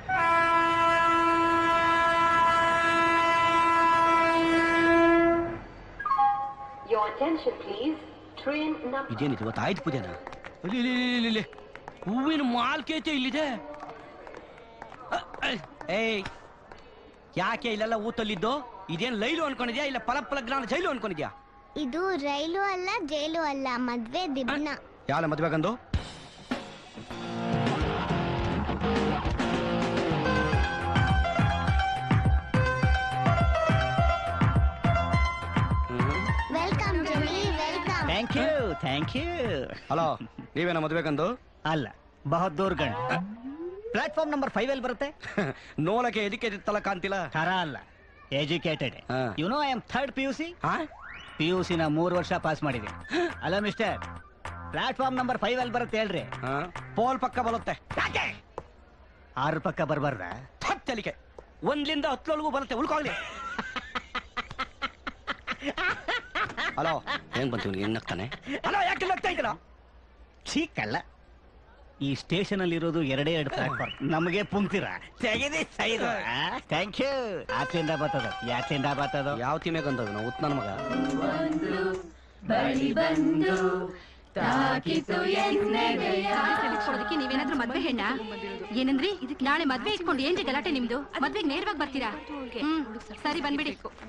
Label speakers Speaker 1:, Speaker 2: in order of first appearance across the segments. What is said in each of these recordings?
Speaker 1: Your attention, please. Train number.
Speaker 2: ಇದೇನಿದು ಇವತ್ತು ಆಯ್ತು ಪೂಜೆನ ಇಲ್ಲಿ ಇಲ್ಲಿ, ಇಲ್ಲಿ, ಇಲ್ಲಿ, ಇಲ್ಲಿ. ಹೂವಿನ ಮಾಲ್ಕೈತೆ ಇಲ್ಲಿದೆ ಅ, ಅ, ಏಯ್ ಯಾಕೆ ಇಲ್ಲೆಲ್ಲ ಊತಲ್ಲಿದ್ದು ಇದೇನ್ ಲೈಲು ಅನ್ಕೊಂಡಿದ್ಯಾ ಇಲ್ಲ ಪಲ ಪಲಗ್ರಾನ ಜೈಲು ಅನ್ಕೊಂಡಿದ್ಯಾ
Speaker 3: ಇದು ರೈಲು ಅಲ್ಲ ಜೈಲು ಅಲ್ಲ ಮದ್ವೆ ದಿಬ್ನ
Speaker 2: ಯಾರ ಮದ್ವೆ ಕಂದು
Speaker 3: ವೆಲ್ಕಮ್ ಜನಿ welcome
Speaker 4: thank you thank you
Speaker 2: hello ನೀವೇನ ಮದ್ವೆ ಕಂದು
Speaker 4: ಅಲ್ಲ ಬಹದ್ದೂರ್ ಗಂಡ್ ಪ್ಲಾಟ್ಫಾರ್ಮ್ ನಂಬರ್ ಫೈವ್ ಅಲ್ಲಿ ಬರುತ್ತೆ
Speaker 2: ನೋಲಕ್ಕೆ ಎಜುಕೇಟೆಡ್ ತಲ ಕಾಣ್ತಿಲ್ಲ
Speaker 4: ಥರ ಅಲ್ಲ ಎಜುಕೇಟೆಡ್
Speaker 2: ಹಾ.
Speaker 4: You know I am third P U C
Speaker 2: ಹಾ
Speaker 4: ಪಿ ಯು ಸಿ ನ ಮೂರು ವರ್ಷ ಪಾಸ್ ಮಾಡಿದೆ ಅಲ್ಲ ಮಿಸ್ಟರ್ ಪ್ಲಾಟ್ಫಾರ್ಮ್ ನಂಬರ್ ಫೈವ್ ಅಲ್ಲಿ ಬರುತ್ತೆ ಹೇಳ್ರಿ
Speaker 2: ಹಾ ಪೋಲ್ ಪಕ್ಕ ಬರುತ್ತೆ
Speaker 4: ಯಾಕೆ ಆರು ಪಕ್ಕ ಬರಬಾರ್ದ
Speaker 2: ಹತ್ತಲಿಕೆ ಒಂದ್ಲಿಂದ ಹತ್ತೊಳಗೂ ಬರುತ್ತೆ ಉಳ್ಕೋಗ್ಲಿ ಹಲೋ ಹೆಂಗ್ ಬಂತು ಇವ್ನಿಗೆ ಹೆಂಗ್ ನಗ್ತಾನೆ ಹಲೋ ಯಾಕೆ ನಗ್ತಾ ಇದ್ದೀರಾ
Speaker 4: ಚೀಕಲ್ಲ ಈ ಸ್ಟೇಷನ್ ಅಲ್ಲಿ ಇರೋದು ಎರಡೇ ಎರಡು ಪ್ಲಾಟ್ಫಾರ್ಮ್ ನಮಗೆ ಪುಂಕ್ತಿರ ತೆಗೆದಿ ಸೈದು ಥ್ಯಾಂಕ್ ಯು ಆಚೆಯಿಂದ ಬರ್ತದ ಯಾಚೆಯಿಂದ ಬರ್ತದ
Speaker 2: ಯಾವ ತಿಮೆ ಗಂಧದ ನಾವು ಉತ್ ನನ್ನ ಮಗ
Speaker 5: ಕೊಡೋದಕ್ಕೆ ನೀವೇನಾದ್ರೂ ಮದ್ವೆ ಹೆಣ್ಣ ಏನಂದ್ರಿ ನಾಳೆ ಮದ್ವೆ ಇಟ್ಕೊಂಡು ಏನ್ರಿ ಗಲಾಟೆ ನಿಮ್ದು ಮದ್ವೆಗೆ ನೇರವಾಗಿ ಬರ್ತೀರಾ ಹ್ಮ್ ಸರಿ ಬಂದ್ಬಿಡಿ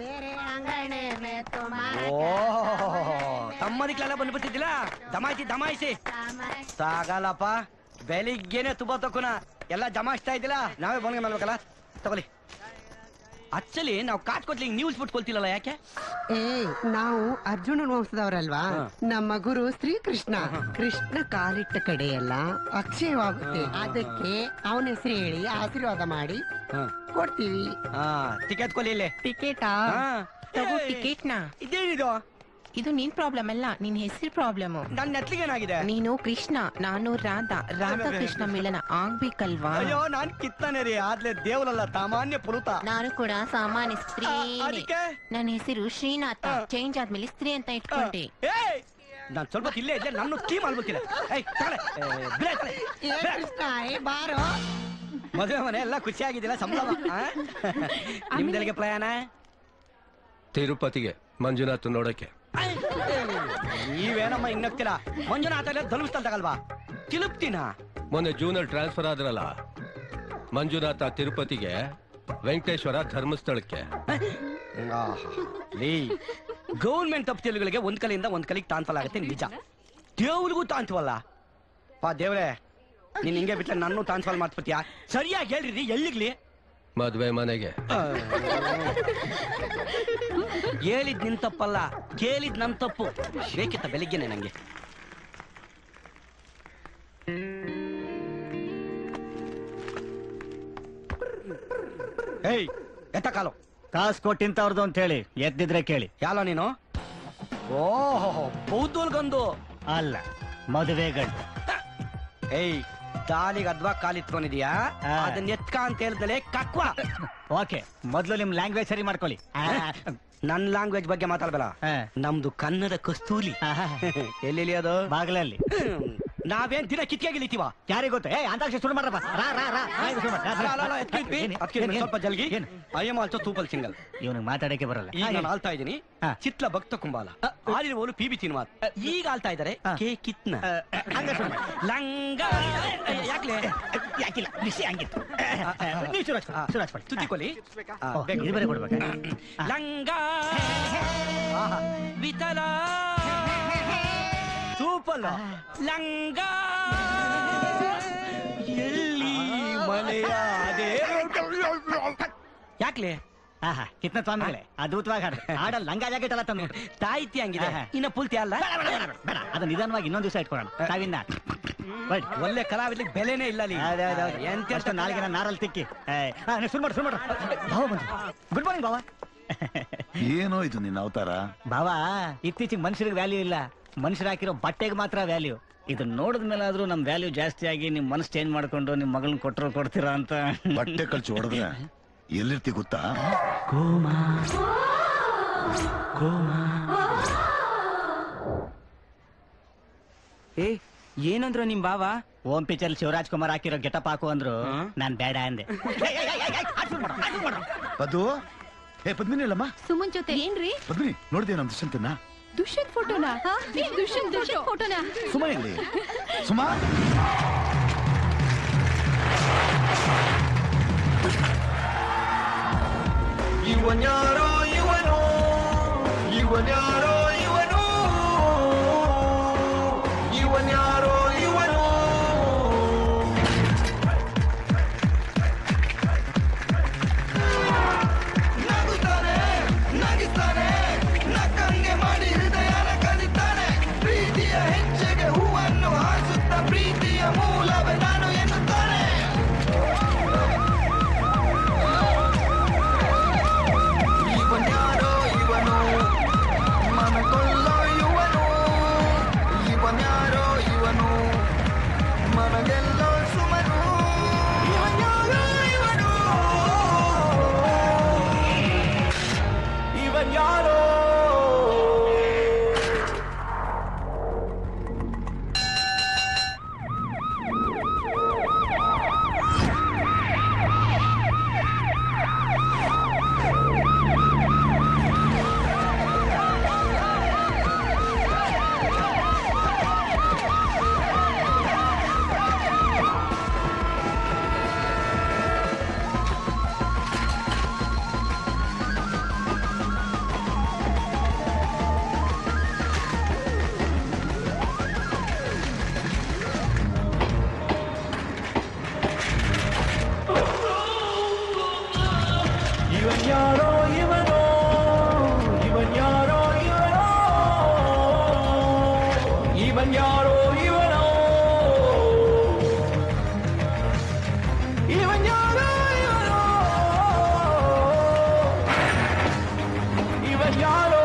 Speaker 2: ಓ ತಮ್ಮದಿಕ್ಲೆಲ್ಲ ಬಂದ್ಬಿಟ್ಟಿದ್ದಿಲ್ಲ ದಮಾಯಿಸಿ ದಮಾಯಿಸಿ ಸಾಗಲ್ಲಪ್ಪ ಬೆಳಿಗ್ಗೆನೆ ತುಬ ತಕ್ಕುನ ಎಲ್ಲ ಜಮಾಯಿಸ್ತಾ ಇದ್ದಿಲ್ಲ ನಾವೇ ಬಂದ್ಗೆ ಮಾಡ್ಬೇಕಲ್ಲ ತಗೊಳ್ಳಿ ಆಕ್ಚುಲಿ ನಾವು ಕಾಟ್ಕೊಟ್ಲಿ ನ್ಯೂಸ್ ಬಿಟ್ಕೊಳ್ತಿಲ್ಲಲ್ಲ ಯಾಕೆ
Speaker 6: ಏ ನಾವು ಅರ್ಜುನನ ವಂಶದವರಲ್ವಾ
Speaker 2: ಹಾ.
Speaker 6: ನಮ್ಮ ಗುರು ಶ್ರೀಕೃಷ್ಣ ಕೃಷ್ಣ ಕಾಲಿಟ್ಟ ಕಡೆ ಎಲ್ಲ ಅಕ್ಷಯವಾಗುತ್ತೆ ಅದಕ್ಕೆ ಅವನ ಹೆಸರು ಹೇಳಿ ಆಶೀರ್ವಾದ ಮಾಡಿ
Speaker 2: ಹಾ
Speaker 6: ಕೊಡ್ತೀವಿ
Speaker 2: ಹಾ ಟಿಕೆಟ್ ಕೊಲಿ ಇಲ್ಲಿ
Speaker 7: ಟಿಕೆಟಾ
Speaker 2: ಹಾ.
Speaker 7: ತಗೋ
Speaker 2: ಏಯ್,
Speaker 7: ಟಿಕೆಟ್ನ
Speaker 2: ಇದೇನಿದು
Speaker 7: ಇದು ನಿನ್ ಪ್ರಾಬ್ಲಮ್ ಅಲ್ಲ ನಿನ್ ಹೆಸರು ಪ್ರಾಬ್ಲಮ್
Speaker 2: ನನ್ನ ನೆತ್ಲಿಗೆ ಏನಾಗಿದೆ
Speaker 7: ನೀನು ಕೃಷ್ಣ ನಾನು ರಾಧಾ ರಾಧಾ ಕೃಷ್ಣ ಮಿಲನ ಆಗ್ಬೇಕಲ್ವಾ
Speaker 2: ಅಯ್ಯೋ ನಾನ್ ಕಿತ್ತಾನೆ ರೀ ಆದ್ಲೆ ದೇವರಲ್ಲ ಸಾಮಾನ್ಯ ಪುರುತ
Speaker 7: ನಾನು ಕೂಡ ಸಾಮಾನ್ಯ ಸ್ತ್ರೀ
Speaker 2: ಅದಕ್ಕೆ
Speaker 7: ನನ್ನ ಹೆಸರು ಶ್ರೀನಾಥ
Speaker 2: ಆ.
Speaker 7: ಚೇಂಜ್ ಆದ್ಮೇಲೆ ಸ್ತ್ರೀ ಅಂತ ಇಟ್ಕೊಂಡೆ
Speaker 2: ಏಯ್ ನಾನ್ ಸ್ವಲ್ಪ ಹೊತ್ತು ಇಲ್ಲೇ ಇದ್ದೆ ನನ್ನ ಟೀಮ್ ಮಾಡ್ಬೇಕಿಲ್ಲ ಏಯ್ ತಗೊಳ್ಳೆ. ಏ, ಬಿಡೆ, ತಗೊಳ್ಳೆ.
Speaker 6: ಏ
Speaker 2: ಬಿಡೆ.
Speaker 6: ಕೃಷ್ಣ ಏ ಬಾರೋ
Speaker 2: ಮದುವೆ ಮನೆ ಎಲ್ಲ ಖುಷಿಯಾಗಿದ್ದಿಲ್ಲ ಸಂಭ್ರಮ ಆ? ನಿಮ್ದೆಲ್ಲಿಗೆ ಪ್ರಯಾಣ
Speaker 8: ತಿರುಪತಿಗೆ ಮಂಜುನಾಥ್ ನೋಡಕ್ಕೆ
Speaker 2: ನೀವೇನಮ್ಮ ಇನ್ನಗ್ತೀರಾ ಮಂಜುನಾಥ ಎಲ್ಲ ಧರ್ಮಸ್ಥಳ ತಗಲ್ವಾ ತಿಳುಪ್ತಿನ
Speaker 8: ಮೊನ್ನೆ ಜೂನಲ್ಲಿ ಟ್ರಾನ್ಸ್ಫರ್ ಆದ್ರಲ್ಲ ಮಂಜುನಾಥ ತಿರುಪತಿಗೆ ವೆಂಕಟೇಶ್ವರ ಧರ್ಮಸ್ಥಳಕ್ಕೆ
Speaker 2: ಲೇ ಗೌರ್ಮೆಂಟ್ ತಪ್ಪಿಗಳಿಗೆ ಒಂದ್ ಕಲಿಯಿಂದ ಒಂದ್ ಕಲಿಗೆ ಟ್ರಾನ್ಸ್ಫರ್ ಆಗುತ್ತೆ ನಿಜ ದೇವ್ರಿಗೂ ತಾಂತ್ವಲ್ಲ ಪಾ ದೇವ್ರೆ ನೀನ್ ಹಿಂಗೆ ಬಿಟ್ರೆ ನನ್ನ ಟ್ರಾನ್ಸ್ಫರ್ ಮಾಡ್ಬಿಟ್ಯಾ ಸರಿಯಾಗಿ ಹೇಳ್ರಿ ಎಲ್ಲಿಗ್ಲಿ
Speaker 8: ಮದ್ವೆ ಮನೆಗೆ
Speaker 2: ಹೇಳಿದ್ ನಿನ್ ತಪ್ಪಲ್ಲ ಕೇಳಿದ್ ನನ್ ತಪ್ಪು ಬೇಕಿತ್ತ ಬೆಳಿಗ್ಗೆನೆ ನಂಗೆ ಏಯ್ ಎತ್ತ ಕಾಲು
Speaker 4: ಕಾಸು ಕೊಟ್ಟಿಂತವ್ರದ್ದು ಅಂತ ಹೇಳಿ ಎದ್ದಿದ್ರೆ ಕೇಳಿ
Speaker 2: ಯಾಲ ನೀನು ಓಹೋ ಬೌದ್ಧಲ್ಗಂದು
Speaker 4: ಅಲ್ಲ ಮದುವೆ ಗಂಡು
Speaker 2: ಏಯ್ ದಾಲಿಗೆ ಅದ್ವಾ ಕಾಲಿತ್ಕೊಂಡಿದ್ಯಾ
Speaker 4: ಆ.
Speaker 2: ಅದನ್ನ ಎತ್ಕ ಅಂತ ಹೇಳ್ದಲೆ ಕಕ್ವ
Speaker 4: ಓಕೆ ಮೊದಲು ನಿಮ್ ಲ್ಯಾಂಗ್ವೇಜ್ ಸರಿ ಮಾಡ್ಕೊಳ್ಳಿ
Speaker 2: ನನ್ ಲ್ಯಾಂಗ್ವೇಜ್ ಬಗ್ಗೆ ಮಾತಾಡ್ಬೇಡ
Speaker 4: ಆ.
Speaker 2: ನಮ್ದು ಕನ್ನಡ ಕಸ್ತೂಲಿ
Speaker 4: ಆಹಾ.
Speaker 2: ಎಲ್ಲಿ ಅದು
Speaker 4: ಬಾಗ್ಲಲ್ಲಿ
Speaker 2: ನಾವೇನ್ ದಿನ ಕಿತ್ಕೆಗೆ ಇಳಿತೀವ
Speaker 4: ಯಾರಿಗ್ ಗೊತ್ತು ಏ ಅಂತಾಕ್ಷರಿ ಶುರು ಮಾಡ್ರಪ್ಪ ರಾ ರಾ ರಾ ರಾ, ಇದು ಶುರು ಮಾಡು. ರಾ, ರಾ.
Speaker 2: ಅಲ್ಲ, ಅಲ್ಲ, ಅಲ್ಲ, ಎತ್ಕಿದ್ವಿ.
Speaker 4: ಏನ್, ಏನ್,
Speaker 2: ಅದ್ಕೆ ಇನ್ನು
Speaker 4: ಏನ್,
Speaker 2: ಸ್ವಲ್ಪ ಜಲ್ಗಿ
Speaker 4: ಏನು?
Speaker 2: ಐ ಎಮ್ ಆಲ್ಸೋ ತೂಪಲ್ ಸಿಂಗಲ್
Speaker 4: ಇವ್ನಿಗೆ ಮಾತಾಡಕ್ಕೆ ಬರಲ್ಲ
Speaker 2: ಈಗ
Speaker 4: ಹಾ,
Speaker 2: ನಾನು
Speaker 4: ಹೇಳಿ.
Speaker 2: ಆಳ್ತಾ ಇದ್ದೀನಿ
Speaker 4: ಹಾ.
Speaker 2: ಚಿತ್ಲ ಭಕ್ತ ಕುಂಬಾಲ ಆಡಿರುವವರು ಪಿ ಬಿ ತಿನ್ಮಾತ್ ಈಗ ಆಳ್ತಾ ಇದ್ದಾರೆ
Speaker 4: ಹಾ.
Speaker 2: ಕೆ ಕಿತ್ನ
Speaker 4: ಆ, ಆ, ಹಂಗ ಶುರು ಮಾಡಿ.
Speaker 2: ಲಂಗ ಯಾಕ್ಲೆ
Speaker 4: ಯಾಕಿಲ್ಲ ಬಿಸಿ ಹಂಗಿತ್ತು ನೀವು ಶುರು ಹಚ್ಕೊಳ್ಳಿ, ಶುರು ಹಚ್ಕೊಳ್ಳಿ.
Speaker 2: ತುತ್ತಿಕೊಲಿ ಆ,
Speaker 4: ಓ,
Speaker 2: ಬೇಕು.
Speaker 4: ಇದು ಬೇರೆ ಕೊಡ್ಬೇಕಾ ಆ.
Speaker 2: ಲಂಗ ವಿತಲ ತೂಪಲ್ಲ ಲಂಗ ಎಲ್ಲಿ ಮನೆಯಾದೆ ಯಾಕ್ಲೆ
Speaker 4: ಆಹಾ ಕಿತ್ನ ಸ್ವಾಮಿಗಳೇ ಅದ್ಭುತವಾಗಿ ಹಾಡು ಹಾಡಲ್ಲಿ ಲಂಗ ಜಾಕೆಟ್ ಎಲ್ಲ ತಂದು
Speaker 2: ತಾಯ್ತಿ ಹಂಗಿದೆ
Speaker 4: ಆಹಾ.
Speaker 2: ಇನ್ನ ಪೂರ್ತಿ ಅಲ್ಲ
Speaker 4: ಬೇಡ ಅದು ನಿಧಾನವಾಗಿ ಇನ್ನೊಂದು ದಿವಸ ಇಟ್ಕೊಳ್ಳೋಣ ಸಾವಿನ ಬಟ್
Speaker 2: ಒಳ್ಳೆ ಕಲಾವಿದ್ರಿಗೆ ಬೆಲೆನೇ ಇಲ್ಲ ಅಲ್ಲಿ ಎಂತ
Speaker 4: ಎಂತ ನಾಲ್ಗೆ ನಾರಲ್ಲಿ ತಿಕ್ಕಿ ಏ, ಆ, ನೀವು ಶುರು ಮಾಡಿ ಶುರು ಮಾಡಿ ಭಾವ ಬಂತು ಗುಡ್ ಮಾರ್ನಿಂಗ್ ಭಾವ
Speaker 9: ಏನೋ ಇದು ನಿನ್ನ ಅವತಾರ
Speaker 4: ಭಾವ ಇತ್ತೀಚೆಗೆ ಮನುಷ್ಯರಿಗೆ ವ್ಯಾಲ್ಯೂ ಇಲ್ಲ ಮನುಷ್ಯರು ಹಾಕಿರೋ ಬಟ್ಟೆಗೆ ಮಾತ್ರ ವ್ಯಾಲ್ಯೂ ಇದನ್ನ ನೋಡಿದ ಮೇಲೆ ಆದ್ರೂ ನಮ್ ವ್ಯಾಲ್ಯೂ ಜಾಸ್ತಿ ಆಗಿ ನಿಮ್ ಮನಸ್ಸು ಚೇಂಜ್ ಮಾಡ್ಕೊಂಡು ನಿಮ್ ಮಗಳನ್ನ ಕೊಟ್ಟರು ಕೊಡ್ತೀರಾ ಅಂತ
Speaker 9: ಬಟ್ಟೆ ಕಳ್ಸಿ ಹೊಡೆದ್ರೆ ಎಲ್ಲಿರ್ತಿ ಗೊತ್ತಾ
Speaker 2: ಏ ಏನಂದ್ರು ನಿಮ್ ಬಾವ
Speaker 4: ಓಂ ಪಿಕ್ಚರ್ ಶಿವರಾಜ್ ಕುಮಾರ್ ಹಾಕಿರೋ ಗೆಟಪ್ ಹಾಕು ಅಂದ್ರು
Speaker 2: ಹಾ?
Speaker 4: ನಾನ್ ಬೇಡ ಅಂದೆ
Speaker 9: ಅದು ಏ ಪದ್ಮಿನಿ ಅಲ್ಲಮ್ಮ
Speaker 5: ಸುಮನ್ ಜೊತೆ ಏನ್ರಿ
Speaker 9: ಪದ್ಮಿನಿ ನೋಡಿದೆ ನಮ್ ದುಷ್ಯಂತನ
Speaker 5: ದುಷ್ಯಂತ್ ಫೋಟೋನಾ ದುಷ್ಯಂತ್ ದುಷ್ಯಂತ್ ಫೋಟೋನಾ
Speaker 9: ಸುಮಾ ಎಲ್ಲಿ ಸುಮಾ
Speaker 10: ಇವನ್ಯಾರೋ ಇವನು ಇವನ್ಯಾರೋ ಇವನು ಇವನ್ಯಾರೋ ಇವನು ನಗುತ್ತಾನೆ ನಗಿಸ್ತಾನೆ ನಕ್ಕಂಗೆ ಮಾಡಿ ಹೃದಯನ ಕದಿತಾನೆ ಪ್ರೀತಿಯ ಹೆಜ್ಜೆಗೆ ಹೂವನ್ನು ಹಾಸುತ್ತ ಪ್ರೀತಿಯ ಮೂಲವೇ ನಾನು ಎನ್ನುತ್ತಾನೆ ಇವನ್ಯಾರೋ ಇವನು ಮನಗೊಳ್ಳೋ ಇವನು ಇವನ್ಯಾರೋ ಇವನು ಮನಗೆಲ್ಲೋ ಸುಮನು ಇವನ್ಯಾರೋ ಇವನು ಇವನ್ಯಾರೋ ಇವನ್ಯಾರೋ ಇವನು ಇವನ್ಯಾರೋ ಇವನು ಇವನ್ಯಾರೋ ಇವನು ಇವನ್ಯಾರೋ ಇವನು ಇವನ್ಯಾರೋ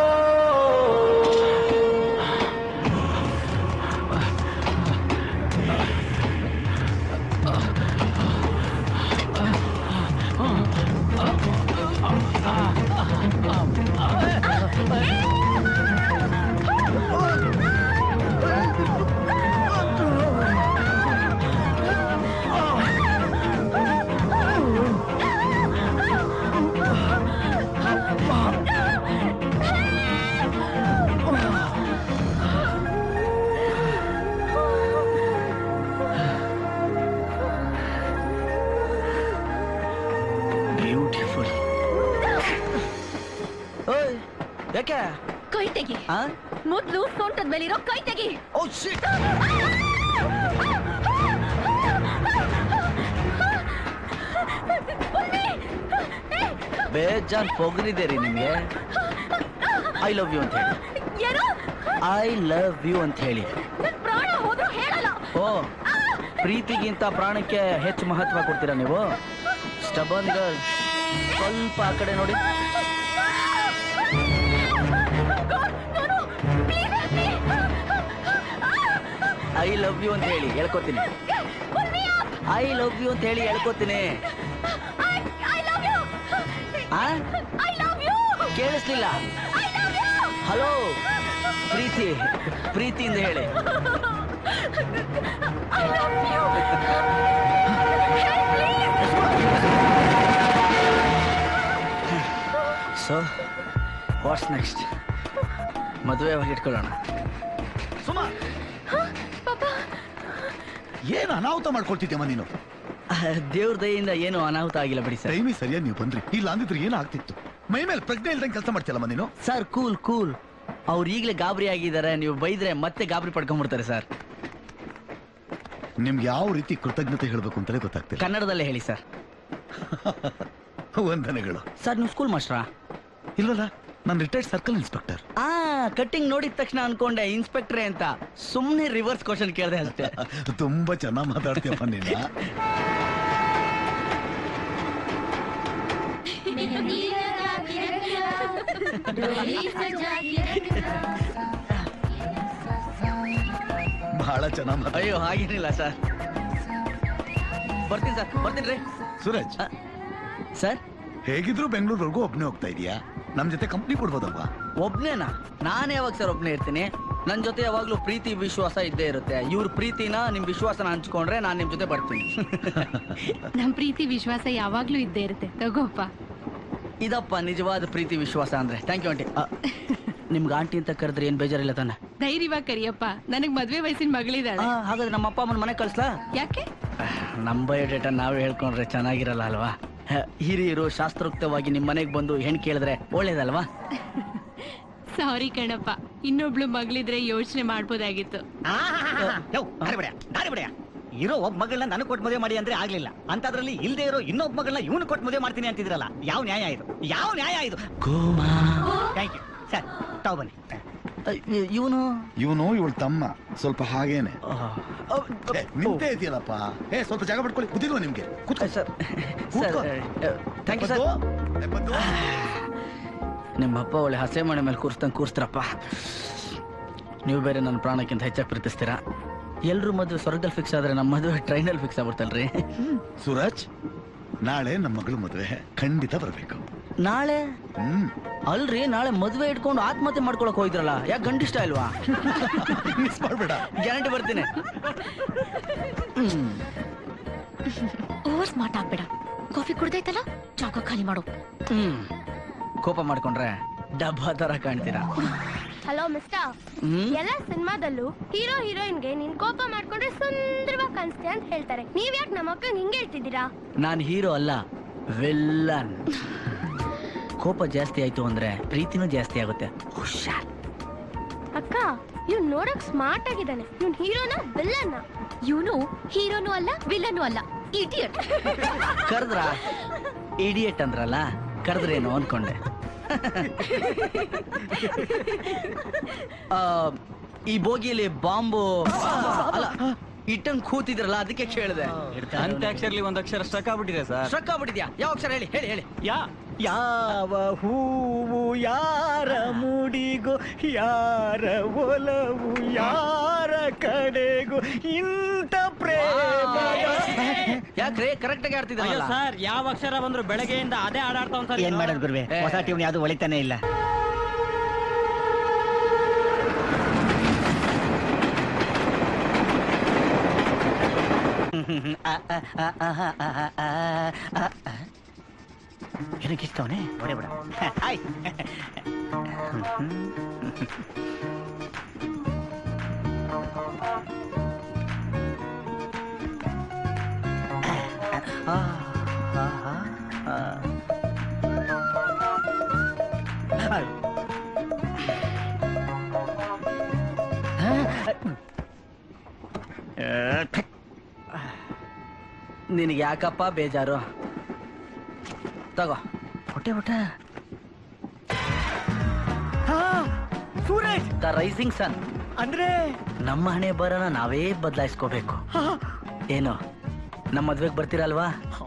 Speaker 2: ಬ್ಯೂಟಿಫುಲ್ ಓಯ್ ಯಾಕೆ
Speaker 5: ಕೈ ತೆಗಿ
Speaker 2: ಆ
Speaker 5: ಮೊದ್ಲು ಸೊಂಟದ ಮೇಲಿರೋ ಕೈ ತೆಗಿ
Speaker 2: ಓ ಶಿಟ್ ಬೇಜಾನ್ ಪೊಗರಿದೆ ರೀ ನಿಮ್ಗೆ ಐ ಲವ್ ಯು ಅಂತ ಹೇಳಿ
Speaker 5: ಏನು
Speaker 2: ಐ ಲವ್ ಯು ಅಂತ ಹೇಳಿ
Speaker 5: ನನ್ ಪ್ರಾಣ ಹೋದ್ರೂ ಹೇಳಲ್ಲ
Speaker 2: ಓ ಪ್ರೀತಿಗಿಂತ ಪ್ರಾಣಕ್ಕೆ ಹೆಚ್ಚು ಮಹತ್ವ ಕೊಡ್ತೀರಾ ನೀವು ಸ್ಟಬನ್ ಗರ್ಲ್ ಸ್ವಲ್ಪ ಆ ಕಡೆ ನೋಡಿ ಐ ಲವ್ ಯು ಅಂತ ಹೇಳಿ ಹೇಳ್ಕೊತೀನಿ ಐ ಲವ್ ಯು ಅಂತ ಹೇಳಿ ಹೇಳ್ಕೊತೀನಿ ಆ? ಕೇಳಿಸ್ಲಿಲ್ಲ ಹಲೋ ಪ್ರೀತಿ ಪ್ರೀತಿಯಿಂದ ಹೇಳಿ ಸೊ ವಾಟ್ಸ್ ನೆಕ್ಸ್ಟ್ ಮದುವೆ ಇಟ್ಕೊಳ್ಳೋಣ
Speaker 9: ಸುಮಾ ಏನ್ ಅನಾಹುತ ಮಾಡ್ಕೊಳ್ತಿದ್ಯಮ್ಮ ನೀನು
Speaker 2: ದೇವ್ರ ದಯೆಯಿಂದ ಏನು ಅನಾಹುತ ಆಗಿಲ್ಲ ಬಿಡಿ ಸರ್
Speaker 9: ಟೈಮಿ ಸರಿಯಾಗಿ ನೀವು ಬಂದ್ರಿ ಇಲ್ಲ ಅಂದಿದ್ರೆ ಏನಾಗ್ತಿತ್ತು ಮೈ ಮೇಲೆ ಪ್ರಜ್ಞೆ ಇಲ್ದಂಗೆ ಕೆಲಸ ಮಾಡ್ತಿಯಲ್ಲಮ್ಮ ನೀನು
Speaker 2: ಸರ್ ಕೂಲ್ ಕೂಲ್ ಅವ್ರು ಈಗಲೇ ಗಾಬರಿ ಆಗಿದ್ದಾರೆ ನೀವು ಬೈದ್ರೆ ಮತ್ತೆ ಗಾಬರಿ ಪಡ್ಕೊಂಡ್ಬಿಡ್ತಾರೆ ಸರ್
Speaker 9: ನಿಮ್ಗೆ ಯಾವ ರೀತಿ ಕೃತಜ್ಞತೆ ಹೇಳ್ಬೇಕು ಅಂತಲೇ ಗೊತ್ತಾಗ್ತಿಲ್ಲ
Speaker 2: ಕನ್ನಡದಲ್ಲೇ ಹೇಳಿ ಸರ್
Speaker 9: ವಂದನೆಗಳು
Speaker 2: ಸರ್ ನೀವು ಸ್ಕೂಲ್ ಮಾಸ್ಟ್ರಾ
Speaker 9: ಇಲ್ವಲ್ಲ ನಾನು ರಿಟೈರ್ಡ್ ಸರ್ಕಲ್ ಇನ್ಸ್ಪೆಕ್ಟರ್
Speaker 2: ಆ ಕಟ್ಟಿಂಗ್ ನೋಡಿದ ತಕ್ಷಣ ಅನ್ಕೊಂಡೆ ಇನ್ಸ್ಪೆಕ್ಟ್ರೇ ಅಂತ ಸುಮ್ಮನೆ ರಿವರ್ಸ್ ಕ್ವಶನ್ ಕೇಳಿದೆ ಅಷ್ಟೇ
Speaker 9: ತುಂಬಾ ಚೆನ್ನಾಗಿ ಮಾತಾಡ್ತೀಯಪ್ಪ ನೀನು ಬಹಳ ಚೆನ್ನಾಗಿ ಮಾತಾಡ
Speaker 2: ಅಯ್ಯೋ ಹಾಗೇನಿಲ್ಲ ಸರ್ ಬರ್ತೀನಿ ಸರ್ ಬರ್ತೀನಿ ರೀ
Speaker 9: ಸೂರಜ್
Speaker 2: ಸರ್
Speaker 9: ಹೇಗಿದ್ರು ಬೆಂಗಳೂರ್ವರೆಗೂ ಒಬ್ನೇ ಹೋಗ್ತಾ ಇದೀಯಾ ನಮ್ ಜೊತೆ ಕಂಪ್ನಿ ಕೊಡ್ಬೋದಲ್ವಾ
Speaker 2: ಒಬ್ನೇನಾ ನಾನು ಯಾವಾಗ ಸರ್ ಒಬ್ನೇ ಇರ್ತೀನಿ ನನ್ ಜೊತೆ ಯಾವಾಗ್ಲೂ ಪ್ರೀತಿ ವಿಶ್ವಾಸ ಇದ್ದೇ ಇರುತ್ತೆ ಇವ್ರ ಪ್ರೀತಿನ ನಿಮ್ ವಿಶ್ವಾಸನ ಹಂಚ್ಕೊಂಡ್ರೆ ನಾನ್ ನಿಮ್ ಜೊತೆ ಬರ್ತೀನಿ
Speaker 5: ನಮ್ ಪ್ರೀತಿ ವಿಶ್ವಾಸ ಯಾವಾಗ್ಲೂ ಇದ್ದೇ ಇರುತ್ತೆ ತಗೋಪ್ಪ
Speaker 2: ಇದಪ್ಪ ನಿಜವಾದ ಪ್ರೀತಿ ವಿಶ್ವಾಸ ಅಂದ್ರೆ ಥ್ಯಾಂಕ್ ಯು ಆಂಟಿ ನಿಮ್ಗೆ ಆಂಟಿ ಅಂತ ಕರೆದ್ರೆ ಏನ್ ಬೇಜಾರಿಲ್ಲ ತಾನೆ
Speaker 5: ಧೈರ್ಯವಾಗಿ ಕರಿಯಪ್ಪ ನನಗ್ ಮದ್ವೆ ವಯಸ್ಸಿನ ಮಗಳಿದ್ದಾಳೆ
Speaker 2: ಆ, ಹಾಗಾದ್ರೆ ನಮ್ಮ ಅಪ್ಪ ಅಮ್ಮನ ಮನೆ ಕಳ್ಸ್ಲಾ
Speaker 5: ಯಾಕೆ
Speaker 2: ನಮ್ಮ ಬಯೋಡೇಟಾ ನಾವೇ ಹೇಳ್ಕೊಂಡ್ರೆ ಚೆನ್ನಾಗಿರಲ್ಲ ಅಲ್ವಾ ಹ, ಹಿರಿಯರು ಶಾಸ್ತ್ರೋಕ್ತವಾಗಿ ನಿಮ್ ಮನೆಗೆ ಬಂದು ಹೆಣ್ ಕೇಳಿದ್ರೆ ಒಳ್ಳೇದಲ್ವಾ
Speaker 5: ಸಾರಿ ಕಣಪ್ಪ ಇನ್ನೊಬ್ಳು ಮಗಳಿದ್ರೆ ಯೋಚನೆ ಮಾಡ್ಬೋದಾಗಿತ್ತು
Speaker 4: ಇರೋ ಒಬ್ಬ ಮಗಳನ್ನ ನನಗೆ ಕೊಟ್ಟು ಮದುವೆ ಮಾಡಿ ಅಂದ್ರೆ ಆಗ್ಲಿಲ್ಲ ಅಂತದ್ರಲ್ಲಿ ಇಲ್ದೇ ಇರೋ ಇನ್ನೊಬ್ಬ ಮಗಳನ್ನ ಇವನು ಕೊಟ್ಟು ಮದುವೆ ಮಾಡ್ತೀನಿ ಅಂತಿದ್ರಲ್ಲ ಯಾವ ನ್ಯಾಯ ಇದು ಯಾವ ನ್ಯಾಯ ಇದು ಥ್ಯಾಂಕ್ ಯು ಸರ್ ತಾವು ಬನ್ನಿ
Speaker 2: ಇವನು
Speaker 9: ಇವನು ಇವಳು ತಮ್ಮ ಸ್ವಲ್ಪ ಹಾಗೇನೆ ಏ, ನಿಂತೇ ಇದೆಯಲ್ಲಪ್ಪ ಏ ಸ್ವಲ್ಪ ಜಾಗ ಪಡ್ಕೊಳ್ಳಿ ಗೊತ್ತಿಲ್ವಾ ನಿಮ್ಗೆ ಕೂತ್ಕೊ.
Speaker 2: ಸರ್
Speaker 9: ಕೂತ್ಕೋ.
Speaker 2: ಥ್ಯಾಂಕ್ ಯು ಸರ್
Speaker 9: ಬಂದು? ಏ, ಬಂದು?
Speaker 2: ನಿಮ್ಮಪ್ಪ ಒಳ್ಳೆ ಹಸೆ ಮನೆ ಮೇಲೆ ಕೂರಿಸ್ದಂಗೆ ಕೂರಿಸ್ತಾರಪ್ಪ ನೀವು ಬೇರೆ ನನ್ನ ಪ್ರಾಣಕ್ಕಿಂತ ಹೆಚ್ಚಾಗಿ ಪ್ರೀತಿಸ್ತೀರಾ ಎಲ್ರು ಮದುವೆ ಸ್ವರ್ಗದಲ್ಲಿ ಫಿಕ್ಸ್ ಆದ್ರೆ ನಮ್ಮ ಮದುವೆ ಟ್ರೈನಲ್ಲಿ ಫಿಕ್ಸ್ ಆಗ್ಬಿಡ್ತಲ್ರಿ
Speaker 9: ಸೂರಜ್ ನಾಳೆ ನಮ್ಮ ಮಗಳು ಮದುವೆ ಖಂಡಿತ ಬರ್ಬೇಕು
Speaker 2: ನಾಳೆ
Speaker 9: ಹ್ಮ್
Speaker 2: ಅಲ್ರಿ ನಾಳೆ ಮದುವೆ ಇಟ್ಕೊಂಡು ಆತ್ಮಹತ್ಯೆ ಮಾಡ್ಕೊಳಕ್ ಹೋಗಿದ್ರಲ್ಲ ಯಾಕೆ ಗಂಡಿಷ್ಟ ಇಲ್ವಾ
Speaker 9: ಮಿಸ್ ಮಾಡ್ಬೇಡ
Speaker 2: ಗ್ಯಾರಂಟಿ ಬರ್ತೀನಿ
Speaker 5: ಓವರ್ ಸ್ಮಾರ್ಟ್ ಆಗ್ಬೇಡ ಕಾಫಿ ಕುಡ್ದೈತಲ್ಲ ಜಾಗ ಖಾಲಿ ಮಾಡು
Speaker 2: ಹ್ಮ್ ಕೋಪ ಮಾಡ್ಕೊಂಡ್ರೆ ಡಬ್ಬ ತರ ಕಾಣ್ತೀರಾ
Speaker 3: ಹಲೋ ಮಿಸ್ಟರ್
Speaker 2: ಹ್ಮ್
Speaker 3: ಎಲ್ಲ ಸಿನಿಮಾದಲ್ಲೂ ಹೀರೋ ಹೀರೋಯಿನ್ಗೆ ನೀನ್ ಕೋಪ ಮಾಡ್ಕೊಂಡ್ರೆ ಸುಂದರವಾಗಿ ಕಾಣಿಸ್ತೀಯ ಅಂತ ಹೇಳ್ತಾರೆ ನೀವ್ ಯಾಕೆ ನಮ್ಮ ಅಕ್ಕಂಗೆ ಹಿಂಗ್ ಹೇಳ್ತಿದ್ದೀರಾ
Speaker 2: ನಾನ್ ಹೀರೋ ಅಲ್ಲ ವಿಲ್ಲನ್ ಕೋಪ ಜಾಸ್ತಿ ಆಯ್ತು ಅಂದ್ರೆ ಪ್ರೀತಿನೂ ಜಾಸ್ತಿ ಆಗುತ್ತೆ ಹುಷಾರ್
Speaker 3: ಅಕ್ಕ ಇವ್ ನೋಡಕ್ ಸ್ಮಾರ್ಟ್ ಆಗಿದ್ದಾನೆ ಇವ್ನ್ ಹೀರೋನ ವಿಲ್ಲನ್ನ
Speaker 5: ಇವನು ಹೀರೋನು ಅಲ್ಲ ವಿಲ್ಲನು ಅಲ್ಲ ಇಡಿಯಟ್
Speaker 2: ಕರೆದ್ರ ಇಡಿಯಟ್ ಅಂದ್ರಲ್ಲ ಕರೆದ್ರೇನು ಅನ್ಕೊಂಡೆ ಆ, ಈ ಬೋಗಿಯಲ್ಲಿ ಬಾಂಬು ಅಲ್ಲ ಇಟ್ಟಂಗ್ ಕೂತಿದ್ರಲ್ಲ ಅದಕ್ಕೆ ಕೇಳಿದೆ
Speaker 4: ಅಂತ್ಯಾಕ್ಷರಲ್ಲಿ ಒಂದ್ ಅಕ್ಷರ ಸ್ಟಕ್ ಆಗ್ಬಿಟ್ಟಿದೆ ಸರ್
Speaker 2: ಸ್ಟ್ರಕ್ ಆಗ್ಬಿಟ್ಟಿದ್ಯಾ ಯಾವ ಅಕ್ಷರ ಹೇಳಿ ಹೇಳಿ ಹೇಳಿ
Speaker 4: ಯಾ ಯಾವ ಹೂವು ಯಾರ ಮುಡಿಗೋ ಯಾರ ಒಲವು ಯಾರ ಕಡೆಗೂ ಇಂಥ ಪ್ರೇಮ
Speaker 2: ಯಾಕ್ರಿ ಕರೆಕ್ಟ್ ಆಗಿ ಆಡ್ತಿದ್ದ
Speaker 4: ಸರ್ ಯಾವ ಅಕ್ಷರ ಬಂದ್ರು ಬೆಳಗ್ಗೆಯಿಂದ ಅದೇ ಆಡಾಡ್ತಾವ್ ಸರ್ ಏನ್ ಮಾಡೋದು ಗುರುವೆ ಹೊಸ ಟ್ಯೂನ್ ಯಾವ್ದು ಒಳಿತಾನೆ ಇಲ್ಲ ಏನಕ್ಕಿಸ್ತವನೆ ಹೊಡೆ ಬಿಡ ಹಾಯ್
Speaker 2: ನಿನಗೆ ಯಾಕಪ್ಪ ಬೇಜಾರು ತಗೋ ಹೊಟ್ಟೆ ಹೊಟ್ಟೆ
Speaker 4: ಸೂರಜ್
Speaker 2: ದ ರೈಸಿಂಗ್ ಸನ್
Speaker 4: ಅಂದ್ರೆ
Speaker 2: ನಮ್ಮ ಹಣೆ ಬರೋಣ ನಾವೇ ಬದಲಾಯಿಸ್ಕೋಬೇಕು ಏನು ನಮ್ಮ ಮದ್ವೆಗೆ ಬರ್ತೀರಲ್ವಾ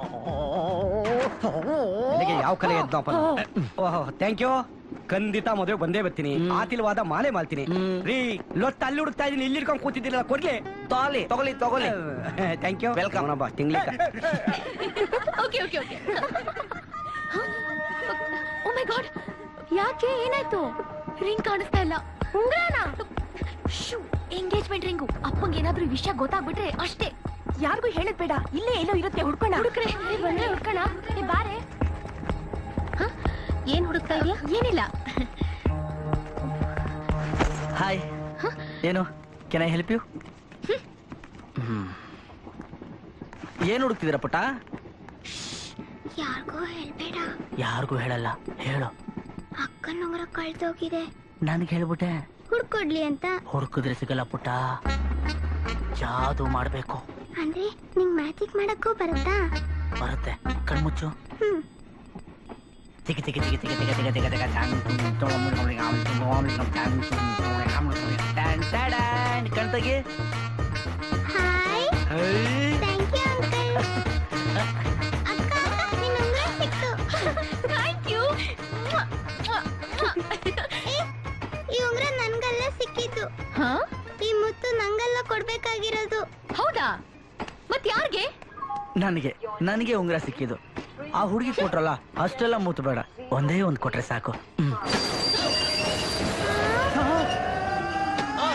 Speaker 11: ನನಗೆ ಯಾವ ಕಲೆ ಎದ್ದಪ್ಪ ಓಹೋ ಥ್ಯಾಂಕ್ ಯು ಖಂಡಿತ ಮದುವೆ ಬಂದೇ ಬರ್ತೀನಿ ಆತಿಲ್ವಾದ ಮಾಲೆ ಮಾಡ್ತೀನಿ
Speaker 2: ಹ್ಮ್.
Speaker 11: ರೀ ಲೊತ್ತ ಅಲ್ಲಿ ಹುಡುಕ್ತಾ ಇದೀನಿ ಇಲ್ಲಿ ಹಿಡ್ಕೊಂಡು ಕೂತಿದ್ದೀರಲ್ಲ ಕೊಡ್ಲಿ
Speaker 2: ತಗೊಳ್ಳಿ ತಗೊಳ್ಳಿ ತಗೊಳ್ಳಿ
Speaker 11: ಥ್ಯಾಂಕ್ ಯು
Speaker 2: Welcome.
Speaker 11: ಬಾ ತಿಂಗ್ಳಿಕ
Speaker 5: okay okay okay oh my god ಯಾಕೆ ಏನಾಯ್ತು ರಿಂಗ್ ಕಾಣಿಸ್ತಾ ಇಲ್ಲ ಉಂಗ್ರಾನ ಎಂಗೇಜ್ಮೆಂಟ್ ರಿಂಗು ಅಪ್ಪಂಗೆ ಏನಾದ್ರೂ ಈ ವಿಷಯ ಗೊತ್ತಾಗ್ಬಿಟ್ರೆ ಅಷ್ಟೇ ಯಾರಿಗೂ ಹೇಳದ್ ಬೇಡ ಇಲ್ಲೇ ಎಲ್ಲೋ ಇರುತ್ತೆ ಹುಡ್ಕೋಣ ಹುಡುಕ್ರೆ
Speaker 3: ಬಂದ್ರೆ ಹುಡ್ಕೋಣ ಏ ಬಾರೆ
Speaker 5: ಏನ್ ಹುಡುಕ್ತಾ ಇದೀಯಾ ಏನಿಲ್ಲ
Speaker 2: ಹಾಯ್ ಏನು ಕೆನ್ ಐ ಹೆಲ್ಪ್ ಯು ಏನು ಹುಡುಕ್ತಿದ್ದೀರ ಪುಟ್ಟ
Speaker 3: ಯಾರಿಗೂ ಹೇಳ್ಬೇಡ
Speaker 2: ಯಾರಿಗೂ ಹೇಳಲ್ಲ ಹೇಳು
Speaker 3: ಅಕ್ಕನ ಉಂಗ್ರ ಕಳ್ದೋಗಿದೆ
Speaker 2: ನನಗೆ ಹೇಳ್ಬಿಟ್ಟೆ
Speaker 3: ಹುಡ್ಕೊಡ್ಲಿ ಅಂತ
Speaker 2: ಹುಡುಕಿದ್ರೆ ಸಿಗಲ್ಲ ಪುಟ್ಟ ಜಾದು ಮಾಡಬೇಕು
Speaker 3: ಅಂದ್ರೆ ನಿಂಗ್ ಮ್ಯಾಜಿಕ್ ಮಾಡಕ್ಕೂ ಬರುತ್ತಾ
Speaker 2: ಬರುತ್ತೆ ಕಣ್ಮುಚ್ಚು
Speaker 3: ಹ್ಮ್
Speaker 2: ತಿಗಿ ತಿಗಿ ತಿಗಿ ತಿಗಿ ತಿಗಿ ತಿಗಿ ತಿಗಿ ತಿಗಿ ಟ್ಯಾನ್ ಟುನ್ ಟೊಳಂ ಟೊಳಂ ಆಮ್ ಟುನ್ ಆಮ್ ಟುನ್ ಟ್ಯಾನ್ ಟುನ್ ಟೊಳಂ ಆಮ್ ಟುನ್ ಟ್ಯಾನ್ ಟ್ಯಾಡಾನ್ ಕಣ್ ತೆಗಿ
Speaker 3: ಹಾಯ್ ಥ್ಯಾಂಕ್ ಯು ಅಂಕಲ್ ಅಕ್ಕ ಅಕ್ಕ ನಿನ್ ಉಂಗ್ರ ಸಿಕ್ತು
Speaker 5: ಥ್ಯಾಂಕ್ ಯು
Speaker 3: ಏ, ಈ ಉಂಗ್ರ ನನ್ಗಲ್ಲ ಸಿಕ್ಕಿದ್ದು
Speaker 5: ಹಾ
Speaker 3: ಈ ಮುತ್ತು ನಂಗಲ್ಲ ಕೊಡ್ಬೇಕಾಗಿರೋದು
Speaker 5: ಹೌದಾ ಮತ್ ಯಾರ್ಗೆ
Speaker 2: ನನಗೆ ನನಗೆ ಉಂಗುರ ಸಿಕ್ಕಿದ್ದು ಆ ಹುಡುಗಿ ಕೊಟ್ರಲ್ಲ ಅಷ್ಟೆಲ್ಲ ಮೂತು ಬೇಡ ಒಂದೇ ಒಂದು ಕೊಟ್ರೆ ಸಾಕು ಹ್ಮ್.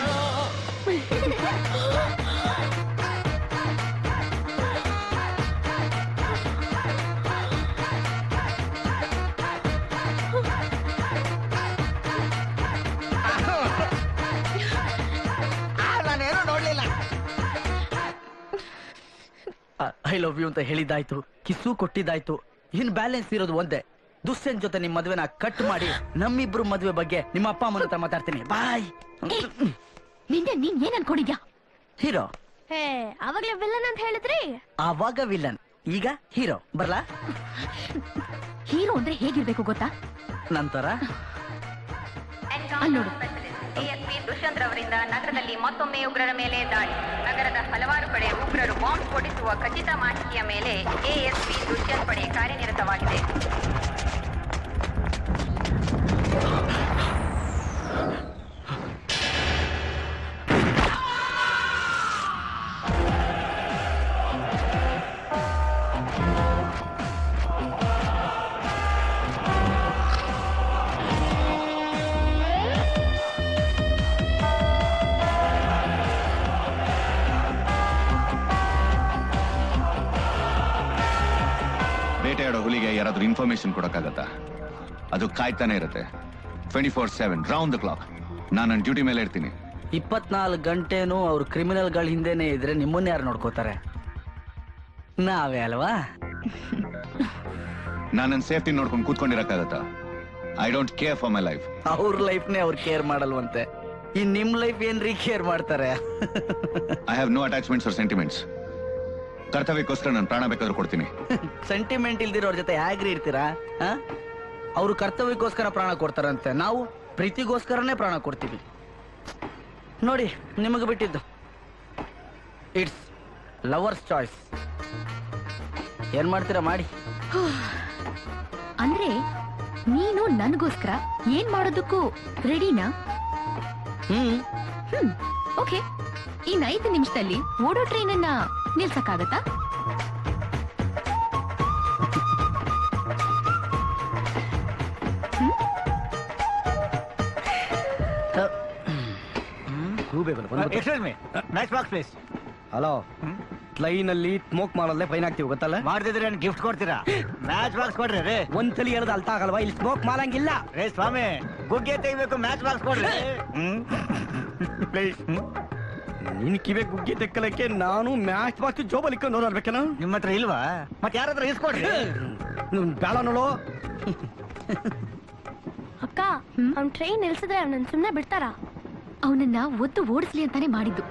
Speaker 12: ಐ ಲವ್ ಯು ಅಂತ ಹೇಳಿದ್ದಾಯ್ತು ಕಿಸ್ಸು ಕೊಟ್ಟಿದ್ದಾಯ್ತು ಇನ್ ಬ್ಯಾಲೆನ್ಸ್ ಇರೋದು ಒಂದೇ ದುಷ್ಯಂತ್ ಜೊತೆ ನಿಮ್ ಮದ್ವೆನ ಕಟ್ ಮಾಡಿ ನಮ್ಮಿಬ್ರು ಮದ್ವೆ ಬಗ್ಗೆ ನಿಮ್ಮ ಅಪ್ಪ ಅಮ್ಮನ ಹತ್ರ ಮಾತಾಡ್ತೀನಿ ಬಾಯ್
Speaker 5: ನಿನ್ನೆ ನೀನ್ ಏನ್ ಅನ್ಕೊಂಡಿದ್ಯಾ
Speaker 12: ಹೀರೋ
Speaker 3: ಹೇ ಅವಾಗ್ಲೇ ವಿಲ್ಲನ್ ಅಂತ ಹೇಳಿದ್ರಿ
Speaker 12: ಆವಾಗ ವಿಲನ್ ಈಗ ಹೀರೋ ಬರ್ಲಾ
Speaker 5: ಹೀರೋ ಅಂದ್ರೆ ಹೇಗಿರ್ಬೇಕು ಗೊತ್ತಾ
Speaker 12: ನಂತರ
Speaker 5: ಅಲ್ಲ್ ನೋಡು
Speaker 13: ಡಿಎಸ್ಪಿ ದುಷ್ಯಂತ್ ರವರಿಂದ ನಗರದಲ್ಲಿ ಮತ್ತೊಮ್ಮೆ ಉಗ್ರರ ಮೇಲೆ ದಾಳಿ ನಗರದ ಹಲವಾರು ಕಡೆ ಉಗ್ರರು ಬಾಂಬ್ ಸ್ಫೋಟಿಸುವ ಖಚಿತ ಮಾಹಿತಿಯ ಮೇಲೆ ಎಎಸ್ಪಿ ದುಷ್ಯಂತ್ ಪಡೆ ಕಾರ್ಯನಿರತವಾಗಿದೆ
Speaker 14: ಬೇಟೆಯಾಡೋ ಹುಲಿಗೆ ಯಾರಾದ್ರೂ ಇನ್ಫಾರ್ಮೇಶನ್ ಕೊಡಕ್ಕಾಗತ್ತಾ ಅದು ಕಾಯ್ತಾನೆ ಇರುತ್ತೆ twenty four seven round the clock ನಾನು ನನ್ನ ಡ್ಯೂಟಿ ಮೇಲೆ ಇರ್ತೀನಿ
Speaker 12: ಇಪ್ಪತ್ನಾಲ್ಕು ಗಂಟೆನೂ ಅವ್ರು ಕ್ರಿಮಿನಲ್ಗಳ ಹಿಂದೆನೆ ಇದ್ರೆ ನಿಮ್ಮನ್ನ ಯಾರು ನೋಡ್ಕೋತಾರೆ ನಾವೇ ಅಲ್ವಾ
Speaker 14: ನಾನು ನನ್ನ ಸೇಫ್ಟಿ ನೋಡ್ಕೊಂಡು ಕೂತ್ಕೊಂಡಿರಕ್ಕಾಗತ್ತಾ I don't care for my life
Speaker 12: ಅವ್ರ ಲೈಫ್ನೇ ಅವ್ರು ಕೇರ್ ಮಾಡಲ್ವಂತೆ ಈ ನಿಮ್ ಲೈಫ್ ಏನ್ರಿ ಕೇರ್ ಮಾಡ್ತಾರೆ
Speaker 14: I have no attachments or sentiments ಕರ್ತವ್ಯಕ್ಕೋಸ್ಕರ ನಾನು ಪ್ರಾಣ ಬೇಕಾದ್ರೂ ಕೊಡ್ತೀನಿ
Speaker 12: ಸೆಂಟಿಮೆಂಟ್ ಇಲ್ದಿರೋರ್ ಜೊತೆ ಹೇಗ್ರಿ ಇರ್ತೀರಾ ಅವರು ಕರ್ತವ್ಯಕ್ಕೋಸ್ಕರ ಪ್ರಾಣ ಕೊಡ್ತಾರಂತೆ ನಾವು ಪ್ರೀತಿಗೋಸ್ಕರನೇ ಪ್ರಾಣ ಕೊಡ್ತೀವಿ ನೋಡಿ ನಿಮಗೆ ಬಿಟ್ಟಿದ್ದು ಇಟ್ಸ್ ಲವರ್ಸ್ ಚಾಯ್ಸ್ ಏನ್ ಮಾಡ್ತೀರಾ ಮಾಡಿ
Speaker 5: ಅಂದ್ರೆ ನೀನು ನನಗೋಸ್ಕರ ಏನ್ ಮಾಡೋದಕ್ಕೂ ರೆಡಿನಾ
Speaker 12: ಹ್ಮ್
Speaker 5: ಹ್ಮ್ ಓಕೆ ಇನ್ ಐದು ನಿಮಿಷದಲ್ಲಿ ಓಡೋ ಟ್ರೈನ್ ಅನ್ನ ನಿಲ್ಸಕ್ಕಾಗತ್ತಾ
Speaker 4: excuse me match box please
Speaker 11: hello line ಅಲ್ಲಿ ಸ್ಮೋಕ್ ಮಾಡಲ್ಲೇ ಫೈನ್ ಹಾಕ್ತಿವಿ ಗೊತ್ತಲ್ಲ
Speaker 4: ಮಾಡ್ತಿದ್ರೆ ಗಿಫ್ಟ್ ಕೊಡ್ತೀರಾ ಮ್ಯಾಚ್ ಬಾಕ್ಸ್ ಕೊಡ್ರಿ ರೀ
Speaker 11: ಒಂದ್ಸಲಿ ಹೇಳೋದು ಅರ್ಥ ಆಗಲ್ವಾ ಇಲ್ಲಿ ಸ್ಮೋಕ್ ಮಾಡಂಗಿಲ್ಲ
Speaker 4: ರೇ ಸ್ವಾಮಿ ಗುಗ್ಗೆ ತೆಗಿಬೇಕು ಮ್ಯಾಚ್ ಬಾಕ್ಸ್ ಕೊಡ್ರಿ ಪ್ಲೀಸ್
Speaker 11: ನಿನ್ ಕಿವೆ ಗುಗ್ಗಿ ತೆಕ್ಕಲಕ್ಕೆ ನಾನು ಮ್ಯಾಚ್ ಬಾಕ್ಸ್ ಜೋಬಲ್ಲಿ ಇಟ್ಕೊಂಡು ನೋಡ್ಬೇಕೇನ
Speaker 4: ನಿಮ್ಮ ಹತ್ರ ಇಲ್ವಾ ಮತ್ತೆ ಯಾರ ಹತ್ರ ಇಸ್ಕೊಡ್ರಿ
Speaker 11: ಬೇಡ ನೋಡು
Speaker 3: ಅಕ್ಕ ಅವ್ನ್ ಟ್ರೈನ್ ನಿಲ್ಸಿದ್ರೆ ಅವನನ್ನ ಸುಮ್ನೆ ಬಿಡ್ತಾರಾ
Speaker 5: ಅವನನ್ನ ಒದ್ದು ಓಡಿಸ್ಲಿ ಅಂತಾನೆ ಮಾಡಿದ್ದು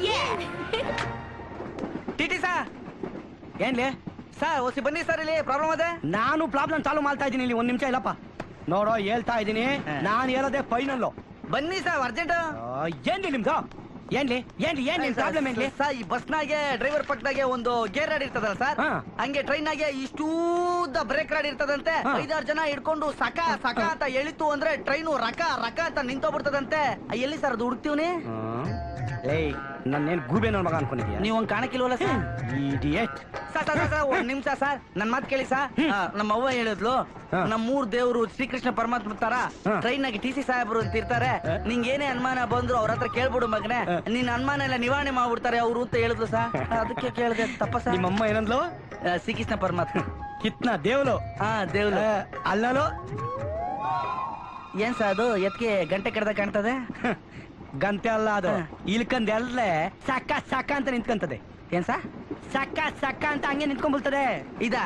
Speaker 12: ಟಿಟಿ ಸಾ ಏನ್ಲಿ ಸರ್ ಓಸಿ ಬನ್ನಿ ಸರ್ ಇಲ್ಲಿ ಪ್ರಾಬ್ಲಮ್ ಅದೇ
Speaker 11: ನಾನು ಪ್ರಾಬ್ಲಮ್ ಚಾಲು ಮಾಡ್ತಾ ಇದ್ದೀನಿ ಇಲ್ಲಿ ಒಂದ್ ನಿಮಿಷ ಇಲ್ಲಪ್ಪ ನೋಡೋ ಹೇಳ್ತಾ ಇದ್ದೀನಿ ನಾನು ಹೇಳೋದೇ ಫೈನಲ್
Speaker 12: ಬನ್ನಿ ಸರ್ ಅರ್ಜೆಂಟ್
Speaker 11: ಏನ್ಲಿ ನಿಮ್ದು ಏನ್ಲಿ ಏನ್ಲಿ ಏನ್ ನಿಮ್ ಪ್ರಾಬ್ಲಮ್ ಏನ್ಲಿ
Speaker 12: ಸರ್ ಈ ಬಸ್ನಾಗೆ ಡ್ರೈವರ್ ಪಕ್ಕದಾಗೆ ಒಂದು ಗೇರ್ ರಾಡ್ ಇರ್ತದಲ್ಲ ಸರ್ ಹಂಗೆ ಟ್ರೈನ್ ನಾಗೆ ಇಷ್ಟೂದ ಬ್ರೇಕ್ ರಾಡ್ ಇರ್ತದಂತೆ ಐದಾರು ಜನ ಹಿಡ್ಕೊಂಡು ಸಕ ಸಕ ಅಂತ ಎಳಿತು ಅಂದ್ರೆ ಟ್ರೈನು ರಕ ರಕ ಅಂತ ನಿಂತೋಗ್ಬಿಡ್ತದಂತೆ ಆ, ಎಲ್ಲಿ ಸರ್ ಅದು ಹುಡುಕ್ತೀವ್ನಿ
Speaker 11: ಏಯ್ ನನ್ನೇನ್ ಗೂಬೆ ನನ್ನ ಮಗ ಅನ್ಕೊಂಡಿದ್ಯಾ
Speaker 12: ನೀವ್ ಹಂಗ್ ಕಾಣಕ್ಕಿಲ್ವಲ್ಲ sir
Speaker 11: idiot
Speaker 12: sir sir sir ಒಂದ್ ನಿಮಿಷ ಸರ್ ನನ್ ಮಾತ್ ಕೇಳಿ ಸರ್ ಆ, ನಮ್ಮ ಅವ್ವ ಹೇಳಿದ್ಲು ನಮ್ಮ ಮೂರ್ ದೇವ್ರು ಶ್ರೀಕೃಷ್ಣ ಪರಮಾತ್ಮ ತರ ಟ್ರೈನ್ ನಾಗೆ ಟಿ ಸಿ ಸಾಹೇಬ್ರು ಅಂತ ಇರ್ತಾರೆ ನಿಂಗೆ ಏನೇ ಅನುಮಾನ ಬಂದ್ರು ಅವ್ರ ಹತ್ರ ಕೇಳ್ಬಿಡು ಮಗನೆ ನಿನ್ ಅನುಮಾನ ಎಲ್ಲ ನಿವಾರಣೆ ಮಾಡ್ಬಿಡ್ತಾರೆ ಅವ್ರು ಅಂತ ಹೇಳಿದ್ಲು ಸರ್ ಅದಕ್ಕೆ ಕೇಳಿದೆ ತಪ್ಪ ಸರ್
Speaker 11: ನಿಮ್ಮಮ್ಮ ಏನಂದ್ಲು
Speaker 12: ಶ್ರೀಕೃಷ್ಣ ಪರಮಾತ್ಮ
Speaker 11: ಕಿತ್ನ ದೇವ್ಲು
Speaker 12: ಹಾ ದೇವ್ಲು
Speaker 11: ಅಲ್ಲಲು
Speaker 12: ಏನ್ ಸರ್ ಅದು ಎತ್ಗೆ ಗಂಟೆ ಕಡ್ದ ಕಾಣ್ತದೆ
Speaker 11: ಗಂಟೆ ಅಲ್ಲ ಅದು ಇಲ್ಕಂದ್ ಎಲ್ಲೇ ಸಕ್ಕ ಸಕ್ಕ ಅಂತ ನಿಂತ್ಕಂತದೆ
Speaker 12: ಏನ್ ಸರ್
Speaker 11: ಸಕ್ಕ ಸಕ್ಕ ಅಂತ ಹಂಗೆ ನಿಂತ್ಕೊಂಡ್ಬಿಡ್ತದೆ
Speaker 12: ಇದಾ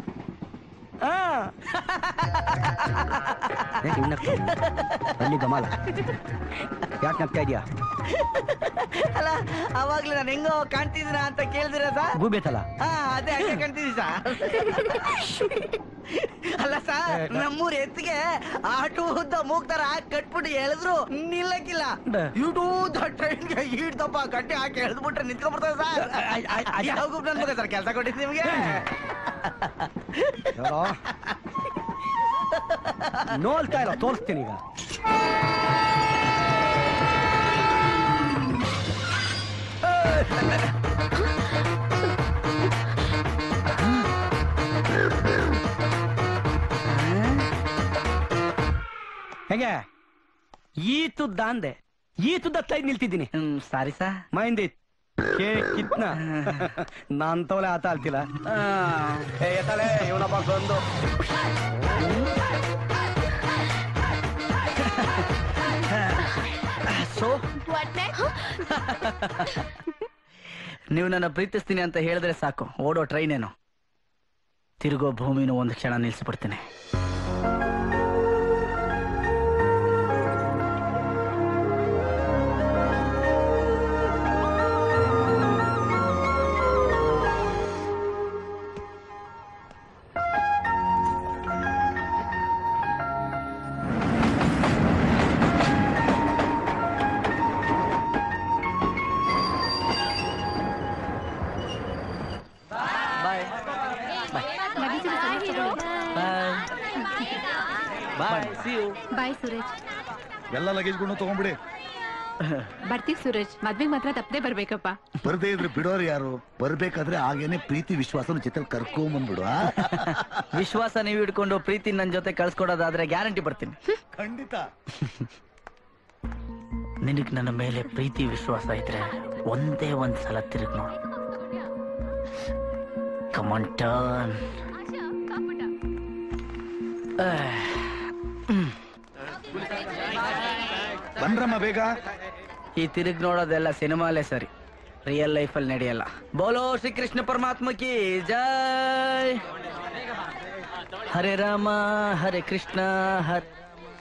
Speaker 11: ಅಲ್ಲಿ ಗಮಾಲ ಯಾಕೆ ನಗ್ತಾ ಇದೀಯಾ
Speaker 12: ಅಲ್ಲ ಅವಾಗ್ಲೇ ನಾನು ಹೆಂಗೋ ಕಾಣ್ತಿದ್ದೀನ ಅಂತ ಕೇಳಿದಿರ ಸರ್
Speaker 11: ಗೂಬೇತಲ್ಲ
Speaker 12: ಹಾ ಅದೇ ಹಂಗೆ ಕಾಣ್ತಿದ್ದಿ ಸರ್ ಅಲ್ಲ ಸರ್ ನಮ್ಮೂರ್ ಎತ್ತಿಗೆ ಆಟೋ ಉದ್ದ ಮೂಗ್ತಾರ ಕಟ್ಬಿಟ್ಟು ಎಳೆದ್ರು ನಿಲ್ಲಕ್ಕಿಲ್ಲ ಇಡೂದ ಟ್ರೈನ್ಗೆ ಈಡ್ದಪ್ಪ ಗಡ್ಡೆ ಹಾಕಿ ಎಳೆದ್ಬಿಟ್ರೆ ನಿಂತ್ಕೊಂಡ್ಬಿಡ್ತಾರೆ ಸರ್ ಯಾವ ಗುಂಪ್ ನನ್ ಮಗ ಸರ್ ಕೆಲಸ ಕೊಟ್ಟಿದ್ದು ನಿಮ್ಗೆ
Speaker 11: ಹೇಳೋ. ನೋಡ್ತಾ ಇಲ್ಲ ತೋರಿಸ್ತೀನಿ ಈಗ ಹೇಗೆ ಈ ತುದ್ದ ಅಂದೆ ಈ ತುದ್ದ ತೈದ್ ನಿಲ್ತಿದ್ದೀನಿ
Speaker 12: ಸಾರಿ ಸಾ
Speaker 11: ಮೈಂದಿ ಕೇ ಕಿತ್ನ ನಾನ್ ತವಲೆ ಆತ ಅಲ್ತಿಲ್ಲ ಏ ಎತ್ತಲೆ ಇವನಪ್ಪ ಬಂದು
Speaker 12: ಸೊ ನೀವು ನನ್ನ ಪ್ರೀತಿಸ್ತೀನಿ ಅಂತ ಹೇಳಿದ್ರೆ ಸಾಕು ಓಡೋ ಟ್ರೈನ್ ಏನು ತಿರುಗೋ ಭೂಮಿನೂ ಒಂದು ಕ್ಷಣ ನಿಲ್ಲಿಸ್ಬಿಡ್ತೀನಿ bye bye see you
Speaker 5: bye Suresh
Speaker 9: ಎಲ್ಲ ಲಗೇಜ್ಗಳನ್ನು ತಗೊಂಡ್ಬಿಡಿ
Speaker 5: ಬರ್ತೀವಿ ಸುರೇಶ್ ಮದ್ವೆಗ್ ಮಾತ್ರ ತಪ್ಪದೆ ಬರ್ಬೇಕಪ್ಪ
Speaker 9: ಬರ್ದೇ ಇದ್ರೆ ಬಿಡೋರು ಯಾರು ಬರ್ಬೇಕಾದ್ರೆ ಆಗೇನೆ ಪ್ರೀತಿ ವಿಶ್ವಾಸನ ಜೊತೆ ಕರ್ಕೊಂಬಂದ್ಬಿಡು ಆ?
Speaker 12: ವಿಶ್ವಾಸ ನೀವು ಹಿಡ್ಕೊಂಡು ಪ್ರೀತಿ ನನ್ನ ಜೊತೆ ಕಳ್ಸ್ಕೊಡೋದಾದ್ರೆ ಗ್ಯಾರಂಟಿ ಬರ್ತೀನಿ
Speaker 9: ಖಂಡಿತ
Speaker 12: ನಿನಗ್ ನನ್ನ ಮೇಲೆ ಪ್ರೀತಿ ವಿಶ್ವಾಸ ಇದ್ರೆ ಒಂದೇ ಒಂದ್ ಸಲ ತಿರುಗ್ ನೋಡು ಕಮಾನ್ ಟರ್ನ್
Speaker 9: ಬನ್ರಮ್ಮ ಬೇಗ
Speaker 12: ಈ ತಿರುಗ್ ನೋಡೋದೆಲ್ಲ ಸಿನಿಮಾಲೇ ಸರಿ ರಿಯಲ್ ಲೈಫಲ್ಲಿ ನಡೆಯಲ್ಲ ಬೋಲೋ ಶ್ರೀಕೃಷ್ಣ ಪರಮಾತ್ಮ ಕಿ ಜೈ ಹರೇ ರಾಮ ಹರೇ ಕೃಷ್ಣ ಹರ್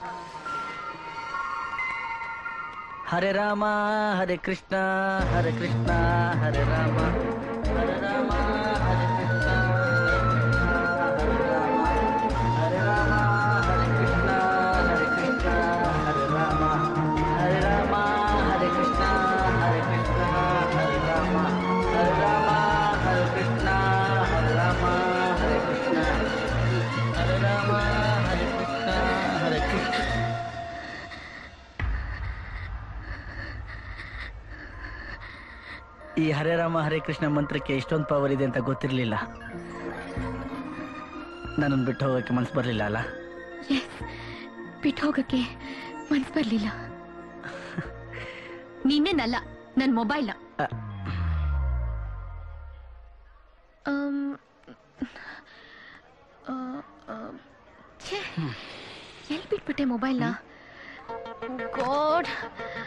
Speaker 12: ಹರೇ ರಾಮ ಹರೇ ಕೃಷ್ಣ ಹರೇ ಕೃಷ್ಣ ಹರೇ ರಾಮ ಹರೇ ರಾಮ ಹರೇ ಕೃಷ್ಣ ಹರೇ ರಾಮ ಹರೇ ಕೃಷ್ಣ ಹರೇ ಕೃಷ್ಣ ಹರೇ ರಾಮ ಹರೇ ರಾಮ ಹರೇ ಕೃಷ್ಣ ಹರೇ ಕೃಷ್ಣ ಹರೇ ರಾಮ ಹರೇ ರಾಮ ಹರೇ ಕೃಷ್ಣ ಹರೇ ರಾಮ ಹರೇ ಕೃಷ್ಣ ಹರೇ ರಾಮ ಹರೇ ಕೃಷ್ಣ ಹರೇ ಕೃಷ್ಣ ಈ ಹರೇ ರಾಮ ಹರೇ ಕೃಷ್ಣ ಮಂತ್ರಕ್ಕೆ ಇಷ್ಟೊಂದು ಪವರ್ ಇದೆ ಅಂತ ಗೊತ್ತಿರಲಿಲ್ಲ ನನ್ನನ್ನು ಬಿಟ್ಟು ಹೋಗೋಕ್ಕೆ ಮನ್ಸು ಬರಲಿಲ್ಲ ಅಲ್ಲ
Speaker 5: ಬಿಟ್ಟು ಹೋಗಕ್ಕೆ ಮನ್ಸ್ ಬರ್ಲಿಲ್ಲ ನಿನ್ನೆನಲ್ಲ ನನ್ ಮೊಬೈಲ್ನ ಎಲ್ಲಿ ಬಿಟ್ಬಿಟ್ಟೆ ಮೊಬೈಲ್ನ god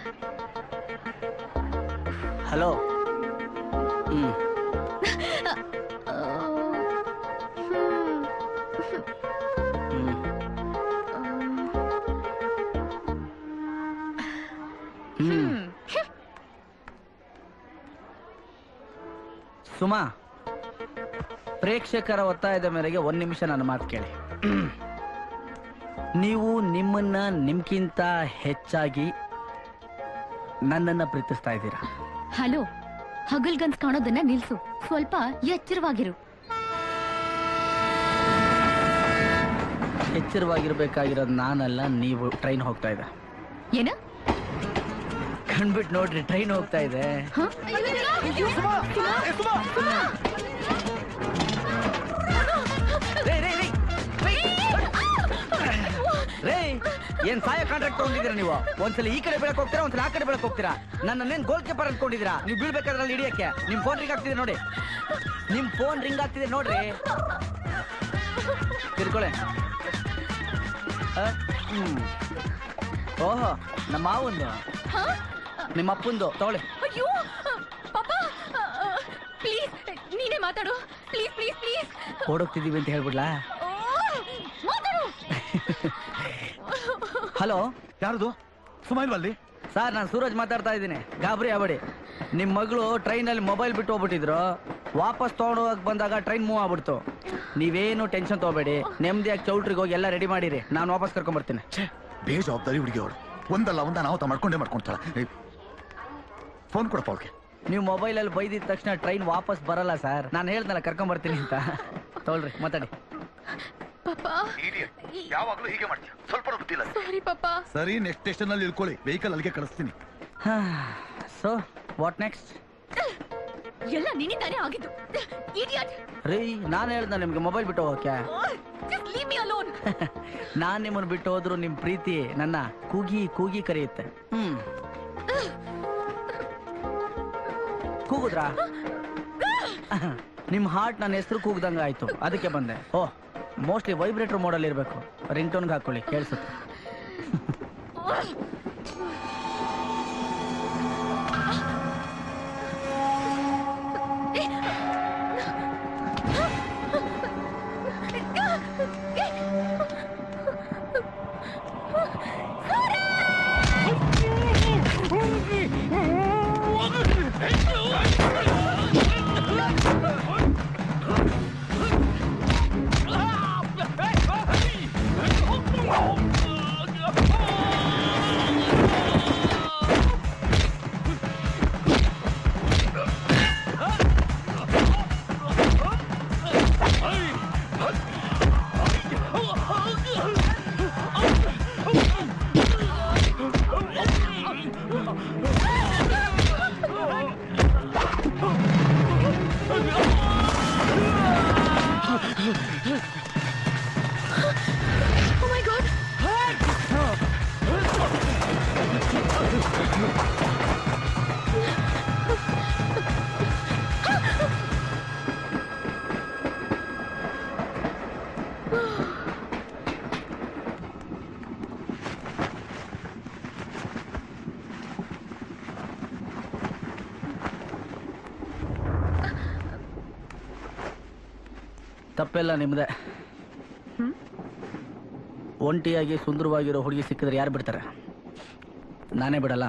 Speaker 12: hello hmm hmm Suma ಪ್ರೇಕ್ಷಕರ ಒತ್ತಾಯದ ಮೇರೆಗೆ ಒಂದ್ ನಿಮಿಷ ನನ್ನ ಮಾತು ಕೇಳಿ ನೀವು ನಿಮ್ಮನ್ನ ನಿಮ್ಗಿಂತ ಹೆಚ್ಚಾಗಿ ನನ್ನನ್ನ ಪ್ರೀತಿಸ್ತಾ ಇದ್ದೀರಾ
Speaker 5: ಹಲೋ ಹಗಲ್ಗನ್ಸ್ ಕಾಣೋದನ್ನ ನಿಲ್ಸು ಸ್ವಲ್ಪ ಎಚ್ಚರವಾಗಿರು
Speaker 12: ಎಚ್ಚರವಾಗಿರ್ಬೇಕಾಗಿರೋದು ನಾನಲ್ಲ ನೀವು ಟ್ರೈನ್ ಹೋಗ್ತಾ ಇದೆ
Speaker 5: ಏನ
Speaker 12: ಕಣ್ಬಿಟ್ಟು ನೋಡ್ರಿ ಟ್ರೈನ್ ಹೋಗ್ತಾ ಇದೆ ರೇ, ರೇ, ರೇ, ರೇ. ರೇ ಏನ್ ಸಾಯ ಕಾಂಟ್ರಾಕ್ಟ್ ತಗೊಂಡಿದ್ದೀರಾ ನೀವು ಒಂದ್ಸಲ ಈ ಕಡೆ ಬೆಳಕ್ ಹೋಗ್ತೀರಾ ಒಂದ್ಸಲ ಆ ಕಡೆ ಬೆಳಕ್ ಹೋಗ್ತೀರಾ ನನ್ನೇನ್ ಗೋಲ್ ಕೀಪರ್ ಅನ್ಕೊಂಡಿದ್ದೀರಾ ನೀವು ಬೀಳ್ಬೇಕಾದ್ರೆ ಅಲ್ಲಿ ಹಿಡಿಯಕ್ಕೆ ನಿಮ್ ಫೋನ್ ರಿಂಗ್ ಆಗ್ತಿದೆ ನೋಡಿ ನಿಮ್ ಫೋನ್ ರಿಂಗ್ ಆಗ್ತಿದೆ ನೋಡ್ರಿ ತಿರ್ಕೊಳ್ಳೆ ಆ, ಹ್ಮ್. ಓಹೋ ನಮ್ಮ ಮಾವಂದು ನಿಮ್ಮ ಅಪ್ಪಂದು ತಗೊಳ್ಳಿ
Speaker 5: ಅಯ್ಯೋ ಪಾಪ ಪ್ಲೀಸ್ ನೀನೇ ಮಾತಾಡು ಪ್ಲೀಸ್ ಪ್ಲೀಸ್ ಪ್ಲೀಸ್
Speaker 12: ಓಡೋಗ್ತಿದೀವಿ ಅಂತ ಹೇಳ್ಬಿಡ್ಲಾ
Speaker 5: ಮಾತಾಡು
Speaker 12: ಹಲೋ
Speaker 9: ಯಾರದು ಸುಮಾ ಇಲ್ವಾ ಅಲ್ಲಿ
Speaker 12: ಸರ್ ನಾನು ಸೂರಜ್ ಮಾತಾಡ್ತಾ ಇದ್ದೀನಿ ಗಾಬರಿ ಆಗ್ಬೇಡಿ ನಿಮ್ಮ ಮಗಳು ಟ್ರೈನಲ್ಲಿ ಮೊಬೈಲ್ ಬಿಟ್ಟು ಹೋಗ್ಬಿಟ್ಟಿದ್ರು ವಾಪಸ್ ತಗೊಂಡು ಹೋಗಕ್ ಬಂದಾಗ ಟ್ರೈನ್ ಮೂವ್ ಆಗ್ಬಿಡ್ತು ನೀವೇನು ಟೆನ್ಷನ್ ತಗೋಬೇಡಿ ನೆಮ್ಮದಿಯಾಗಿ ಚೌಲ್ಟ್ರಿಗೆ ಹೋಗಿ ಎಲ್ಲ ರೆಡಿ ಮಾಡಿರಿ ನಾನು ವಾಪಸ್ ಕರ್ಕೊಂಡ್ ಬರ್ತೀನಿ
Speaker 9: ಬೇಜವಾಬ್ದಾರಿ ಹುಡುಗಿ ಅವಳು ಒಂದಲ್ಲ ಒಂದ ನಾವು ಮಾಡ್ಕೊಂಡೇ ಮಾಡ್ಕೊಂತಾಳ ಫೋನ್ ಕೊಡಪ್ಪ ಅವಳಿಗೆ
Speaker 12: ನೀವು ಮೊಬೈಲಲ್ಲಿ ಬೈದಿದ ತಕ್ಷಣ ಟ್ರೈನ್ ವಾಪಸ್ ಬರಲ್ಲ ಸರ್ ನಾನು ಹೇಳ್ದಲ್ಲ ಕರ್ಕೊಂಡ್ ಬರ್ತೀನಿ ಅಂತ ತೊಗೊಳ್ರಿ ಮಾತಾಡಿ
Speaker 5: ಪಾಪ
Speaker 9: ಯಾವಾಗ್ಲೂ ಹೀಗೆ ಮಾಡ್ತೀಯ ಸ್ವಲ್ಪ ಬುದ್ಧಿ ಇಲ್ಲ
Speaker 5: ಸಾರಿ ಪಾಪ
Speaker 9: ಸರಿ ನೆಕ್ಸ್ಟ್ ಸ್ಟೇಷನ್ ಅಲ್ಲಿ ಇಳ್ಕೊಳ್ಳಿ ವೆಹಿಕಲ್ ಅಲ್ಲಿಗೆ ಕಳಿಸ್ತೀನಿ
Speaker 12: ಸೊ ವಾಟ್ ನೆಕ್ಸ್ಟ್
Speaker 5: ಎಲ್ಲ ನಿನ್ನಿಂದಾನೇ ಆಗಿದ್ದು ಇಡಿಯಟ್
Speaker 12: ರೀ ನಾನು ಹೇಳ್ದ ನಿಮ್ಗೆ ಮೊಬೈಲ್ ಬಿಟ್ಟು ಹೋಗಕ್ಕೆ
Speaker 5: ಜಸ್ಟ್ ಲೀವ್ ಮೀ ಅಲೋನ್
Speaker 12: ನಾನ್ ನಿಮ್ಮನ್ನ ಬಿಟ್ಟು ಹೋದ್ರು ನಿಮ್ ಪ್ರೀತಿ ನನ್ನ ಕೂಗಿ ಕೂಗಿ ಕರೆಯುತ್ತೆ ಹ್ಮ್ ಕೂಗುದ್ರಾ ನಿಮ್ ಹಾರ್ಟ್ ನನ್ನ ಹೆಸರು ಕೂಗ್ದಂಗ ಆಯ್ತು ಅದಕ್ಕೆ ಬಂದೆ ಓ ಮೋಸ್ಟ್ಲಿ ವೈಬ್ರೇಟರ್ ಮೋಡಲ್ ಇರ್ಬೇಕು ರಿಂಗ್ ಟೋನ್ಗೆ ಹಾಕೊಳ್ಳಿ ಕೇಳಿಸುತ್ತೆ
Speaker 5: Oh my god!
Speaker 12: ತಪ್ಪೆಲ್ಲ ನಿಮ್ದೆ ಒಂಟಿಯಾಗಿ ಸುಂದರವಾಗಿರೋ ಹುಡುಗಿ ಸಿಕ್ಕಿದ್ರೆ ಯಾರು ಬಿಡ್ತಾರೆ ನಾನೇ ಬಿಡಲ್ಲ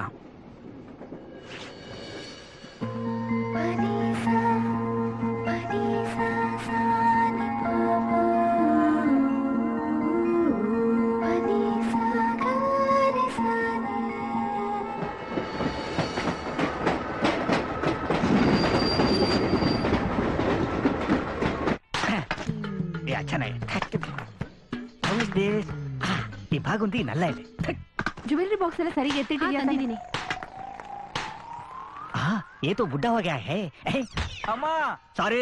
Speaker 4: ಯಾ ಚೆನ್ನಾಗಿ How is this? ಆ, ಈ ಬಾಗುಂದಿ ನಲ್ಲ ಇದೆ
Speaker 5: ಜ್ಯುವೆಲರಿ ಬಾಕ್ಸ್ ಎಲ್ಲ ಸರಿಗೆ ಎತ್ತಿಟ್ಟಿದ್ಯಾ ತಂದಿದ್ದೀನಿ
Speaker 4: ಆ ये तो बुढ़ा हो गया है
Speaker 12: ಅಮ್ಮ
Speaker 4: ಸಾರಿ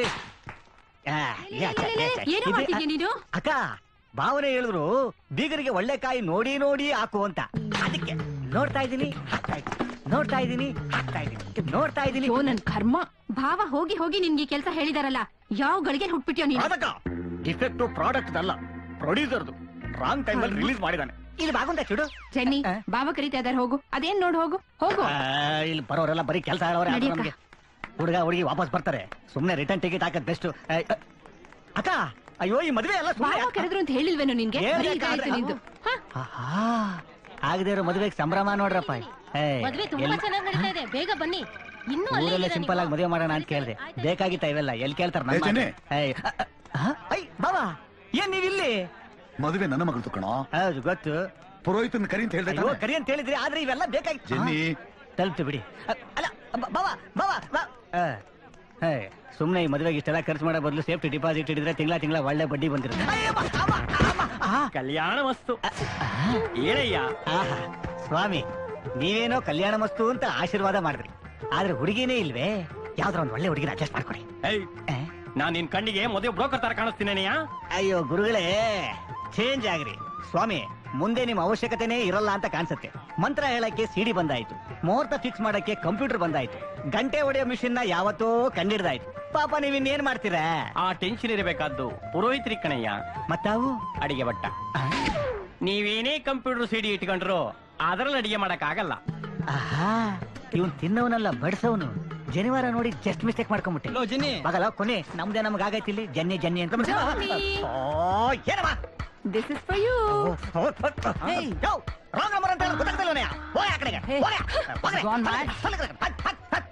Speaker 5: ಏನೋ ಮಾಡ್ತಿದ್ಯಾ ನೀನು
Speaker 4: ಅಕ್ಕ ಭಾವನೆ ಹೇಳಿದ್ರು ಬೀಗರಿಗೆ ಒಳ್ಳೆ ಕಾಯಿ ನೋಡಿ ನೋಡಿ ಹಾಕು ಅಂತ ಅದಕ್ಕೆ ನೋಡ್ತಾ ಇದ್ದೀನಿ ಹಾಕ್ತಾ ಇದ್ದೀನಿ ನೋಡ್ತಾ ಇದ್ದೀನಿ ಹಾಕ್ತಾ ಇದ್ದೀನಿ ನೋಡ್ತಾ ಇದ್ದೀನಿ
Speaker 5: ಯೋ ನನ್ ಕರ್ಮ ಭಾವ ಹೋಗಿ ಹೋಗಿ ನಿನ್ಗೆ ಕೆಲಸ ಹೇಳಿದಾರಲ್ಲ ಯಾವ ಗಳಿಗೆ ಹುಟ್ಬಿಟ್ಯೋ ನೀನು
Speaker 4: ಅದಕ್ಕ ಡಿಫೆಕ್ಟ್ ಪ್ರಾಡಕ್ಟ್ ಅಲ್ಲ ಪ್ರೊಡ್ಯೂಸರ್ದು ರಾಂಗ್ ಟೈಮ್ ಅಲ್ಲಿ ರಿಲೀಸ್ ಮಾಡಿದಾನೆ ಇಲ್ಲಿ ಬಾಗುಂದ ಚುಡು
Speaker 5: ಜೆನ್ನಿ ಬಾವ ಕರೀತಾ ಇದಾರೆ ಹೋಗು ಅದೇನ್ ನೋಡ್ ಹೋಗು ಹೋಗು
Speaker 4: ಆ, ಇಲ್ಲಿ ಬರೋರೆಲ್ಲ ಬರೀ ಕೆಲಸ ಹೇಳೋರೆ
Speaker 5: ನಡಿ ಅಕ್ಕ.
Speaker 4: ನಮಗೆ ಹುಡುಗ ಹುಡುಗಿ ವಾಪಸ್ ಬರ್ತಾರೆ ಸುಮ್ನೆ ರಿಟರ್ನ್ ಟಿಕೆಟ್ ಹಾಕದ್ ಬೆಸ್ಟ್ ಅಕ್ಕ ಅಯ್ಯೋ ಈ ಮದುವೆ ಎಲ್ಲ ಸುಮ್ನೆ
Speaker 5: ಬಾವ
Speaker 4: ಯಾಕೆ?
Speaker 5: ಕರೆದ್ರು ಅಂತ ಹೇಳಿಲ್ವೇನೋ ನಿನ್ಗೆ
Speaker 4: ಏನ್
Speaker 5: ಬರೀ
Speaker 4: ಬೇಕಾದ್ರೆ-
Speaker 5: ಇದಾಯ್ತು ನಿಂದು ಹ?
Speaker 4: ಆಹಾ, ಆಗದೆ ಇರೋ ಮದುವೆಗೆ ಸಂಭ್ರಮ ನೋಡ್ರಪ್ಪ ಏ,
Speaker 3: ಮದ್ವೆ ತುಂಬಾ
Speaker 4: ಎಲ್-
Speaker 3: ಚೆನ್ನಾಗಿ ನಡೀತಾ ಇದೆ ಬೇಗ ಬನ್ನಿ ಇನ್ನೂ ಅಲ್ಲೇ
Speaker 4: ಊರಲ್ಲೇ
Speaker 3: ಇದ್ದೀರಾ
Speaker 4: ಸಿಂಪಲ್ ಆಗಿ
Speaker 3: ನೀವು?
Speaker 4: ಮದುವೆ ಮಾಡೋಣ ಅಂತ ಕೇಳಿದೆ ಬೇಕಾಗಿತ್ತ ಇವೆಲ್ಲ ಎಲ್ಲಿ ಕೇಳ್ತಾರ
Speaker 9: ಏ, ಚೆನ್ನಿ.
Speaker 4: ಬಾಬಾ ಏನ್ ನೀವಿಲ್ಲಿ
Speaker 9: ಮದುವೆ ನನ್ನ ಮಗಳು ಕಣೋ
Speaker 4: ಹೌದು ಗೊತ್ತು
Speaker 9: ಪುರೋಹಿತನ ಕರಿ ಅಂತ ಹೇಳ್ದೆ
Speaker 4: ಅಯ್ಯೋ
Speaker 9: ತಾನೇ?
Speaker 4: ಕರಿ ಅಂತ ಹೇಳಿದ್ರಿ ಆದ್ರೆ ಇವೆಲ್ಲ ಬೇಕಾಗಿ
Speaker 9: ಜೆನ್ನಿ.
Speaker 4: ತಲುಪ್ತು ಬಿಡಿ ಅ- ಅಲ್ಲ ಬ- ಬಾವ ಬಾವ ಬಾ ಆ, ಹೇ, ಸುಮ್ನೆ ಈ ಮದುವೆಗೆ ಇಷ್ಟೆಲ್ಲ ಖರ್ಚು ಮಾಡೋ ಬದಲು ಸೇಫ್ಟಿ ಡಿಪಾಸಿಟ್ ಇಟ್ಟಿದ್ರೆ ತಿಂಗಳ ತಿಂಗಳ ಒಳ್ಳೆ ಬಡ್ಡಿ ಬಂದಿರುತ್ತೆ
Speaker 12: ಕಲ್ಯಾಣ ವಸ್ತು ಏನಯ್ಯ
Speaker 4: ಆಹಾ, ಸ್ವಾಮಿ ನೀವೇನೋ ಕಲ್ಯಾಣ ಮಸ್ತು ಅಂತ ಆಶೀರ್ವಾದ ಮಾಡಿದ್ರಿ ಆದ್ರೆ ಹುಡುಗಿನೇ ಇಲ್ವೇ ಯಾವ್ದ್ರ ಒಂದ್ ಒಳ್ಳೆ ಹುಡುಗಿನ ಅಡ್ಜಸ್ಟ್ ಮಾಡ್ಕೊಡಿ
Speaker 12: ನಾನ್ ನಿನ್ ಕಣ್ಣಿಗೆ ಮದುವೆ ಬ್ರೋಕರ್ ತರ ಕಾಣಿಸ್ತೀನೇನೆಯಾ
Speaker 4: ಅಯ್ಯೋ ಗುರುಗಳೇ ಚೇಂಜ್ ಆಗ್ರಿ ಸ್ವಾಮಿ ಮುಂದೆ ನಿಮ್ ಅವಶ್ಯಕತೆನೇ ಇರಲ್ಲ ಅಂತ ಕಾಣಿಸುತ್ತೆ ಮಂತ್ರ ಹೇಳಕ್ಕೆ ಸಿಡಿ ಬಂದಾಯ್ತು ಮುಹೂರ್ತ ಫಿಕ್ಸ್ ಮಾಡಕ್ಕೆ ಕಂಪ್ಯೂಟರ್ ಬಂದಾಯ್ತು ಗಂಟೆ ಹೊಡೆಯೋ ಮಿಷಿನ್ ನ ಯಾವತ್ತೋ ಕಂಡಿಡ್ದಾಯ್ತು ಪಾಪ ನೀವ್ ಇನ್ನೇನ್ ಮಾಡ್ತೀರಾ
Speaker 12: ಆ ಟೆನ್ಷನ್ ಇರಬೇಕಾದ್ದು ಪುರೋಹಿತ್ರಿ ಕಣಯ್ಯ
Speaker 4: ಮತ್ತಾವು
Speaker 12: ಅಡಿಗೆ ಭಟ್ಟ ನೀವೇನೇ ಕಂಪ್ಯೂಟರ್ ಸಿಡಿ ಇಟ್ಕೊಂಡ್ರು ಅದ್ರಲ್ಲಿ ಅಡಿಗೆ ಮಾಡಕ್ ಆಗಲ್ಲ
Speaker 4: ಆಹಾ ಇವನ್ ತಿನ್ನವನಲ್ಲ ಬಡ್ಸವನು ಜನಿವಾರ ನೋಡಿ ಜಸ್ಟ್ ಮಿಸ್ಟೇಕ್ ಮಾಡ್ಕೊಂಬಿಟ್ಟೆ
Speaker 12: ಜನ್ನಿ
Speaker 4: ಮಗಲ ಕೊನೆ ನಮ್ದೇ ನಮ್ಗೆ ಆಗೈತಿ ಇಲ್ಲಿ ಜನ್ನಿ ಜನ್ನಿ ಅಂತ
Speaker 5: ಜಾನಿ.
Speaker 4: ಓ ಏನಮ್ಮ
Speaker 5: this is for you
Speaker 4: yo, wrong number ಅಂತ ಹೇಳೋದು ಗೊತ್ತಾಗ್ತಿಲ್ವನೇ? ಹೋಗಿ ಆ ಕಡೆಗೆ, ಹೋಗಿ. ಹೋಗ್ರಿ.
Speaker 5: Gone mad.
Speaker 4: ಸಲ್ಲ ಕಡೆಗೆ. ಹತ್, ಹತ್, ಹತ್.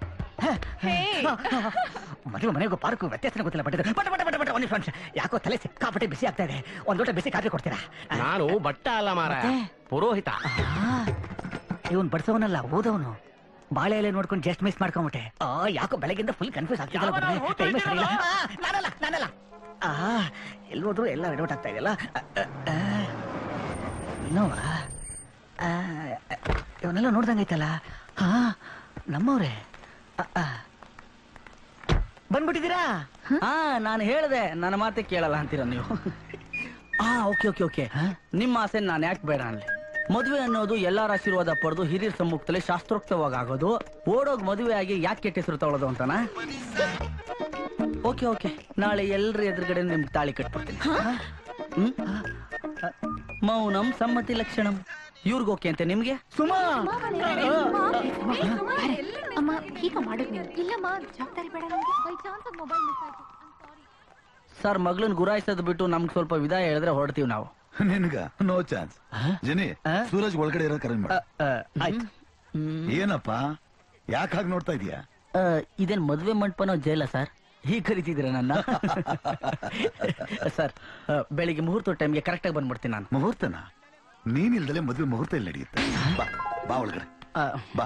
Speaker 4: ಮದುವೆ ಮನೆಗೂ ಪಾರ್ಕು ವ್ಯತ್ಯಾಸನೇ ಗೊತ್ತಿಲ್ಲ ಬಟ್ ಇದು- ಬಟ್ ಬಟ್ ಬಟ್ ಬಟ್ ಒಂದ್ ನಿಮಿಷ, ಒಂದ್ ನಿಮಿಷ. ಯಾಕೋ ತಲೆ ಸಿಕ್ಕಾಪಟ್ಟೆ ಬಿಸಿ ಆಗ್ತಾ ಇದೆ ಒಂದ್ ಲೋಟ ಬಿಸಿ ಕಾಫಿ ಕೊಡ್ತೀರಾ
Speaker 12: ನಾನು ಬಟ್ಟ ಅಲ್ಲ ಮಾರ ಪುರೋಹಿತ
Speaker 4: ಇವನ್ ಬಡ್ಸವನಲ್ಲ ಓದವನು ಬಾಳೆ ಎಲೆ ನೋಡ್ಕೊಂಡು ಜಸ್ಟ್ ಮಿಸ್ ಮಾಡ್ಕೊಂಬಿಟ್ಟೆ ಆ ಯಾಕೋ ಬೆಳಗಿಂದ ಫುಲ್ ಕನ್ಫ್ಯೂಸ್ ಆಗ್ತಿದ್ದಲ್ಲ
Speaker 12: ಯಾವನೋ
Speaker 4: ಬನ್ನಿ.
Speaker 12: ಹೋಗ್ತಾ
Speaker 4: Time ಸರಿಯಿಲ್ಲ.
Speaker 12: ಇದ್ದೀರಲ್ಲ?
Speaker 4: ಆ, ನಾನಲ್ಲ ನಾನಲ್ಲ ಆ ಎಲ್ಲಿ ಹೋದ್ರು ಎಲ್ಲ ಎಡವಟ್ ಆಗ್ತಾ ಇದೆಯಲ್ಲ ಆ, ಆ, ಆ. ಇನ್ನೋವಾ ಆ, ಇವನ್ನೆಲ್ಲ ನೋಡ್ದಂಗೈತಲ್ಲ ಹಾ ನಮ್ಮವ್ರೆ ಆ, ಆ. ಬಂದ್ಬಿಟ್ಟಿದ್ದೀರಾ
Speaker 12: ಹಾ ನಾನು ಹೇಳ್ದೆ ನನ್ನ ಮಾತೆ ಕೇಳಲ್ಲ ಅಂತೀರ ನೀವು ಹಾ ಓಕೆ ಓಕೆ ಓಕೆ ನಿಮ್ಮ ಆಸೆ ನಾನು ಯಾಕೆ ಬೇಡ ಅನ್ಲಿ ಮದುವೆ ಅನ್ನೋದು ಎಲ್ಲಾರ ಆಶೀರ್ವಾದ ಪಡೆದು ಹಿರಿಯರ ಸಮ್ಮುಖದಲ್ಲಿ ಶಾಸ್ತ್ರೋಕ್ತವಾಗಿ ಆಗೋದು ಓಡೋಗ್ ಮದುವೆ ಆಗಿ ಯಾಕೆ ಕೆಟ್ಟ ಹೆಸರು ತಗೊಳ್ಳೋದು ಅಂತನಾ ಓಕೆ ಓಕೆ ನಾಳೆ ಎಲ್ರ ಎದುರುಗಡೆ ನಿಮ್ಗೆ ತಾಳಿ ಕಟ್ಬಿಡ್ತೀನಿ ಹ್ಮ್? ಮೌನಂ ಸಮ್ಮತಿ ಲಕ್ಷಣಂ ಇವ್ರಿಗೆ ಓಕೆ ಅಂತೆ ನಿಮ್ಗೆ ಸುಮಾ
Speaker 5: ಅಮ್ಮ ಹೀಗ ಮಾಡೋದು ನೀನು ಇಲ್ಲಮ್ಮ ಜವಾಬ್ದಾರಿ ಬೇಡ ನಮ್ಗೆ ಬೈ ಚಾನ್ಸ್ ಮೊಬೈಲ್ ಮಿಸ್ ಆಯ್ತು
Speaker 12: ಸರ್ ಮಗಳನ್ ಗುರಾಯಿಸೋದ್ ಬಿಟ್ಟು ನಮ್ಗೆ ಸ್ವಲ್ಪ ವಿದಾಯ ಹೇಳಿದ್ರೆ ಹೊರಡ್ತೀವಿ ನಾವು
Speaker 9: ನಿನ್ಗ ನೋ ಚಾನ್ಸ್ ಜನಿ ಸೂರಜ್ ಒಳಗಡೆ ಇರೋ ಕರೆ ಮಾಡ
Speaker 4: ಆಯ್ತು
Speaker 9: ಏನಪ್ಪ ಯಾಕೆ ಹಾಗೆ ನೋಡ್ತಾ ಇದೀಯಾ
Speaker 12: ಆ, ಇದೇನ್ ಮದ್ವೆ ಮಂಟಪನೋ ಜೈಲ ಸರ್ ಹೀಗ್ ಕರಿತಿದ್ರ ನನ್ನ ಸರ್ ಆ, ಬೆಳಿಗ್ಗೆ ಮುಹೂರ್ತ ಟೈಮ್ಗೆ ಕರೆಕ್ಟ್ ಆಗಿ ಬಂದ್ಬಿಡ್ತೀನಿ ನಾನು
Speaker 9: ಮುಹೂರ್ತನ ನೀನಿಲ್ದಲೆ ಮದ್ವೆ ಮುಹೂರ್ತ ಇಲ್ಲಿ ನಡೆಯುತ್ತೆ ಬಾ ಬಾ ಒಳಗಡೆ
Speaker 12: ಆ,
Speaker 9: ಬಾ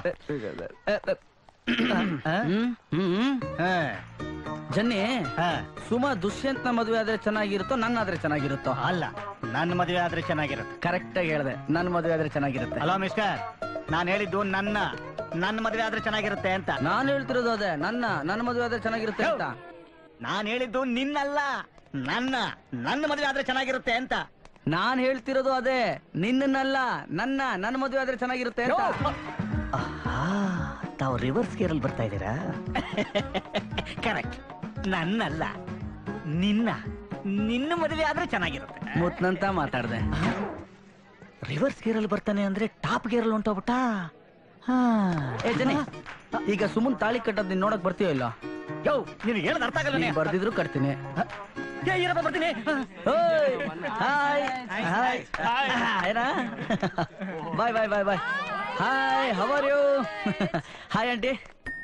Speaker 12: ಹ್ಮ್, ಹ್ಮ್. ಜನ್ನಿ ಸುಮಾ ದುಷ್ಯಂತ್ನ ಮದುವೆ ಆದ್ರೆ ಚೆನ್ನಾಗಿರುತ್ತೋ ನನ್ನ ಆದ್ರೆ ಚೆನ್ನಾಗಿರುತ್ತೋ
Speaker 4: ಅಲ್ಲ ನನ್ನ ಮದುವೆ ಆದ್ರೆ ಚೆನ್ನಾಗಿರುತ್ತೆ
Speaker 12: ಕರೆಕ್ಟ್ ಆಗಿ ಹೇಳ್ದೆ ನನ್ನ ಮದುವೆ ಆದ್ರೆ ಚೆನ್ನಾಗಿರುತ್ತೆ
Speaker 4: ಹಲೋ ಮಿಸ್ಟರ್ ನಾನು ಹೇಳಿದ್ದು ನನ್ನ ನನ್ನ ಮದುವೆ ಆದ್ರೆ ಚೆನ್ನಾಗಿರುತ್ತೆ ಅಂತ
Speaker 12: ನಾನು ಹೇಳ್ತಿರೋದು ಅದೇ ನನ್ನ ನನ್ನ ಮದುವೆ ಆದ್ರೆ ಚೆನ್ನಾಗಿರುತ್ತೆ ಅಂತ
Speaker 4: ನಾನು ಹೇಳಿದ್ದು ನಿನ್ನಲ್ಲ ನನ್ನ ನನ್ನ ಮದುವೆ ಆದ್ರೆ ಚೆನ್ನಾಗಿರುತ್ತೆ ಅಂತ
Speaker 12: ನಾನ್ ಹೇಳ್ತಿರೋದು ಅದೇ ನಿನ್ನನ್ನಲ್ಲ ನನ್ನ ನನ್ನ ಮದುವೆ ಆದ್ರೆ ಚೆನ್ನಾಗಿರುತ್ತೆ ಅಂತ
Speaker 4: ಆಹಾ, ತಾವು ರಿವರ್ಸ್ ಗೇರ್ ಅಲ್ಲಿ ಬರ್ತಾ ಇದ್ದೀರಾ ಕರೆಕ್ಟ್ ನನ್ನಲ್ಲ ನಿನ್ನ ನಿನ್ನ ಮದುವೆ ಆದ್ರೆ ಚೆನ್ನಾಗಿರುತ್ತೆ
Speaker 12: ಮುತ್ನಂತ ಮಾತಾಡ್ದೆ
Speaker 4: ರಿವರ್ಸ್ ಗೇರ್ ಅಲ್ಲಿ ಬರ್ತಾನೆ ಅಂದ್ರೆ ಟಾಪ್ ಗೇರ್ ಅಲ್ಲಿ ಹೊಂಟೋಗ್ಬಿಟ್ಟ
Speaker 12: ಏ ಜನಿ ಈಗ ಸುಮನ್ ತಾಳಿ ಕಟ್ಟೋದ್ ನೀನ್ ನೋಡಕ್ ಬರ್ತೀಯೋ ಇಲ್ಲ
Speaker 4: ಯೋ ನಿನಗೆ ಹೇಳೋದು ಅರ್ಥ ಆಗಲ್ಲ
Speaker 12: ನೀನ್ ಬರ್ದಿದ್ರು ಕಟ್ತೀನಿ
Speaker 4: ಏ, ಇರಪ್ಪ ಬರ್ತೀನಿ
Speaker 12: ಓಯ್, ಹಾಯ್ ಹಾಯ್ ಏನಾ bye bye bye bye hi how are you hi aunty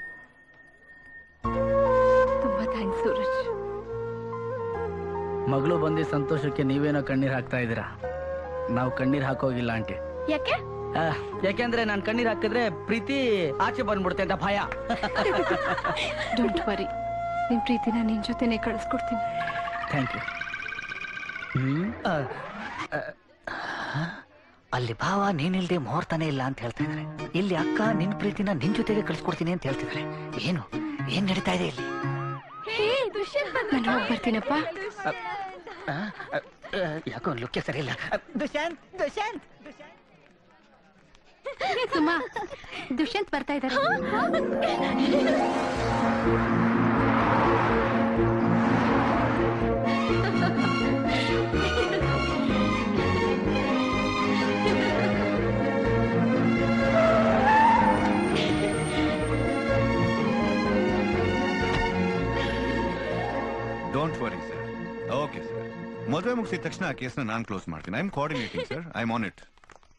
Speaker 5: ತುಂಬಾ ಥ್ಯಾಂಕ್ಸ್ ಸೂರಜ್
Speaker 12: ಮಗಳು ಬಂದಿ ಸಂತೋಷಕ್ಕೆ ನೀವೇನೋ ಕಣ್ಣೀರ್ ಹಾಕ್ತಾ ಇದ್ದೀರಾ ನಾವು ಕಣ್ಣೀರ್ ಹಾಕೋಗಿಲ್ಲ ಆಂಟಿ
Speaker 3: ಯಾಕೆ
Speaker 12: ಆ, ಯಾಕೆಂದ್ರೆ ನಾನ್ ಕಣ್ಣೀರ್ ಹಾಕಿದ್ರೆ ಪ್ರೀತಿ ಆಚೆ ಬಂದ್ಬಿಡುತ್ತೆ ಅಂತ ಭಯ
Speaker 5: ಡೋಂಟ್ ವರಿ ನಿಮ್ ಪ್ರೀತಿನ ನಿನ್ ಜೊತೆನೆ ಕಳಿಸ್ಕೊಡ್ತೀನಿ
Speaker 12: ಥ್ಯಾಂಕ್ ಯು ಹ್ಮ್ ಆ,
Speaker 4: ಅಲ್ಲಿ ಭಾವ ನೀನಿಲ್ದೆ ಮುಹೂರ್ತನೇ ಇಲ್ಲ ಅಂತ ಹೇಳ್ತಾ ಇದ್ದಾರೆ ಇಲ್ಲಿ ಅಕ್ಕ ನಿನ್ ಪ್ರೀತಿನ ನಿನ್ ಜೊತೆಗೆ ಕಳ್ಸ್ಕೊಡ್ತೀನಿ ಅಂತ ಹೇಳ್ತಿದ್ದಾರೆ ಏನು ಏನ್ ನಡೀತಾ ಇದೆ ಇಲ್ಲಿ
Speaker 3: ಹೇ ದುಷ್ಯಂತ್
Speaker 5: ನಾನು ಹೋಗಿ ಬರ್ತೀನಪ್ಪ
Speaker 4: ಆ, ಆ, ಆ, ಯಾಕೋ ಲುಕ್ಕೆ ಸರಿ ಇಲ್ಲ ದುಷ್ಯಂತ್ ದುಷ್ಯಂತ್
Speaker 5: ಸುಮಾ ದುಷ್ಯಂತ್ ಬರ್ತಾ ಇದ್ದಾರೆ
Speaker 14: don't worry sir okay sir ಮದುವೆ ಮುಗಿಸಿದ ತಕ್ಷಣ ಆ ಕೇಸ್ನ ನಾನು ಕ್ಲೋಸ್ ಮಾಡ್ತೀನಿ I am coordinating sir I am on it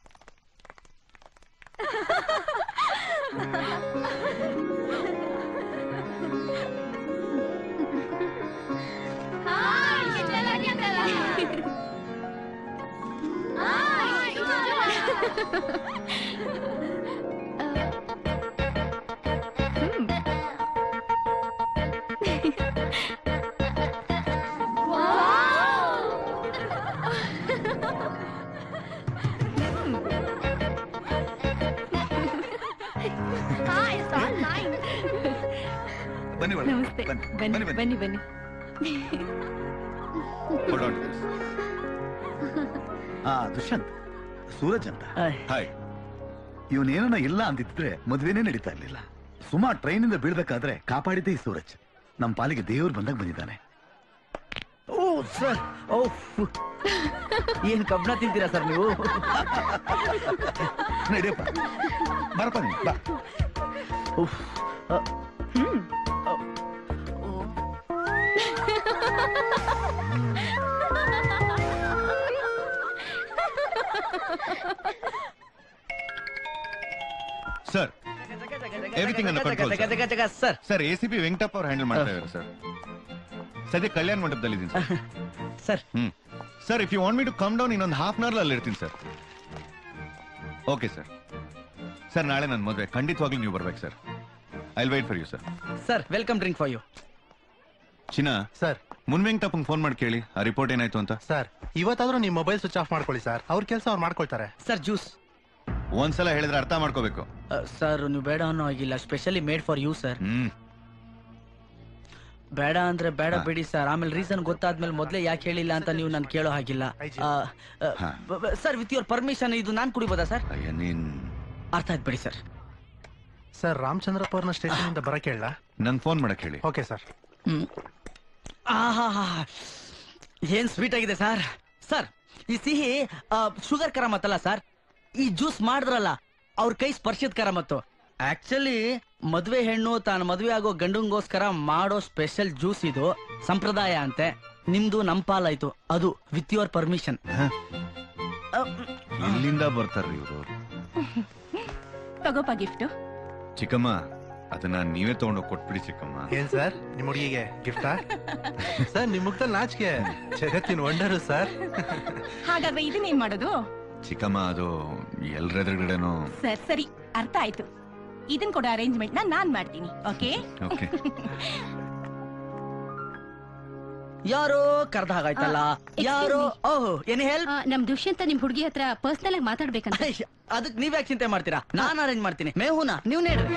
Speaker 14: ಬನ್ನಿ ಮೇಡಮ್
Speaker 5: ನಮಸ್ತೆ
Speaker 14: ಬನ್ನಿ
Speaker 5: ಬನ್ನಿ ಬನ್ನಿ ಬನ್ನಿ
Speaker 14: Hold on to this.
Speaker 9: ಆ ದುಷ್ಯಂತ್ ಸೂರಜ್ ಅಂತ
Speaker 14: ಹಾಯ್
Speaker 9: ಇವನೇನ ಇಲ್ಲ ಅಂದಿದ್ರೆ ಮದ್ವೆನೇ ನಡೀತಾ ಇರ್ಲಿಲ್ಲ ಸುಮಾ ಟ್ರೈನ್ ಇಂದ ಬೀಳ್ಬೇಕಾದ್ರೆ ಕಾಪಾಡಿದ್ದೆ ಈ ಸೂರಜ್ ನಮ್ ಪಾಲಿಗೆ ದೇವ್ರು ಬಂದಾಗ ಬಂದಿದ್ದಾನೆ
Speaker 12: ಓ ಸರ್ ಓ ಏನ್ ಕಬ್ನ ತಿಂತೀರಾ ಸರ್ ನೀವು
Speaker 9: ನಡಿಯಪ್ಪ ಬರಪ್ಪ ನೀನು ಬಾ
Speaker 12: ಉಫ್. ಅ, ಹ್ಮ್. ಅ,
Speaker 14: ಸರ್ ಎವ್ರಿಥಿಂಗ್ ಅನ್ನ ಕಂಟ್ರೋಲ್
Speaker 12: ಜಗ, ಜಗ, ಜಗ, sir
Speaker 14: sir A C P Venkatappa ಅವ್ರು ಹ್ಯಾಂಡಲ್ ಮಾಡ್ತಾ ಇದ್ದಾರೆ ಸರ್ ಸದ್ಯ ಕಲ್ಯಾಣ ಮಂಟಪದಲ್ಲಿ ಇದ್ದೀನಿ sir
Speaker 12: sir
Speaker 14: hmm sir if you want me to come down ಇನ್ನೊಂದು ಹಾಫ್ ಅನ್ ಅವರ್ ಅಲ್ಲಿ ಇರ್ತೀನಿ ಸರ್ ಓಕೆ ಸರ್ ಸರ್ ನಾಳೆ ನನ್ನ ಮದುವೆ ಖಂಡಿತವಾಗ್ಲೂ ನೀವು ಬರ್ಬೇಕು sir I wait for you sir
Speaker 12: sir welcome drink for you
Speaker 14: ಚಿನ್ನ ಸರ್ ಮುನ್ ವೆಂಕಟಪ್ಪಂಗೆ ಫೋನ್ ಮಾಡಿ ಕೇಳಿ ಆ ರಿಪೋರ್ಟ್ ಏನಾಯ್ತು ಅಂತ
Speaker 15: ಸರ್ ಇವತ್ತಾದ್ರೂ ನಿಮ್ಮ ಮೊಬೈಲ್ ಸ್ವಿಚ್ ಆಫ್ ಮಾಡ್ಕೊಳ್ಳಿ ಸರ್ ಅವ್ರ ಕೆಲಸ ಅವ್ರು ಮಾಡ್ಕೊಳ್ತಾರೆ
Speaker 12: ಸರ್ ಜ್ಯೂಸ್
Speaker 14: ಒಂದ್ಸಲ ಹೇಳಿದ್ರೆ ಅರ್ಥ ಮಾಡ್ಕೋಬೇಕು
Speaker 12: ಸರ್ ನೀವು ಬೇಡ ಅನ್ನೋ ಆಗಿಲ್ಲ specially made for you sir
Speaker 14: ಹ್ಮ್
Speaker 12: ಬೇಡ ಅಂದ್ರೆ ಬೇಡ ಬಿಡಿ ಸರ್ ಆಮೇಲೆ ರೀಸನ್ ಗೊತ್ತಾದ್ಮೇಲೆ ಮೊದ್ಲೇ ಯಾಕೆ ಹೇಳಿಲ್ಲ ಅಂತ ನೀವು ನಾನು ಕೇಳೋ ಹಾಗಿಲ್ಲ ಸರ್ ವಿತ್ ಯುವರ್ ಪರ್ಮಿಷನ್ ಇದು ನಾನು ಕುಡಿಬೋದಾ ಸರ್
Speaker 14: ಅಯ್ಯ ನೀನ್
Speaker 12: ಅರ್ಥ ಆಯ್ತು ಬಿಡಿ ಸರ್
Speaker 15: ಸರ್ ರಾಮಚಂದ್ರಪ್ಪ ಅವ್ರನ್ನ ಸ್ಟೇಷನ್ ಇಂದ ಬರಕ್ ಹೇಳ
Speaker 14: ನನ್ ಫೋನ್ ಮಾಡಕ್ ಹೇಳಿ
Speaker 15: ಓಕೆ ಸರ್
Speaker 12: ಹ್ಮ್ ಆಹಾ ಏನ್ ಸ್ವೀಟ್ ಆಗಿದೆ ಸರ್ ಸರ್ ಈ ಸಿಹಿ ಶುಗರ್ ಕರಮತ್ತಲ್ಲ ಸರ್ ಈ ಜ್ಯೂಸ್ ಮಾಡಿದ್ರಲ್ಲ ಅವ್ರ ಕೈ ಸ್ಪರ್ಶದ ಕರಮತ್ತು ಆಕ್ಚುಲಿ ಮದ್ವೆ ಹೆಣ್ಣು ತಾನು ಮದ್ವೆ ಆಗೋ ಗಂಡಂಗೋಸ್ಕರ ಮಾಡೋ ಸ್ಪೆಷಲ್ ಜ್ಯೂಸ್ ಇದು ಸಂಪ್ರದಾಯ ಅಂತೆ ನಿಮ್ದು ನಮ್ ಪಾಲಾಯ್ತು ಅದು ವಿತ್ ಯುವರ್ ಪರ್ಮಿಷನ್
Speaker 14: ಎಲ್ಲಿಂದ ಬರ್ತಾರ್ರಿ ಇವರು
Speaker 5: ತಗೋಪ ಗಿಫ್ಟ್
Speaker 14: ಚಿಕ್ಕಮ್ಮ ಅದನ್ನ ನೀವೇ ತಗೊಂಡು ಕೊಟ್ಬಿಡಿ ಚಿಕ್ಕಮ್ಮ
Speaker 15: ಏನ್ ಸರ್ ನಿಮ್ಮ ಹುಡುಗಿಗೆ ಗಿಫ್ಟಾ ಸರ್ ನಿಮ್ ಮುಖದಲ್ಲಿ ನಾಚಿಕೆ ಜಗತ್ತಿನ ವಂಡರು ಸರ್
Speaker 16: ಹಾಗಾದ್ರೆ ಇದನ್ನೇನ್ ಮಾಡೋದು
Speaker 14: ಚಿಕ್ಕಮ್ಮ ಅದು ಎಲ್ರೆದುರುಗಡೆನೋ
Speaker 16: ಸರ್ ಸರಿ ಅರ್ಥ ಆಯ್ತು ಇದನ್ ಕೊಡೋ ಅರೇಂಜ್ಮೆಂಟ್ ನ ನಾನ್ ಮಾಡ್ತೀನಿ ಓಕೆ
Speaker 14: ಓಕೆ
Speaker 12: ಯಾರೋ ಕರ್ದ ಹಾಗಾಯ್ತಲ್ಲ ಯಾರೋ ಓಹ್ ಏನ್ ಹೆಲ್ಪ್
Speaker 5: ನಮ್ ದುಷ್ಯಂತ ನಿಮ್ ಹುಡುಗಿ ಹತ್ರ ಪರ್ಸನಲ್ ಆಗಿ ಮಾತಾಡ್ಬೇಕಂತ
Speaker 12: ಅದಕ್ ನೀವ್ ಯಾಕೆ ಚಿಂತೆ ಮಾಡ್ತೀರಾ ನಾನ್ ಅರೇಂಜ್ ಮಾಡ್ತೀನಿ ಮೇಹುನಾ ನೀವ್ ನೇಡ್ರಿ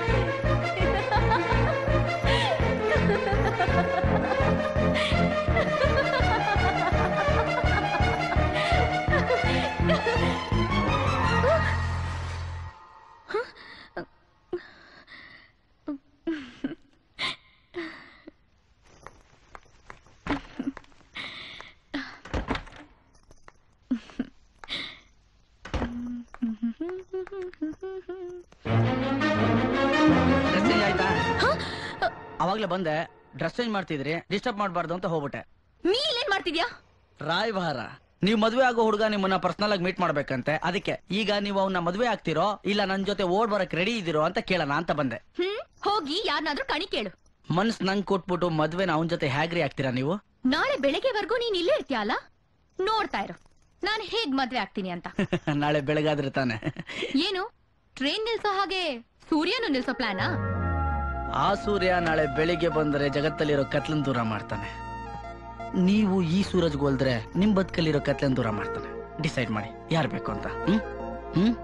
Speaker 12: ಆಗ್ಲೇ ಬಂದೆ ಡ್ರೆಸ್ ಚೇಂಜ್ ಮಾಡ್ತಿದ್ರಿ ಡಿಸ್ಟರ್ಬ್ ಮಾಡಬಾರ್ದು ಅಂತ ಹೋಗ್ಬಿಟ್ಟೆ
Speaker 5: ನೀ ಇಲ್ಲೇನ್ ಮಾಡ್ತಿದ್ಯಾ
Speaker 12: ರಾಯಭಾರ ನೀವು ಮದ್ವೆ ಆಗೋ ಹುಡುಗ ನಿಮ್ಮನ್ನ ಪರ್ಸನಲ್ ಆಗಿ ಮೀಟ್ ಮಾಡ್ಬೇಕಂತೆ ಅದಕ್ಕೆ ಈಗ ನೀವು ಅವನ್ನ ಮದ್ವೆ ಆಗ್ತಿರೋ ಇಲ್ಲ ನನ್ ಜೊತೆ ಓಡ್ ಬರಕ್ ರೆಡಿ ಇದೀರೋ ಅಂತ ಕೇಳೋಣ ಅಂತ ಬಂದೆ
Speaker 5: ಹ್ಮ್ ಹೋಗಿ ಯಾರನ್ನಾದ್ರೂ ಕಣಿ ಕೇಳು
Speaker 12: ಮನ್ಸ್ ನಂಗ್ ಕೊಟ್ಬಿಟ್ಟು ಮದ್ವೆನ ಅವನ ಜೊತೆ ಹ್ಯಾಗ್ರಿ ಆಗ್ತೀರಾ ನೀವು
Speaker 5: ನಾಳೆ ಬೆಳಗ್ಗೆವರೆಗೂ ನೀನ್ ಇಲ್ಲೇ ಇರ್ತೀಯ ಅಲ್ಲ ನೋಡ್ತಾ ಇರು ನಾನು ಹೇಗ್ ಮದ್ವೆ ಆಗ್ತೀನಿ ಅಂತ
Speaker 12: ನಾಳೆ ಬೆಳಗಾದ್ರೆ ತಾನೆ
Speaker 5: ಏನು ಟ್ರೈನ್ ನಿಲ್ಸೋ ಹಾಗೆ ಸೂರ್ಯನು ನಿಲ್ಸೋ ಪ್ಲಾನಾ
Speaker 12: ಆ ಸೂರ್ಯ ನಾಳೆ ಬೆಳಿಗ್ಗೆ ಬಂದ್ರೆ ಜಗತ್ತಲ್ಲಿರೋ ಕತ್ಲನ್ ದೂರ ಮಾಡ್ತಾನೆ ನೀವು ಈ ಸೂರಜ್ಗೆ ಹೋಲ್ದ್ರೆ ನಿಮ್ ಬದುಕಲ್ಲಿರೋ ಕತ್ಲನ್ ದೂರ ಮಾಡ್ತಾನೆ ಡಿಸೈಡ್ ಮಾಡಿ ಯಾರು ಬೇಕು ಅಂತ ಹ್ಮ್ ಹ್ಮ್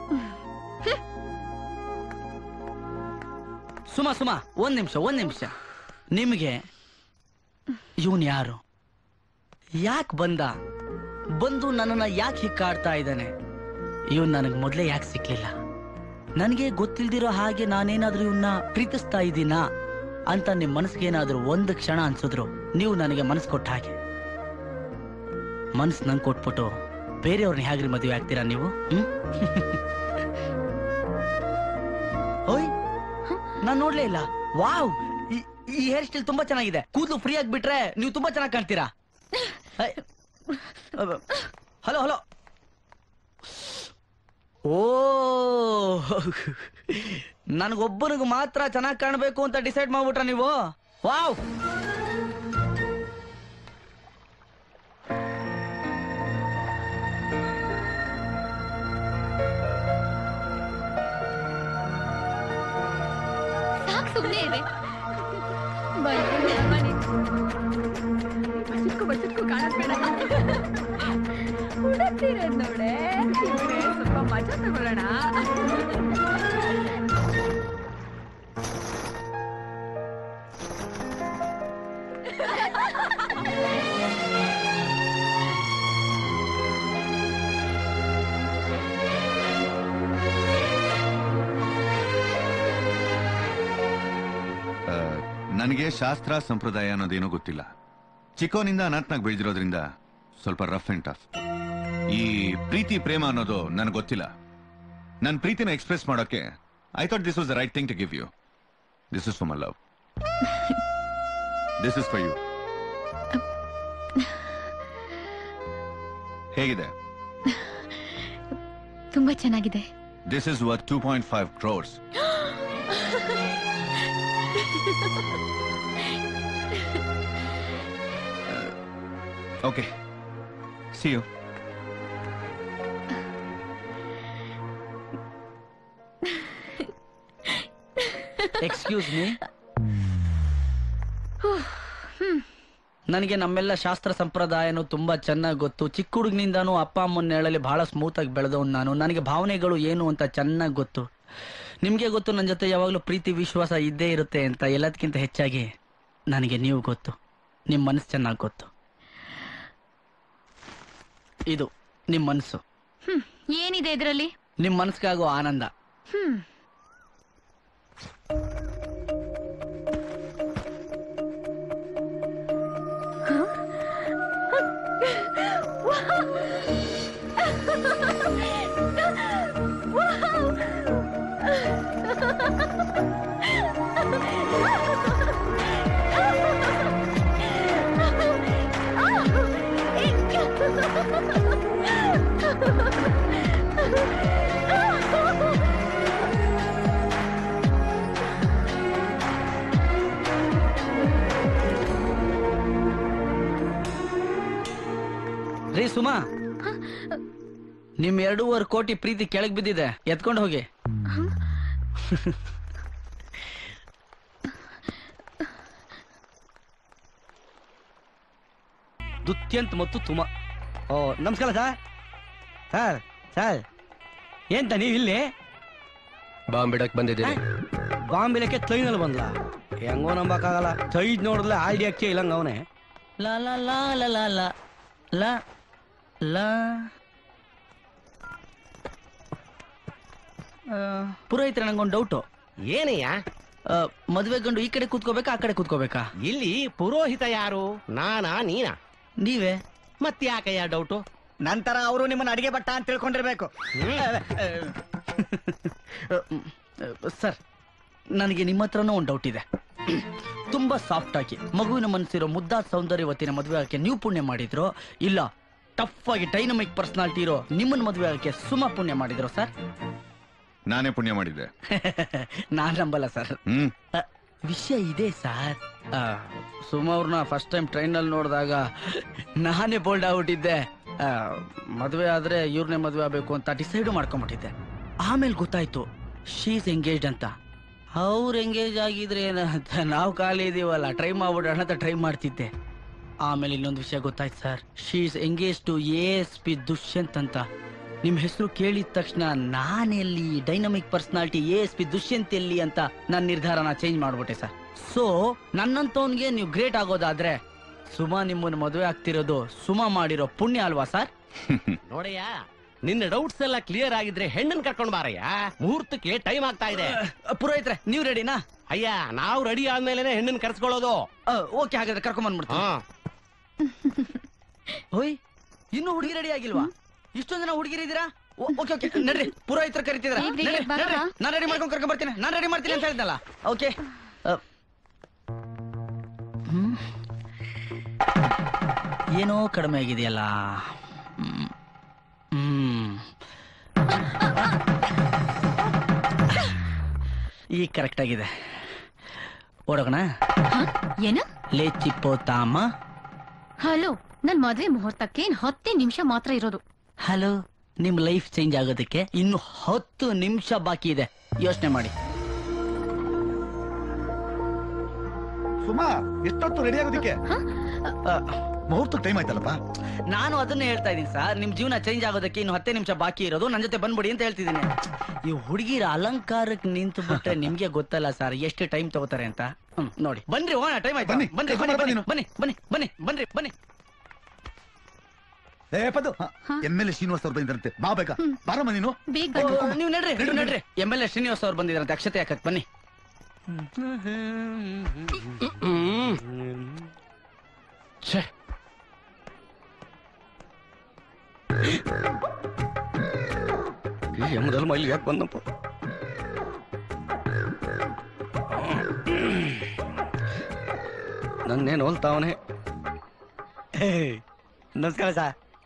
Speaker 12: ಸುಮ ಸುಮ ಒಂದ್ ನಿಮಿಷ ಒಂದ್ ನಿಮಿಷ ನಿಮ್ಗೆ ಇವನ್ ಯಾರು ಯಾಕೆ ಬಂದ ಬಂದು ನನ್ನನ್ನ ಯಾಕೆ ಹಿಕ್ಕಾಡ್ತಾ ಇದ್ದಾನೆ ಇವನ್ ನನಗ್ ಮೊದ್ಲೇ ಯಾಕೆ ಸಿಕ್ಲಿಲ್ಲ ನನಗೆ ಗೊತ್ತಿಲ್ದಿರೋ ಹಾಗೆ ನಾನೇನಾದ್ರೂ ಇವನ್ನ ಪ್ರೀತಿಸ್ತಾ ಇದ್ದೀನಾ ಅಂತ ನಿಮ್ ಮನಸ್ಸಿಗೆ ಏನಾದ್ರೂ ಒಂದು ಕ್ಷಣ ಅನ್ಸಿದ್ರು ನೀವು ನನಗೆ ಮನಸ್ಸು ಕೊಟ್ಟ ಹಾಗೆ ಮನಸ್ ನಂಗೆ ಕೊಟ್ಬಿಟ್ಟು ಬೇರೆಯವ್ರನ್ನ ಹೇಗ್ರಿ ಮದುವೆ ಆಗ್ತೀರಾ ನೀವು ಹ್ಮ್ ಓಯ್ ನಾನ್ ನೋಡ್ಲೇ ಇಲ್ಲ ವಾವ್ ಈ- ಈ ಹೇರ್ ಸ್ಟೈಲ್ ತುಂಬಾ ಚೆನ್ನಾಗಿದೆ ಕೂದಲು ಫ್ರೀ ಆಗಿ ಬಿಟ್ರೆ ನೀವು ತುಂಬಾ ಚೆನ್ನಾಗಿ ಕಾಣ್ತೀರಾ ಹಲೋ ಹಲೋ ಓ ನನಗೊಬ್ಬನಿಗೆ ಮಾತ್ರ ಚೆನ್ನಾಗಿ ಕಾಣಬೇಕು ಅಂತ ಡಿಸೈಡ್ ಮಾಡ್ಬಿಟ್ರ ನೀವು ವಾವ್
Speaker 5: ಸಾಕ್ ಸುಮ್ನೆ ಇದೆ ಬಸಿಟ್ಕೊ ಬಸಿಟ್ಕೊ ಕಾಣದ್ ಬೇಡ ಹುಡುಕ್ತಿರೋದ್ ನೋಡೆ ಇವ್ರೇ ಸ್ವಲ್ಪ ಮಜಾ ತಗೊಳ್ಳೋಣ
Speaker 14: ಆ, ನನಗೆ ಶಾಸ್ತ್ರ ಸಂಪ್ರದಾಯ ಅನ್ನೋದೇನೋ ಗೊತ್ತಿಲ್ಲ ಚಿಕ್ಕವನಿಂದ ಅನಾಥನಾಗಿ ಬೆಳೆದಿರೋದ್ರಿಂದ ಸ್ವಲ್ಪ ರಫ್ ಅಂಡ್ ಟಫ್ ಈ ಪ್ರೀತಿ ಪ್ರೇಮ ಅನ್ನೋದು ನನಗೆ ಗೊತ್ತಿಲ್ಲ ನನ್ನ ಪ್ರೀತಿನ ಎಕ್ಸ್ಪ್ರೆಸ್ ಮಾಡೋಕೆ I thought this was the right thing to give you this is for my love this is for you ಹೇಗಿದೆ
Speaker 5: ತುಂಬಾ ಚೆನ್ನಾಗಿದೆ
Speaker 14: this is worth two point five crores okay see you
Speaker 12: excuse me ನನಗೆ ನಮ್ಮೆಲ್ಲ ಶಾಸ್ತ್ರ ಸಂಪ್ರದಾಯನು ತುಂಬಾ ಚೆನ್ನಾಗಿ ಗೊತ್ತು ಚಿಕ್ಕ ಹುಡುಗನಿಂದಾನು ಅಪ್ಪ ಅಮ್ಮನ ನೆರಳಲ್ಲಿ ಬಹಳ ಸ್ಮೂತ್ ಆಗಿ ಬೆಳೆದವನು ನಾನು ನನಗೆ ಭಾವನೆಗಳು ಏನು ಅಂತ ಚೆನ್ನಾಗಿ ಗೊತ್ತು ನಿಮಗೆ ಗೊತ್ತು ನನ್ನ ಜೊತೆ ಯಾವಾಗಲೂ ಪ್ರೀತಿ ವಿಶ್ವಾಸ ಇದ್ದೇ ಇರುತ್ತೆ ಅಂತ ಎಲ್ಲದಕ್ಕಿಂತ ಹೆಚ್ಚಾಗಿ ನನಗೆ ನೀವು ಗೊತ್ತು ನಿಮ್ಮ ಮನಸ್ಸು ಚೆನ್ನಾಗಿ ಗೊತ್ತು ಇದು ನಿಮ್ಮ ಮನಸ್ಸು
Speaker 5: ಹ್ಮ್ ಏನಿದೆ ಇದ್ರಲ್ಲಿ
Speaker 12: ನಿಮ್ಮ ಮನಸ್ಸಿಗಾಗೋ ಆನಂದ
Speaker 5: ಹ್ಮ್
Speaker 12: ರೀ ಸುಮಾ ನಿಮ್ ಎರಡೂವರೆ ಕೋಟಿ ಪ್ರೀತಿ ಕೆಳಗ್ ಬಿದ್ದಿದೆ ಎತ್ಕೊಂಡು ಹೋಗಿ
Speaker 2: ದುತ್ಯಂತ್ ಮತ್ತು ತುಮ ಓ ನಮಸ್ಕಾರ ಸರ್ ಸರ್ ಸರ್ ಎಂತ ನೀವು ಇಲ್ಲಿ
Speaker 8: ಬಾಂಬ್ ಬಿಡಕ್ ಬಂದಿದ್ದೀನಿ
Speaker 2: ಬಾಂಬಿಲಕ್ಕೆ ಟ್ರೈನಲ್ಲಿ ಬಂದ್ಲ ಹೆಂಗೋ ನಂಬಕ್ಕಾಗಲ್ಲ ತೈದ್ ನೋಡಿದ್ಲೆ ಆಲ್ಡಿ ಹಾಕಿ ಇಲ್ಲಂಗ ಅವನೇ
Speaker 12: ಲಾ ಲಾ ಲಾ ಲಾ ಲಾ ಲಾ ಲಾ ಲಾ ಆ, ಪುರೋಹಿತ್ರೆ ನಂಗೊಂದು ಡೌಟು
Speaker 6: ಏನಯ್ಯ
Speaker 12: ಮದುವೆ ಗಂಡು ಈ ಕಡೆ ಕೂತ್ಕೋಬೇಕಾ ಆ ಕಡೆ ಕೂತ್ಕೋಬೇಕಾ
Speaker 6: ಇಲ್ಲಿ ಪುರೋಹಿತ ಯಾರು ನಾನಾ ನೀನಾ
Speaker 12: ನೀವೇ
Speaker 6: ಮತ್ತ್ಯಾಕಯ್ಯ ಡೌಟು
Speaker 4: ನಂತರ ಅವರು ನಿಮ್ಮನ್ನ ಅಡಿಗೆ ಭಟ್ಟ ಅಂತ ತಿಳ್ಕೊಂಡಿರ್ಬೇಕು
Speaker 12: ಸರ್ ನನಗೆ ನಿಮ್ಮ ಹತ್ರನೂ ಒಂದು ಡೌಟ್ ಇದೆ
Speaker 17: ತುಂಬಾ ಸಾಫ್ಟ್ ಆಗಿ ಮಗುವಿನ ಮನಸ್ಸಿರೋ ಮುದ್ದಾದ ಸೌಂದರ್ಯವತಿನ ಮದುವೆ ಆಗಕ್ಕೆ ನೀವು ಪುಣ್ಯ ಮಾಡಿದ್ರು ಇಲ್ಲ ಟಫ್ ಆಗಿ ಡೈನಮಿಕ್ ಪರ್ಸನಾಲಿಟಿ ಇರೋ ನಿಮ್ಮನ್ನ ಮದುವೆ ಆಗಕ್ಕೆ ಸುಮ ಪುಣ್ಯ ಮಾಡಿದ್ರು ಸರ್
Speaker 14: ನಾನೇ ಪುಣ್ಯ ಮಾಡಿದ್ದೆ
Speaker 17: ನಾನ್ ನಂಬಲ್ಲ ಸರ್
Speaker 14: ಹ್ಮ್
Speaker 17: ವಿಷಯ ಇದೆ ಸರ್ ಸುಮ ಅವ್ರನ್ನ ಫಸ್ಟ್ ಟೈಮ್ ಟ್ರೈನಲ್ಲಿ ನೋಡಿದಾಗ ನಾನೇ ಬೋಲ್ಡ್ ಆಗ್ಬಿಟ್ಟಿದ್ದೆ ಆ, ಮದ್ವೆ ಆದ್ರೆ ಇವ್ರನ್ನೇ ಮದ್ವೆ ಆಗ್ಬೇಕು ಅಂತ ಡಿಸೈಡ್ ಮಾಡ್ಕೊಂಡ್ಬಿಟ್ಟಿದ್ದೆ ಆಮೇಲೆ ಗೊತ್ತಾಯ್ತು ಶೀಸ್ ಎಂಗೇಜ್ಡ್ ಅಂತ ಅವ್ರು ಎಂಗೇಜ್ ಆಗಿದ್ರೆ ಏನಂತ ನಾವು ಖಾಲಿ ಇದೀವಲ್ಲ ಟ್ರೈ ಮಾಡ್ಬಿಡೋಣ ಅಂತ ಟ್ರೈ ಮಾಡ್ತಿದ್ದೆ ಆಮೇಲೆ ಇನ್ನೊಂದು ವಿಷಯ ಗೊತ್ತಾಯ್ತು sir she's engage to A S P Dushyant ಅಂತ ನಿಮ್ ಹೆಸರು ಕೇಳಿದ ತಕ್ಷಣ ನಾನೆಲ್ಲಿ dynamic personality A S P Dushyant ಎಲ್ಲಿ ಅಂತ ನನ್ನ ನಿರ್ಧಾರನ ಚೇಂಜ್ ಮಾಡ್ಬಿಟ್ಟೆ ಸರ್ ಸೊ ನನ್ನಂತವನ್ಗೆ ನೀವು ಗ್ರೇಟ್ ಆಗೋದಾದ್ರೆ ಸುಮಾ ನಿಮ್ಮನ್ನ ಮದುವೆ ಆಗ್ತಿರೋದು ಸುಮಾ ಮಾಡಿರೋ ಪುಣ್ಯ ಅಲ್ವಾ ಸರ್
Speaker 18: ನೋಡಯ್ಯ ನಿನ್ನ ಡೌಟ್ಸ್ ಎಲ್ಲ ಕ್ಲಿಯರ್ ಆಗಿದ್ರೆ ಹೆಣ್ಣನ್ ಕರ್ಕೊಂಡ್ ಬಾರಯ್ಯ ಮುಹೂರ್ತಕ್ಕೆ ಟೈಮ್ ಆಗ್ತಾ ಇದೆ
Speaker 17: ಪುರೋಹಿತ್ರೆ ನೀವು ರೆಡಿನಾ
Speaker 18: ಅಯ್ಯ ನಾವು ರೆಡಿ ಆದ್ಮೇಲೆ ಹೆಣ್ಣನ್ ಕರ್ಸ್ಕೊಳ್ಳೋದು
Speaker 17: ಓಕೆ ಹಾಗಾದ್ರೆ ಕರ್ಕೊಂಡ್ ಬಂದ್ಬಿಡ್ತೀನಿ ಓಯ್ ಇನ್ನು ಹುಡುಗಿ ರೆಡಿ ಆಗಿಲ್ವಾ ಇಷ್ಟೊಂದು ಜನ ಹುಡುಗಿರಿದ್ದೀರಾ ಓಕೆ ಓಕೆ ನಡ್ರಿ ಪುರೋಹಿತರು ಕರಿತಿದ್ರ
Speaker 5: ಏ, ಬೇಗ ಬಾರಪ್ಪ.
Speaker 17: ನಾನು ರೆಡಿ ಮಾಡ್ಕೊಂಡು ಕರ್ಕೊಂಡ್ ಬರ್ತೀನಿ ನಾನು ರೆಡಿ ಮಾಡ್ತೀನಿ ಅಂತ ಹೇಳಿದ್ನಲ್ಲ ಓಕೆ ಏನೋ ಕಡಿಮೆ ಆಗಿದೆಯಲ್ಲ ಹ್ಮ್. ಹ್ಮ್ ಈಗ ಕರೆಕ್ಟ್ ಆಗಿದೆ ಓಡೋಣ
Speaker 5: ಏನು
Speaker 17: ಲೇ ಚಿಪ್ಪೋತಾಮ
Speaker 5: ಹಲೋ ನನ್ ಮದ್ವೆ ಮುಹೂರ್ತಕ್ಕೆ ಇನ್ ಹತ್ತೇ ನಿಮಿಷ ಮಾತ್ರ ಇರೋದು
Speaker 17: ಹಲೋ ನಿಮ್ ಲೈಫ್ ಚೇಂಜ್ ಆಗೋದಕ್ಕೆ ಇನ್ನು ಹತ್ತು ನಿಮಿಷ ಬಾಕಿ ಇದೆ ಯೋಚನೆ ಮಾಡಿ
Speaker 9: ಸುಮಾ ಎಷ್ಟೊತ್ತು ರೆಡಿ ಆಗೋದಿಕ್ಕೆ ಮುಹೂರ್ತ ಟೈಮ್ ಆಯ್ತಲ್ಲಪ್ಪ
Speaker 17: ನಾನು ಅದನ್ನೇ ಹೇಳ್ತಾ ಇದ್ದೀನಿ ಸರ್ ನಿಮ್ ಜೀವನ ಚೇಂಜ್ ಆಗೋದಕ್ಕೆ ಇನ್ನು ಹತ್ತೇ ನಿಮಿಷ ಬಾಕಿ ಇರೋದು ನನ್ನ ಜೊತೆ ಬಂದ್ಬಿಡಿ ಅಂತ ಹೇಳ್ತಿದ್ದೀನಿ ಈ ಹುಡುಗಿರ ಅಲಂಕಾರಕ್ಕೆ ನಿಂತು ಬಿಟ್ರೆ ನಿಮ್ಗೆ ಗೊತ್ತಲ್ಲ ಸರ್ ಎಷ್ಟು ಟೈಮ್ ತಗೋತಾರೆ ಅಂತ ಹ್ಮ್, ನೋಡಿ ಬನ್ರಿ ಹೋಗೋಣ ಟೈಮ್ ಆಯ್ತು
Speaker 9: ಬನ್ನಿ,
Speaker 17: ಬನ್ನಿ
Speaker 9: ಕರ್ಕೊಂಡ್
Speaker 17: ಬನ್ನಿ
Speaker 9: ಬಾ
Speaker 17: ಬನ್ನಿ ಬನ್ನಿ ಬನ್ನಿ ಬನ್ನಿ ಬನ್ನಿ ಬನ್ನಿ
Speaker 9: ಏ Paddu M L A Srinivas ಅವ್ರು ಬಂದಿರಂತೆ ಬಾ ಬೇಗ ಬಾರಮ್ಮ ನೀನು
Speaker 5: ಬೇಗ
Speaker 17: ಓ, ನೀವು ನಡ್ರಿ ನೀವು ನಡ್ರಿ ಎಮ್ ಎಲ್ ಎ ಶ್ರೀನಿವಾಸ್ ಅವ್ರು ಬಂದಿದ್ರಂತೆ ಅಕ್ಷತೆ ಹಾಕಕ್ ಬನ್ನಿ
Speaker 18: ಛೇ
Speaker 2: ಈ ಯಮದಲ್ಲಿ ಮೈಲಿ ಯಾಕೆ ಬಂದಪ್ಪ ನನ್ನೇನು ಹೋಲ್ತಾವನೆ
Speaker 11: ನಮಸ್ಕಾರ ಸಾ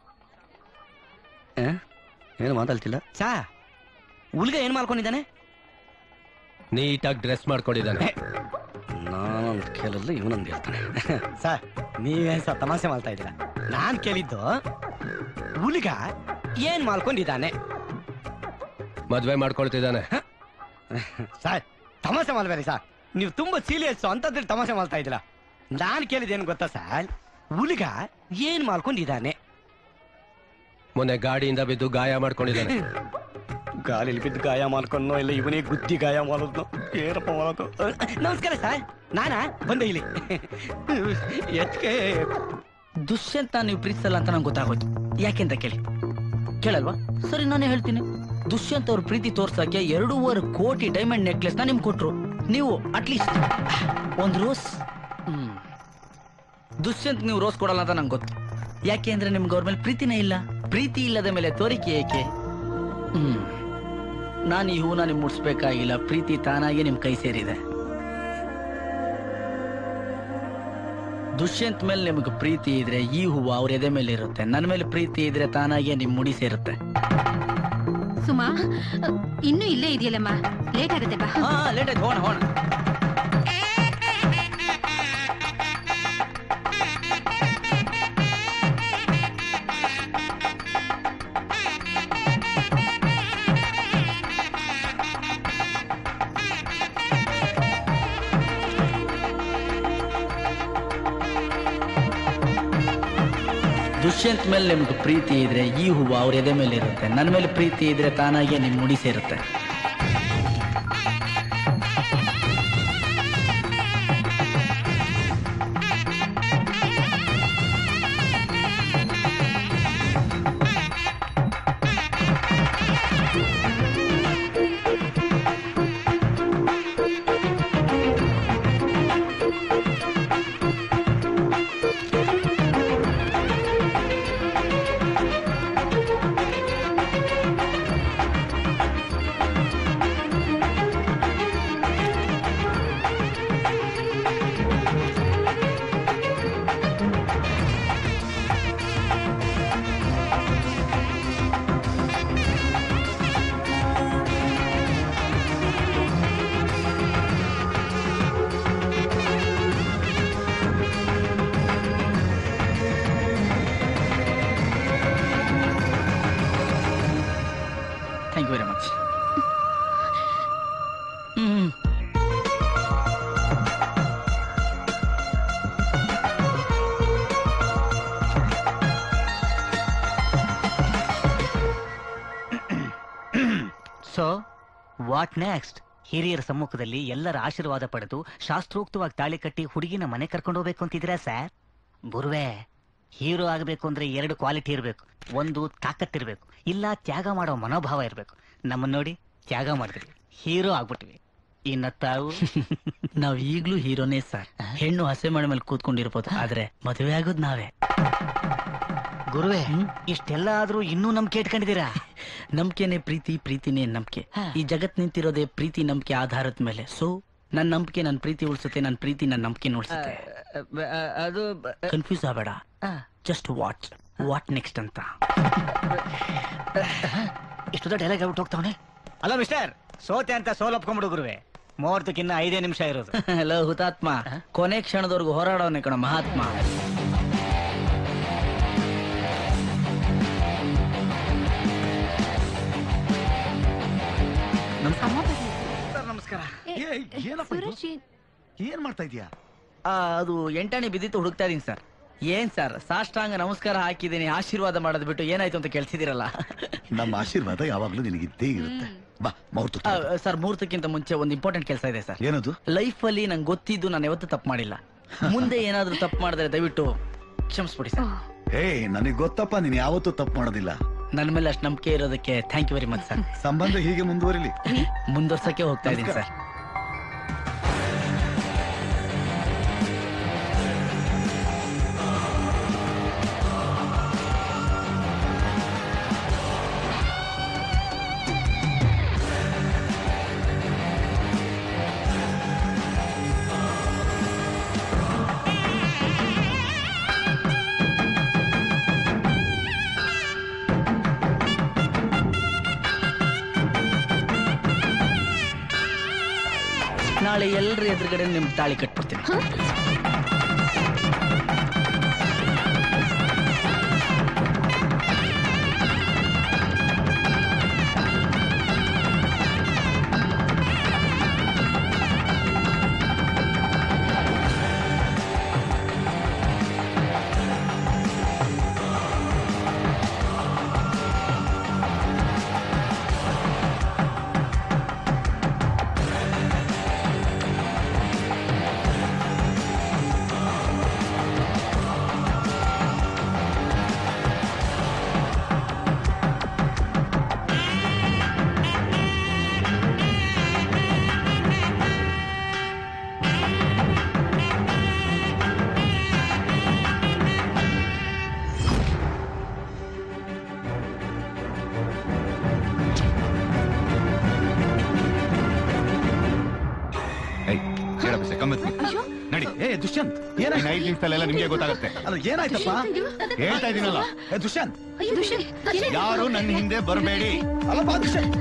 Speaker 2: ಏನು ಮಾತಾಡ್ತಿಲ್ಲ
Speaker 11: ಸಾ ಹುಲ್ಗ ಏನ್ ಮಾಡ್ಕೊಂಡಿದ್ದಾನೆ
Speaker 8: ನೀಟಾಗಿ ಡ್ರೆಸ್ ಮಾಡ್ಕೊಂಡಿದ್ದಾನೆ
Speaker 2: ನಾನೊಂದು ಕೇಳಲ್ಲ ಇವನೊಂದು ಹೇಳ್ತಾನೆ
Speaker 11: ಸರ್ ನೀವೇನ್ ಸರ್ ತಮಾಷೆ ಮಾಡ್ತಾ ಇದ್ದೀರಾ ನಾನ್ ಕೇಳಿದ್ದು ಹುಲ್ಗ ಏನ್ ಮಾಡ್ಕೊಂಡಿದ್ದಾನೆ
Speaker 8: ಮದ್ವೆ ಮಾಡ್ಕೊಳ್ತಿದ್ದಾನೆ
Speaker 11: ಸರ್ ತಮಾಷೆ ಮಾಡ್ಬೇಡಿ ಸರ್ ನೀವು ತುಂಬಾ ಸೀರಿಯಸ್ ಅಂತಂದ್ರೆ ತಮಾಷೆ ಮಾಡ್ತಾ ಇದ್ದೀರಾ ನಾನ್ ಕೇಳಿದ್ದೇನು ಗೊತ್ತಾ ಸರ್ ಹುಲ್ಗ ಏನ್ ಮಾಡ್ಕೊಂಡಿದ್ದಾನೆ
Speaker 8: ಮೊನ್ನೆ ಗಾಡಿಯಿಂದ ಬಿದ್ದು ಗಾಯ ಮಾಡ್ಕೊಂಡಿದ್ದಾನೆ
Speaker 11: ಗಾಳಿಲಿ ಬಿದ್ದು ಗಾಯ ಮಾಡ್ಕೊಂಡ್ನೋ ಇಲ್ಲ ಇವನೇ ಗುದ್ದಿ ಗಾಯ ಮಾಡೋದ್ನೋ ಏನಪ್ಪ ಮಾಡೋದು ಅಹ್, ನಮಸ್ಕಾರ ಸರ್ ನಾನಾ ಬಂದೆ ಇಲ್ಲಿ ಎತ್ಕೆ
Speaker 17: ದುಷ್ಯಂತ ನೀವು ಪ್ರೀತಿಸಲ್ಲ ಅಂತ ನಂಗೆ ಗೊತ್ತಾಗೋಯ್ತು ಯಾಕೆಂತ ಕೇಳಿ ಕೇಳಲ್ವಾ ಸರಿ ನಾನೇ ಹೇಳ್ತೀನಿ ದುಷ್ಯಂತ್ ಅವ್ರ ಪ್ರೀತಿ ತೋರ್ಸಕ್ಕೆ ಎರಡೂವರೆ ಕೋಟಿ ಡೈಮಂಡ್ ನೆಕ್ಲೆಸ್ ನ ನಿಮ್ಗೆ ಕೊಟ್ರು ನೀವು ಅಟ್ಲೀಸ್ಟ್ ಒಂದು ರೋಸ್ ಹ್ಮ್ ದುಷ್ಯಂತ್ ನೀವು ರೋಸ್ ಕೊಡಲ್ಲ ಅಂತ ನಂಗೆ ಗೊತ್ತು ಯಾಕೆ ಅಂದ್ರೆ ನಿಮ್ಗೆ ಅವ್ರ ಮೇಲೆ ಪ್ರೀತಿನೇ ಇಲ್ಲ ಪ್ರೀತಿ ಇಲ್ಲದ ಮೇಲೆ ತೋರಿಕೆ ಏಕೆ ಹ್ಮ್ ನಾನು ಈ ಹೂನ ನಿಮ್ ಮುಡ್ಸ್ಬೇಕಾಗಿಲ್ಲ ಪ್ರೀತಿ ತಾನಾಗಿ ನಿಮ್ ಕೈ ಸೇರಿದೆ ದುಷ್ಯಂತ್ ಮೇಲೆ ನಿಮ್ಗೆ ಪ್ರೀತಿ ಇದ್ರೆ ಈ ಹೂವು ಅವ್ರ ಎದೆ ಮೇಲೆ ಇರುತ್ತೆ ನನ್ನ ಮೇಲೆ ಪ್ರೀತಿ ಇದ್ರೆ ತಾನಾಗೆ ನಿಮ್ ಮುಡಿ ಸೇರುತ್ತೆ
Speaker 5: ಸುಮಾ ಇನ್ನೂ ಇಲ್ಲೇ ಇದೆಯಲ್ಲಮ್ಮ ಲೇಟ್ ಆಗುತ್ತೆ ಬಾ
Speaker 17: ಹಾ ಲೇಟ್ ಆಯ್ತು ಹೋಣ ಹೋಣ ದುಷ್ಯಂತ್ ಮೇಲೆ ನಿಮ್ಗೆ ಪ್ರೀತಿ ಇದ್ರೆ ಈ ಹೂವು ಅವ್ರ ಎದೆ ಮೇಲೆ ಇರುತ್ತೆ ನನ್ನ ಮೇಲೆ ಪ್ರೀತಿ ಇದ್ರೆ ತಾನಾಗೆ ನಿಮ್ ಮುಡಿ ಸೇರುತ್ತೆ very much hmm
Speaker 4: so what next ಹಿರಿಯರ ಸಮ್ಮುಖದಲ್ಲಿ ಎಲ್ಲರ ಆಶೀರ್ವಾದ ಪಡೆದು ಶಾಸ್ತ್ರೋಕ್ತವಾಗಿ ತಾಳಿ ಕಟ್ಟಿ ಹುಡುಗಿನ ಮನೆ ಕರ್ಕೊಂಡು ಹೋಗ್ಬೇಕು ಅಂತಿದ್ದೀರಾ ಸರ್ ಗುರುವೆ ಹೀರೋ ಆಗಬೇಕು ಅಂದ್ರೆ ಎರಡು ಕ್ವಾಲಿಟಿ ಇರಬೇಕು ಒಂದು ತಾಕತ್ತಿರ್ಬೇಕು ಇಲ್ಲ ತ್ಯಾಗ ಮಾಡೋ ಮನೋಭಾವ ಇರಬೇಕು ನಮ್ಮನ್ನ ನೋಡಿ ತ್ಯಾಗ ಮಾಡಿದ್ವಿ ಹೀರೋ ಆಗ್ಬಿಟ್ವಿ ಇನ್ನ ತಾವು
Speaker 17: ನಾವ್ ಈಗ್ಲೂ ಹೀರೋನೇ ಸರ್ ಹೆಣ್ಣು ಹಸೆ ಮಳೆ ಮೇಲೆ ಕೂತ್ಕೊಂಡಿರ್ಬೋದು ಆದ್ರೆ ಮದುವೆ ಆಗೋದ್ ನಾವೇ
Speaker 4: ಗುರುವೆ ಇಷ್ಟೆಲ್ಲ ಆದ್ರೂ ಇನ್ನೂ ನಂಬಿಕೆ ಇಟ್ಕೊಂಡಿದ್ದೀರಾ
Speaker 17: ನಂಬಿಕೆನೆ ಪ್ರೀತಿ ಪ್ರೀತಿನೇ ನಂಬಿಕೆ ಈ ಜಗತ್ ನಿಂತಿರೋದೇ ಪ್ರೀತಿ ನಂಬಿಕೆ ಆಧಾರದ ಮೇಲೆ ಸೊ ನನ್ನ ನಂಬಿಕೆ ನನ್ನ ಪ್ರೀತಿ ಉಳಿಸುತ್ತೆ ನನ್ನ ಪ್ರೀತಿ ನನ್ನ ನಂಬಿಕೆ ಉಳಿಸುತ್ತೆ
Speaker 4: ಅದು
Speaker 17: ಕನ್ಫ್ಯೂಸ್ ಆಗಬೇಡ ಜಸ್ಟ್ ವಾಟ್ ವಾಟ್ ನೆಕ್ಸ್ಟ್ ಅಂತ
Speaker 4: ಇಷ್ಟು ದೊಡ್ಡ ಡೈಲಾಗ್ ಆಗ್ಬಿಟ್ಟು ಹೋಗ್ತಾವನೆ ಅಲ್ಲ ಮಿಸ್ಟರ್ ಸೋತೆ ಅಂತ ಸೋಲ್ ಒಪ್ಕೊಂಡ್ಬಿಡು ಗುರುವೆ ಮುಹೂರ್ತಕ್ಕಿನ್ನ ಐದೇ ನಿಮಿಷ ಇರೋದು
Speaker 17: ಹಲೋ ಹುತಾತ್ಮ ಕೊನೆ ಕ್ಷಣದವರೆಗೂ ಹೋರಾಡೋನೆ ಕಣ ಮಹಾತ್ಮ
Speaker 9: ನಮಸ್ಕಾರ ಏನಪ್ಪ ಇದು? ಏನ್ ಮಾಡ್ತಾ ಇದೀಯಾ
Speaker 17: ಆ, ಅದು ಎಂಟಾಣಿ ಬಿದ್ದಿತ್ತು ಹುಡುಕ್ತಾ ಇದೀನಿ ಸರ್ ಏನ್ ಸರ್ ಸಾಷ್ಟಾಂಗ ನಮಸ್ಕಾರ ಹಾಕಿದ್ದೀನಿ ಆಶೀರ್ವಾದ ಮಾಡೋದು ಬಿಟ್ಟು ಏನಾಯ್ತು ಅಂತ ಕೇಳ್ತಿದ್ದೀರಲ್ಲ
Speaker 9: ನಮ್ಮ ಆಶೀರ್ವಾದ ಯಾವಾಗ್ಲೂ ನಿನಗಿದ್ದೇ ಇರುತ್ತೆ ಬಾ ಮುಹೂರ್ತ
Speaker 17: ಆ, ಸರ್ ಮುಹೂರ್ತಕ್ಕಿಂತ ಮುಂಚೆ ಒಂದು ಇಂಪಾರ್ಟೆಂಟ್ ಕೆಲಸ ಇದೆ ಸರ್
Speaker 9: ಏನದು
Speaker 17: ಲೈಫ್ ಅಲ್ಲಿ ನಂಗೆ ಗೊತ್ತಿದ್ದು ನಾನು ಯಾವತ್ತೂ ತಪ್ಪು ಮಾಡಿಲ್ಲ ಮುಂದೆ ಏನಾದ್ರೂ ತಪ್ಪು ಮಾಡಿದ್ರೆ ದಯವಿಟ್ಟು ಕ್ಷಮಿಸ್ಬಿಡಿ ಸರ್
Speaker 9: ಏ ನನಗೆ ಗೊತ್ತಪ್ಪ ನೀನ್ ಯಾವತ್ತೂ ತಪ್ಪು ಮಾಡೋದಿಲ್ಲ
Speaker 17: ನನ್ನ ಮೇಲೆ ಅಷ್ಟು ನಂಬಿಕೆ ಇರೋದಕ್ಕೆ thank you very much sir
Speaker 9: ಸಂಬಂಧ ಹೀಗೆ ಮುಂದುವರಿಲಿ
Speaker 17: ಮುಂದುವರ್ಸಕ್ಕೆ ಹೋಗ್ತಾ ಇದ್ದೀನಿ ಸರ್ ನಾಳೆ ಎಲ್ಲರ ಎದುರುಗಡೆ ನಿಮ್ ತಾಳಿ ಕಟ್ಬಿಡ್ತೀನಿ
Speaker 14: ಏಯ್, ಹೇಳಪ್ಪ ಸೆ, ಕಮ್ಮತ್ತಿ. ನಡಿ
Speaker 9: ಏ ದುಷ್ಯಂತ್
Speaker 14: ಇನ್ನು ಐದು ನಿಮಿಷದಲ್ಲೆಲ್ಲ ನಿಮ್ಗೆ ಗೊತ್ತಾಗುತ್ತೆ
Speaker 9: ಅಲ್ಲ ಏನಾಯ್ತಪ್ಪ
Speaker 14: ಹೇಳ್ತಾ ಇದೀನಲ್ಲ
Speaker 9: ಏ ದುಷ್ಯಂತ್
Speaker 14: ಯಾರು ನನ್ನ ಹಿಂದೆ ಬರಬೇಡಿ
Speaker 9: ಅಲ್ಲಪ್ಪ Dushyant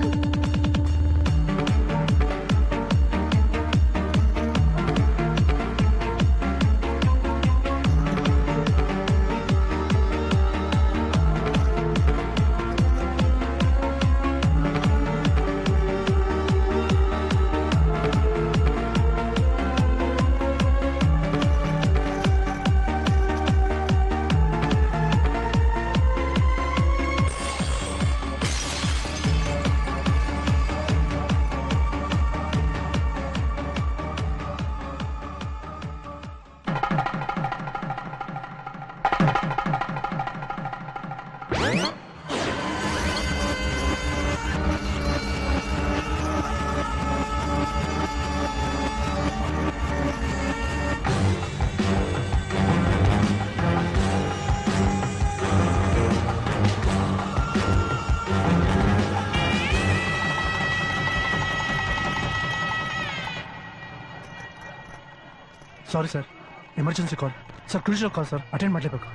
Speaker 15: sorry sir emergency call sir crucial call sir attend ಮಾಡಲೇಬೇಕು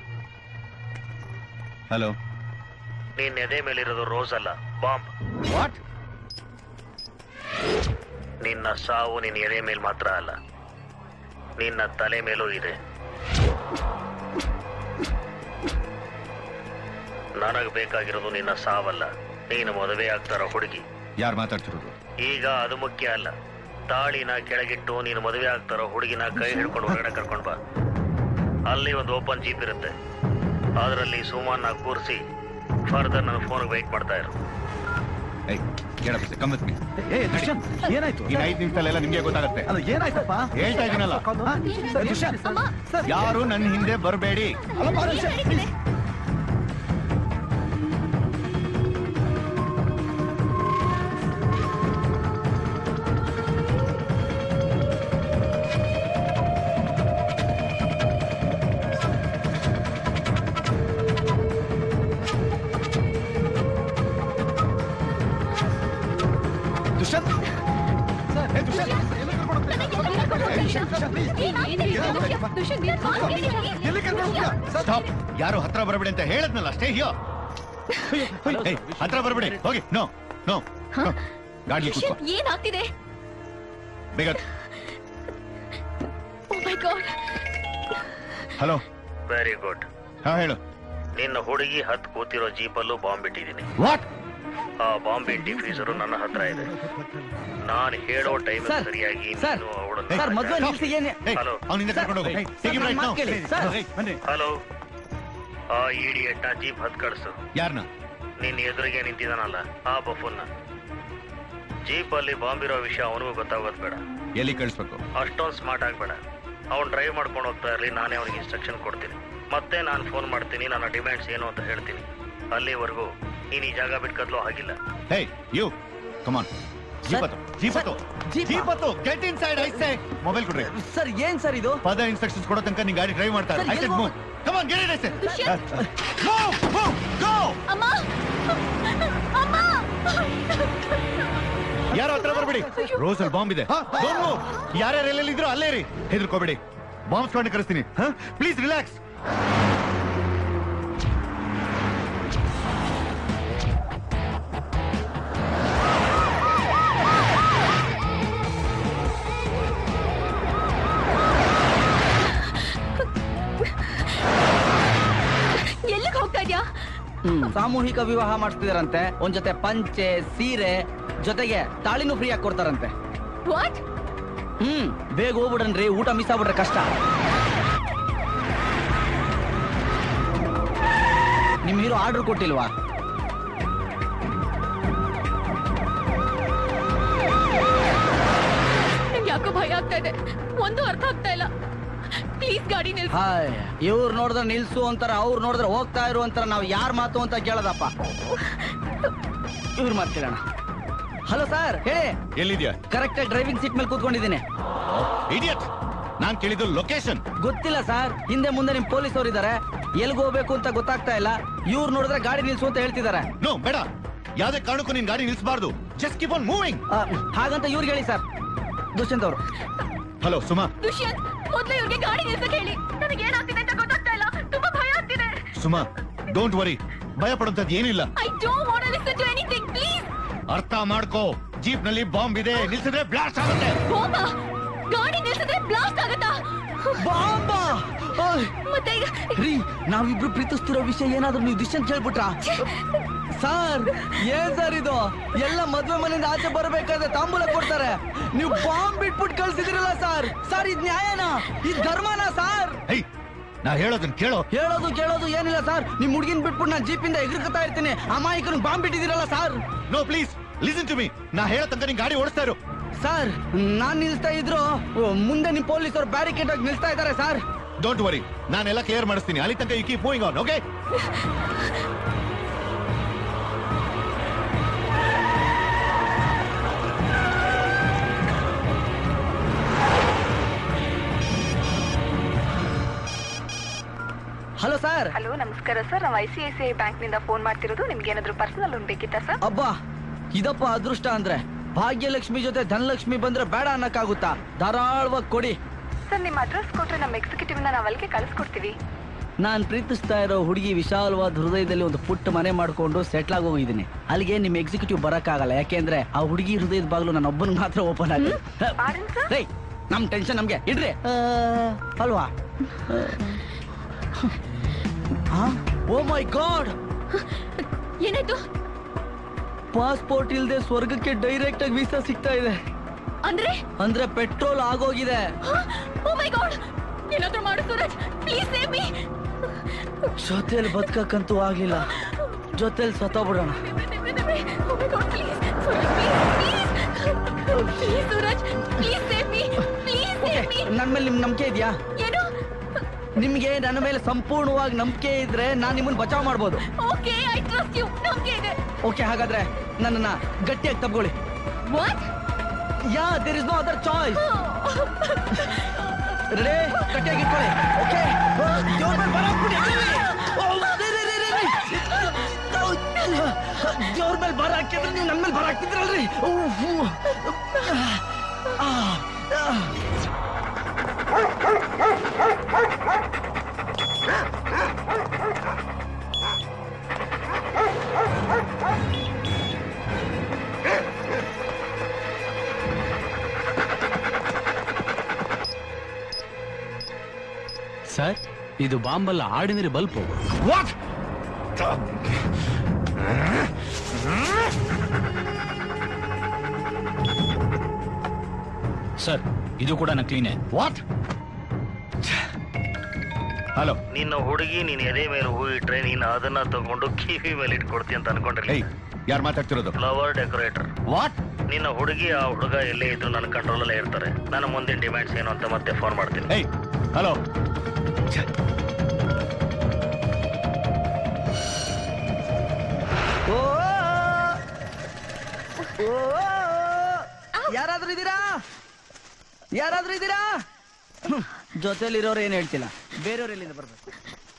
Speaker 14: ಹಲೋ
Speaker 19: ನಿನ್ನ ಎದೆ ಮೇಲಿರೋದು ರೋಸ್ ಅಲ್ಲ ಬಾಂಬ್
Speaker 4: ವಾಟ್
Speaker 19: ನಿನ್ನ ಸಾವು ನಿನ್ನ ಎದೆ ಮೇಲೆ ಮಾತ್ರ ಅಲ್ಲ ನಿನ್ನ ತಲೆ ಮೇಲೂ ಇದೆ ನನಗೆ ಬೇಕಾಗಿರೋದು ನಿನ್ನ ಸಾವಲ್ಲ ನೀನು ಮದುವೆ ಆಗ್ತಾರೋ ಹುಡುಗಿ
Speaker 14: ಯಾರು ಮಾತಾಡ್ತಿರೋದು
Speaker 19: ಈಗ ಅದು ಮುಖ್ಯ ಅಲ್ಲ ತಾಳಿನ ಕೆಳಗಿಟ್ಟು ನೀನು ಮದುವೆ ಆಗ್ತಾರೋ ಹುಡುಗಿನ ಕೈ ಹಿಡ್ಕೊಂಡು ಹೊರಗಡೆ ಕರ್ಕೊಂಡು ಬಾ ಅಲ್ಲಿ ಒಂದು ಓಪನ್ ಜೀಪ್ ಇರುತ್ತೆ ಅದರಲ್ಲಿ ಸುಮಾನ ಕೂರಿಸಿ ಫರ್ದರ್ ನನ್ನ ಫೋನ್ಗೆ ವೆಯ್ಟ್ ಮಾಡ್ತಾ ಇರು
Speaker 14: ಏಯ್ ಕೇಳಪ್ಪ ಕಮ್ಮತ್
Speaker 9: ಏ ದುಷ್ಯಂತ್ ಏನಾಯ್ತು
Speaker 14: ಇನ್ನು ಐದು ನಿಮಿಷದಲ್ಲೆಲ್ಲ ನಿಮ್ಗೆ ಗೊತ್ತಾಗುತ್ತೆ
Speaker 9: ಅದು ಏನಾಯ್ತಪ್ಪ
Speaker 14: ಹೇಳ್ತಾ ಇದೀನಲ್ಲ
Speaker 9: ಹಾ? ದುಷ್ಯಂತ್
Speaker 14: ಯಾರು ನನ್ನ ಹಿಂದೆ ಬರಬೇಡಿ
Speaker 9: ಅಲ್ಲಪ್ಪ ದುಷ್ಯಂತ್ ದುಷ್ಯಂತ್ ಏ ದುಷ್ಯಂತ್
Speaker 14: ಸ್ಟಾಪ್ ಯಾರು ಹತ್ರ ಬರಬೇಡಿ ಅಂತ ಹೇಳದ್ನಲ್ಲ ಅಷ್ಟೇ ಹಿಯೋ ಏಯ್, ಹತ್ರ ಬರಬೇಡಿ ಹೋಗಿ ನೋ ನೋ ಗಾಡಿ ಕೂತ್ಕೋ
Speaker 5: ಏನಾಗ್ತಿದೆ
Speaker 14: ಬೇಗ
Speaker 5: oh my god
Speaker 14: hello
Speaker 19: very good
Speaker 14: ಹಾ ಹೇಳು
Speaker 19: ನಿನ್ನ ಹುಡುಗಿ ಹತ್ ಕೂತಿರೋ ಜೀಪಲ್ಲೂ ಬಾಂಬ್ ಇಟ್ಟಿದ್ದೀನಿ
Speaker 14: ವಾಟ್
Speaker 19: ಆ ಬಾಂಬ್ ಡಿಫ್ಯೂಸರು ನನ್ನ ಹತ್ರ ಇದೆ ನಾನು ಹೇಳೋ ಟೈಮ್
Speaker 17: ಸರ್,
Speaker 19: ಸರಿಯಾಗಿ
Speaker 17: ಸರ್,
Speaker 19: ನೀನು ಅವಳನ್ನ
Speaker 17: ಸರ್, ಮದ್ವೆ ನಿಲ್ಸಿ ಏನ್-
Speaker 19: ಹಲೋ
Speaker 14: ಅವನಿಂದ ಕರ್ಕೊಂಡು ಹೋಗು
Speaker 17: ಸರ್,
Speaker 14: Take him
Speaker 17: ನನ್ನ
Speaker 14: right
Speaker 17: ಮಾತ್
Speaker 14: now.
Speaker 17: ಕೇಳಿ, ಸರ್.
Speaker 14: ಏಯ್, ಬನ್ನಿ
Speaker 19: ಹಲೋ ಆ ಇಡಿಯಟ್ ನ ಜೀಪ್ ಹತ್ ಕಳಿಸು
Speaker 14: ಯಾರನ್ನ
Speaker 19: ನಿನ್ನ ಎದುರಿಗೆ ನಿಂತಿದ್ದಾನಲ್ಲ ಆ ಬಫುನ್ನ ಜೀಪ್ ಅಲ್ಲಿ ಬಾಂಬ್ ಇರೋ ವಿಷಯ ಅವನಿಗೂ ಗೊತ್ತಾಗೋದು ಬೇಡ
Speaker 14: ಎಲ್ಲಿ ಕಳಿಸ್ಬೇಕು
Speaker 19: ಅಷ್ಟೊಂದು ಸ್ಮಾರ್ಟ್ ಆಗ್ಬೇಡ ಅವ್ನು ಡ್ರೈವ್ ಮಾಡ್ಕೊಂಡು ಹೋಗ್ತಾ ಇರಲಿ ನಾನೇ ಅವನಿಗೆ ಇನ್ಸ್ಟ್ರಕ್ಷನ್ ಕೊಡ್ತೀನಿ ಮತ್ತೆ ನಾನು ಫೋನ್ ಮಾಡ್ತೀನಿ ನನ್ನ ಡಿಮ್ಯಾಂಡ್ಸ್ ಏನು ಅಂತ ಹೇಳ್ತೀನಿ ಅಲ್ಲಿವರೆಗೂ ನೀನು ಈ ಜಾಗ ಬಿಟ್ಕದ್ಲೋ ಆಗಿಲ್ಲ
Speaker 14: ಹೇ ಯು ಕಮಾನ್ ಜೀಪತ್ತು ಜೀಪತ್ತು ಜೀಪತ್ತು get inside I say mobile ಕೊಡ್ರಿ
Speaker 17: ಸರ್ ಏನ್ ಸರ್ ಇದು
Speaker 14: ಪದ ಇನ್ಸ್ಟ್ರಕ್ಷನ್ಸ್ ಕೊಡೋ ತನಕ ನೀ ಗಾಡಿ ಡ್ರೈವ್ ಮಾಡ್ತಾರೆ
Speaker 17: ಸರ್,
Speaker 14: ಐ
Speaker 17: ಎಲ್ಲಿ
Speaker 14: ಸೆಡ್ ಮೂವ್
Speaker 17: ಹೋಗ್-
Speaker 14: come on get it I say
Speaker 5: Dushyant!
Speaker 14: Go go go
Speaker 5: ಅಮ್ಮ ಅಮ್ಮ
Speaker 14: ಯಾರು ಹತ್ರ ಬರಬೇಡಿ ರೋಸ್ ಅಲ್ಲಿ ಬಾಂಬ್ ಇದೆ Don't move. ಯಾರ್ಯಾರು ಎಲ್ಲೆಲ್ಲಿ ಇದ್ರು ಅಲ್ಲೇ ರೀ ಹೆದರ್ಕೋಬೇಡಿ ಬಾಂಬ್ ಸ್ಕ್ವಾಡ್ ಕರೆಸ್ತೀನಿ ಪ್ಲೀಸ್ ರಿಲ್ಯಾಕ್ಸ್
Speaker 5: ಎಲ್ಲಿಗೆ ಹೋಗ್ತಾ ಇದ್ಯಾ
Speaker 17: ಹ್ಮ್. ಸಾಮೂಹಿಕ ವಿವಾಹ ಮಾಡಿಸ್ತಿದಾರಂತೆ ಒಂದ್ ಜೊತೆ ಪಂಚೆ ಸೀರೆ ಜೊತೆಗೆ ತಾಳಿನೂ ಫ್ರೀ ಆಗಿ ಕೊಡ್ತಾರಂತೆ
Speaker 5: ವಾಟ್
Speaker 17: ಹ್ಮ್ ಬೇಗ ಹೋಗ್ಬಿಡನ್ರಿ ಊಟ ಮಿಸ್ ಆಗ್ಬಿಟ್ರೆ ಕಷ್ಟ ನಿಮ್ ಹೀರೋ ಆರ್ಡರ್ ಕೊಟ್ಟಿಲ್ವಾ
Speaker 5: ನಂಗೆ ಯಾಕೋ ಭಯ ಆಗ್ತಾ ಇದೆ ಒಂದು ಅರ್ಥ ಆಗ್ತಾ ಇಲ್ಲ ಪ್ಲೀಸ್ ಗಾಡಿ ನಿಲ್ಸಿ
Speaker 17: ಹಾಯ್ ಇವ್ರು ನೋಡಿದ್ರೆ ನಿಲ್ಸು ಅಂತಾರ ಅವ್ರು ನೋಡಿದ್ರೆ ಹೋಗ್ತಾ ಇರು ಅಂತಾರ ನಾವು ಯಾರ್ ಮಾತು ಅಂತ ಕೇಳದಪ್ಪ ಇವ್ರ ಮಾತು ಕೇಳೋಣ ಹಲೋ ಸರ್ ಹೇಳಿ
Speaker 14: ಎಲ್ಲಿದ್ಯಾ
Speaker 17: ಕರೆಕ್ಟ್ ಆಗಿ ಡ್ರೈವಿಂಗ್ ಸೀಟ್ ಮೇಲೆ ಕೂತ್ಕೊಂಡಿದ್ದೀನಿ
Speaker 14: ಇಡಿಯಟ್ ನಾನ್ ಕೇಳಿದ್ದು ಲೊಕೇಶನ್
Speaker 17: ಗೊತ್ತಿಲ್ಲ ಸರ್ ಹಿಂದೆ ಮುಂದೆ ನಿಮ್ ಪೊಲೀಸ್ ಅವ್ರು ಇದಾರೆ ಎಲ್ಗ್ ಹೋಗ್ಬೇಕು ಅಂತ ಗೊತ್ತಾಗ್ತಾ ಇಲ್ಲ ಇವ್ರು ನೋಡಿದ್ರೆ ಗಾಡಿ ನಿಲ್ಸು ಅಂತ ಹೇಳ್ತಿದ್ದಾರೆ
Speaker 14: ನೋ ಬೇಡ ಯಾವ್ದೇ ಕಾರಣಕ್ಕೂ ನೀನ್ ಗಾಡಿ ನಿಲ್ಸಬಾರ್ದು ಜಸ್ಟ್ ಕೀಪ್ ಆನ್ ಮೂವಿಂಗ್
Speaker 17: ಹಾಗಂತ ಇವ್ರಿಗೆ ಹೇಳಿ ಸರ್ ದುಷ್ಯಂತ್ ಅವರು
Speaker 14: ಹಲೋ ಸುಮಾ
Speaker 5: ದುಷ್ಯಂತ್ ಮೊದ್ಲು ಇವ್ರಿಗೆ ಗಾಡಿ ನಿಲ್ಸಕ್ ಹೇಳಿ ನನಗೆ ಏನಾಗ್ತಿದೆ ಅಂತ ಗೊತ್ತಾಗ್ತಾ ಇಲ್ಲ ತುಂಬಾ ಭಯ ಆಗ್ತಿದೆ
Speaker 14: ಸುಮಾ ಡೋಂಟ್ ವರಿ ಭಯ ಪಡುವಂತದ್ದು ಏನಿಲ್ಲ
Speaker 5: I don't want to listen to anything please
Speaker 14: ಅರ್ಥ ಮಾಡ್ಕೋ ಜೀಪ್ ನಲ್ಲಿ ಬಾಂಬ್ ಇದೆ ನಿಲ್ಸಿದ್ರೆ ಬ್ಲಾಸ್ಟ್ ಆಗುತ್ತೆ
Speaker 5: ಬಾಂಬಾ ಗಾಡಿ ನಿಲ್ಸಿದ್ರೆ ಬ್ಲಾಸ್ಟ್ ಆಗತ್ತಾ
Speaker 17: ಬಾಂಬಾ
Speaker 5: ಮತ್ತೆ ಈಗ
Speaker 17: ರೀ ನಾವಿಬ್ರು ಪ್ರೀತಿಸ್ತಿರೋ ವಿಷಯ ಏನಾದ್ರೂ ನೀವು ದುಷ್ಯಂತ್ ಕೇಳ್ಬಿಟ್ರ ಸರ್ ಏನ್ ಸರ್ ಇದು ಎಲ್ಲ ಮದ್ವೆ ಮನೆಯಿಂದ ಆಚೆ ಬರಬೇಕಾದ್ರೆ ತಾಂಬೂಲ ಕೊಡ್ತಾರೆ ನೀವು ಬಾಂಬ್ ಬಿಟ್ಬಿಟ್ಟು ಕಳ್ಸಿದಿರಲ್ಲ ಸರ್ ಸರ್ ಇದ್ ನ್ಯಾಯನಾ ಇದ್ ಧರ್ಮನಾ ಸರ್
Speaker 14: ಹೇ ನಾ ಹೇಳೋದನ್ನ ಕೇಳೋ
Speaker 17: ಹೇಳೋದು ಕೇಳೋದು ಏನಿಲ್ಲ ಸರ್ ನಿಮ್ ಹುಡುಗಿನ ಬಿಟ್ಬಿಟ್ಟು ನಾನು ಜೀಪಿಂದ ಎಗರ್ಕತಾ ಇರ್ತೀನಿ ಅಮಾಯಕರು ಬಾಂಬ್ ಬಿಟ್ಟಿದ್ದೀರಲ್ಲ sir
Speaker 14: no please listen to me ನಾ ಹೇಳೋ ತನಕ ನೀನ್ ಗಾಡಿ ಓಡಿಸ್ತಾ ಇರು
Speaker 17: ಸರ್ ನಾನ್ ನಿಲ್ಸ್ತಾ ಇದ್ರು ಮುಂದೆ ನಿಮ್ ಪೊಲೀಸರು ಬ್ಯಾರಿಕೇಡ್ ಆಗಿ ನಿಲ್ಸ್ತಾ ಇದ್ದಾರೆ ಸರ್
Speaker 14: ಡೋಂಟ್ ವರಿ ನಾನೆಲ್ಲ ಕ್ಲಿಯರ್ ಮಾಡಿಸ್ತೀನಿ ಅಲ್ಲಿ ತನಕ you keep moving on okay
Speaker 17: hello sir
Speaker 13: hello ನಮಸ್ಕಾರ ಸರ್ ನಾವು I C I C I bank ನಿಂದ ಫೋನ್ ಮಾಡ್ತಿರೋದು ನಿಮ್ಗೆ ಏನಾದ್ರು ಪರ್ಸನಲ್ ಲೋನ್ ಬೇಕಿತ್ತಾ ಸರ್
Speaker 17: ಅಬ್ಬಾ ಇದಪ್ಪ ಅದೃಷ್ಟ ಅಂದ್ರೆ ಭಾಗ್ಯಲಕ್ಷ್ಮಿ ಜೊತೆ ಧನಲಕ್ಷ್ಮಿ ಬಂದ್ರೆ ಬೇಡ ಅನ್ನಕ್ಕಾಗುತ್ತಾ ಧಾರಾಳವಾಗಿ ಕೊಡಿ
Speaker 13: ಸರ್ ನಿಮ್ಮ ಅಡ್ರೆಸ್ ಕೊಟ್ರೆ ನಮ್ಮ ಎಕ್ಸಿಕ್ಯೂಟಿವ್ ನ ನಾವು ಅಲ್ಲಿಗೆ ಕಳಿಸ್ಕೊಡ್ತೀವಿ
Speaker 17: ನಾನ್ ಪ್ರೀತಿಸ್ತಾ ಇರೋ ಹುಡುಗಿ ವಿಶಾಲವಾದ ಹೃದಯದಲ್ಲಿ ಒಂದು ಪುಟ್ಟ ಮನೆ ಮಾಡ್ಕೊಂಡು ಸೆಟ್ಲ್ ಆಗಿ ಹೋಗಿದ್ದೀನಿ ಅಲ್ಲಿಗೆ ನಿಮ್ ಎಕ್ಸಿಕ್ಯೂಟಿವ್ ಬರಕ್ಕಾಗಲ್ಲ ಯಾಕೆಂದ್ರೆ ಆ ಹುಡುಗಿ ಹೃದಯದ ಬಾಗ್ಲು ನನ್ನ ಒಬ್ಬನಿಗೆ ಮಾತ್ರ ಓಪನ್ ಆಗುತ್ತೆ ರೇ ನಮ್ ಟೆನ್ಷನ್ ನಮ್ಗೆ ಇಡ್ರಿ ಆ, ಅಲ್ವಾ ಓ ಮೈ ಗಾಡ್
Speaker 5: ಏನಾಯ್ತು
Speaker 17: ಪಾಸ್ಪೋರ್ಟ್ ಇಲ್ದೆ ಸ್ವರ್ಗಕ್ಕೆ ಡೈರೆಕ್ಟ್ ಆಗಿ ವೀಸಾ ಸಿಗ್ತಾ ಇದೆ
Speaker 5: ಅಂದ್ರೆ
Speaker 17: ಅಂದ್ರೆ ಪೆಟ್ರೋಲ್ ಆಗೋಗಿದೆ
Speaker 5: ಓ ಮೈ ಗಾಡ್ ಏನಾದ್ರೂ ಮಾಡು ಸೂರಜ್ ಪ್ಲೀಸ್ ಸೇವ್ ಮೀ
Speaker 17: ಜೊತೆಲಿ ಬದುಕಕ್ಕಂತೂ ಆಗ್ಲಿಲ್ಲ ಜೊತೆಲಿ ಸತ್ತೋಗ್ಬಿಡೋಣ
Speaker 5: oh my god please please Suraj please save me please save me
Speaker 17: ನನ್ ಮೇಲೆ ನಿಮ್ ನಂಬಿಕೆ ಇದೆಯಾ
Speaker 5: ಏನು
Speaker 17: ನಿಮ್ಗೆ ನನ್ನ ಮೇಲೆ ಸಂಪೂರ್ಣವಾಗಿ ನಂಬಿಕೆ ಇದ್ರೆ ನಾನ್ ನಿಮ್ಮನ್ನ ಬಚಾವ್ ಮಾಡ್ಬೋದು
Speaker 5: ಓಕೆ ಐ ಟ್ರಸ್ಟ್ ಯು ನಂಬಿಕೆ ಇದೆ
Speaker 17: ಓಕೆ ಹಾಗಾದ್ರೆ ನನ್ನನ್ನ ಗಟ್ಟಿಯಾಗಿ ತಬ್ಕೊಳ್ಳಿ
Speaker 5: what
Speaker 17: yeah there is no other choice ready ಗಟ್ಟಿಯಾಗಿ ಇಟ್ಕೊಳ್ಳಿ ಓಕೆ ದೇವ್ರ ಮೇಲೆ ಬರ ಹಾಕ್ಬಿಡಿ, ಎದ್ದೇಳಿ. ಓ, ರೇ, ರೇ, ರೇ, ರೇ, ರೇ. ದೇವ್ರ ಮೇಲೆ ಬರ ಹಾಕಿದ್ರೆ ನೀವು ನನ್ನ ಮೇಲೆ ಬರ ಹಾಕ್ತಿದ್ರಲ್ರಿ ಓ, ಹೂ. ಆ, ಆ.
Speaker 18: ಸರ್ ಇದು ಬಾಂಬಲ್ಲ ಆರ್ಡಿನರಿ ಬಲ್ಪ್
Speaker 17: ವಾಟ್
Speaker 18: ಸರ್ ಇದು ಕೂಡ ನಕಲಿನೇ
Speaker 17: ವಾಟ್
Speaker 18: ಹಲೋ
Speaker 19: ನಿನ್ನ ಹುಡುಗಿ ನೀನ್ ಎದೆ ಮೇಲೆ ಹೂ ಇಟ್ರೆ ನೀನ್ ಅದನ್ನ ತಗೊಂಡು ಕಿವಿ ಮೇಲೆ ಇಟ್ಕೊಡ್ತಿ ಅಂತ ಅನ್ಕೊಂಡ್ರಿ
Speaker 14: ಯಾರು ಮಾತಾಡ್ತಿರೋದು
Speaker 19: ಫ್ಲವರ್ ಡೆಕೋರೇಟರ್
Speaker 17: ವಾಟ್
Speaker 19: ನಿನ್ನ ಹುಡುಗಿ ಆ ಹುಡುಗ ಎಲ್ಲೇ ಇದ್ರು ನನ್ನ ಕಂಟ್ರೋಲ್ ಅಲ್ಲೇ ಇರ್ತಾರೆ ನನ್ನ ಮುಂದಿನ ಡಿಮ್ಯಾಂಡ್ಸ್ ಏನು ಅಂತ ಮತ್ತೆ ಫೋನ್ ಮಾಡ್ತೀನಿ
Speaker 18: ಹಲೋ
Speaker 17: ಓ ಓ ಯಾರಾದ್ರೂ ಇದ್ದೀರಾ ಯಾರಾದ್ರೂ ಇದ್ದೀರಾ ಜೊತೆಲಿರೋರು ಏನು ಹೇಳ್ತಿಲ್ಲ ಬೇರೆಯವ್ರು ಎಲ್ಲಿಂದ ಬರ್ಬೇಕು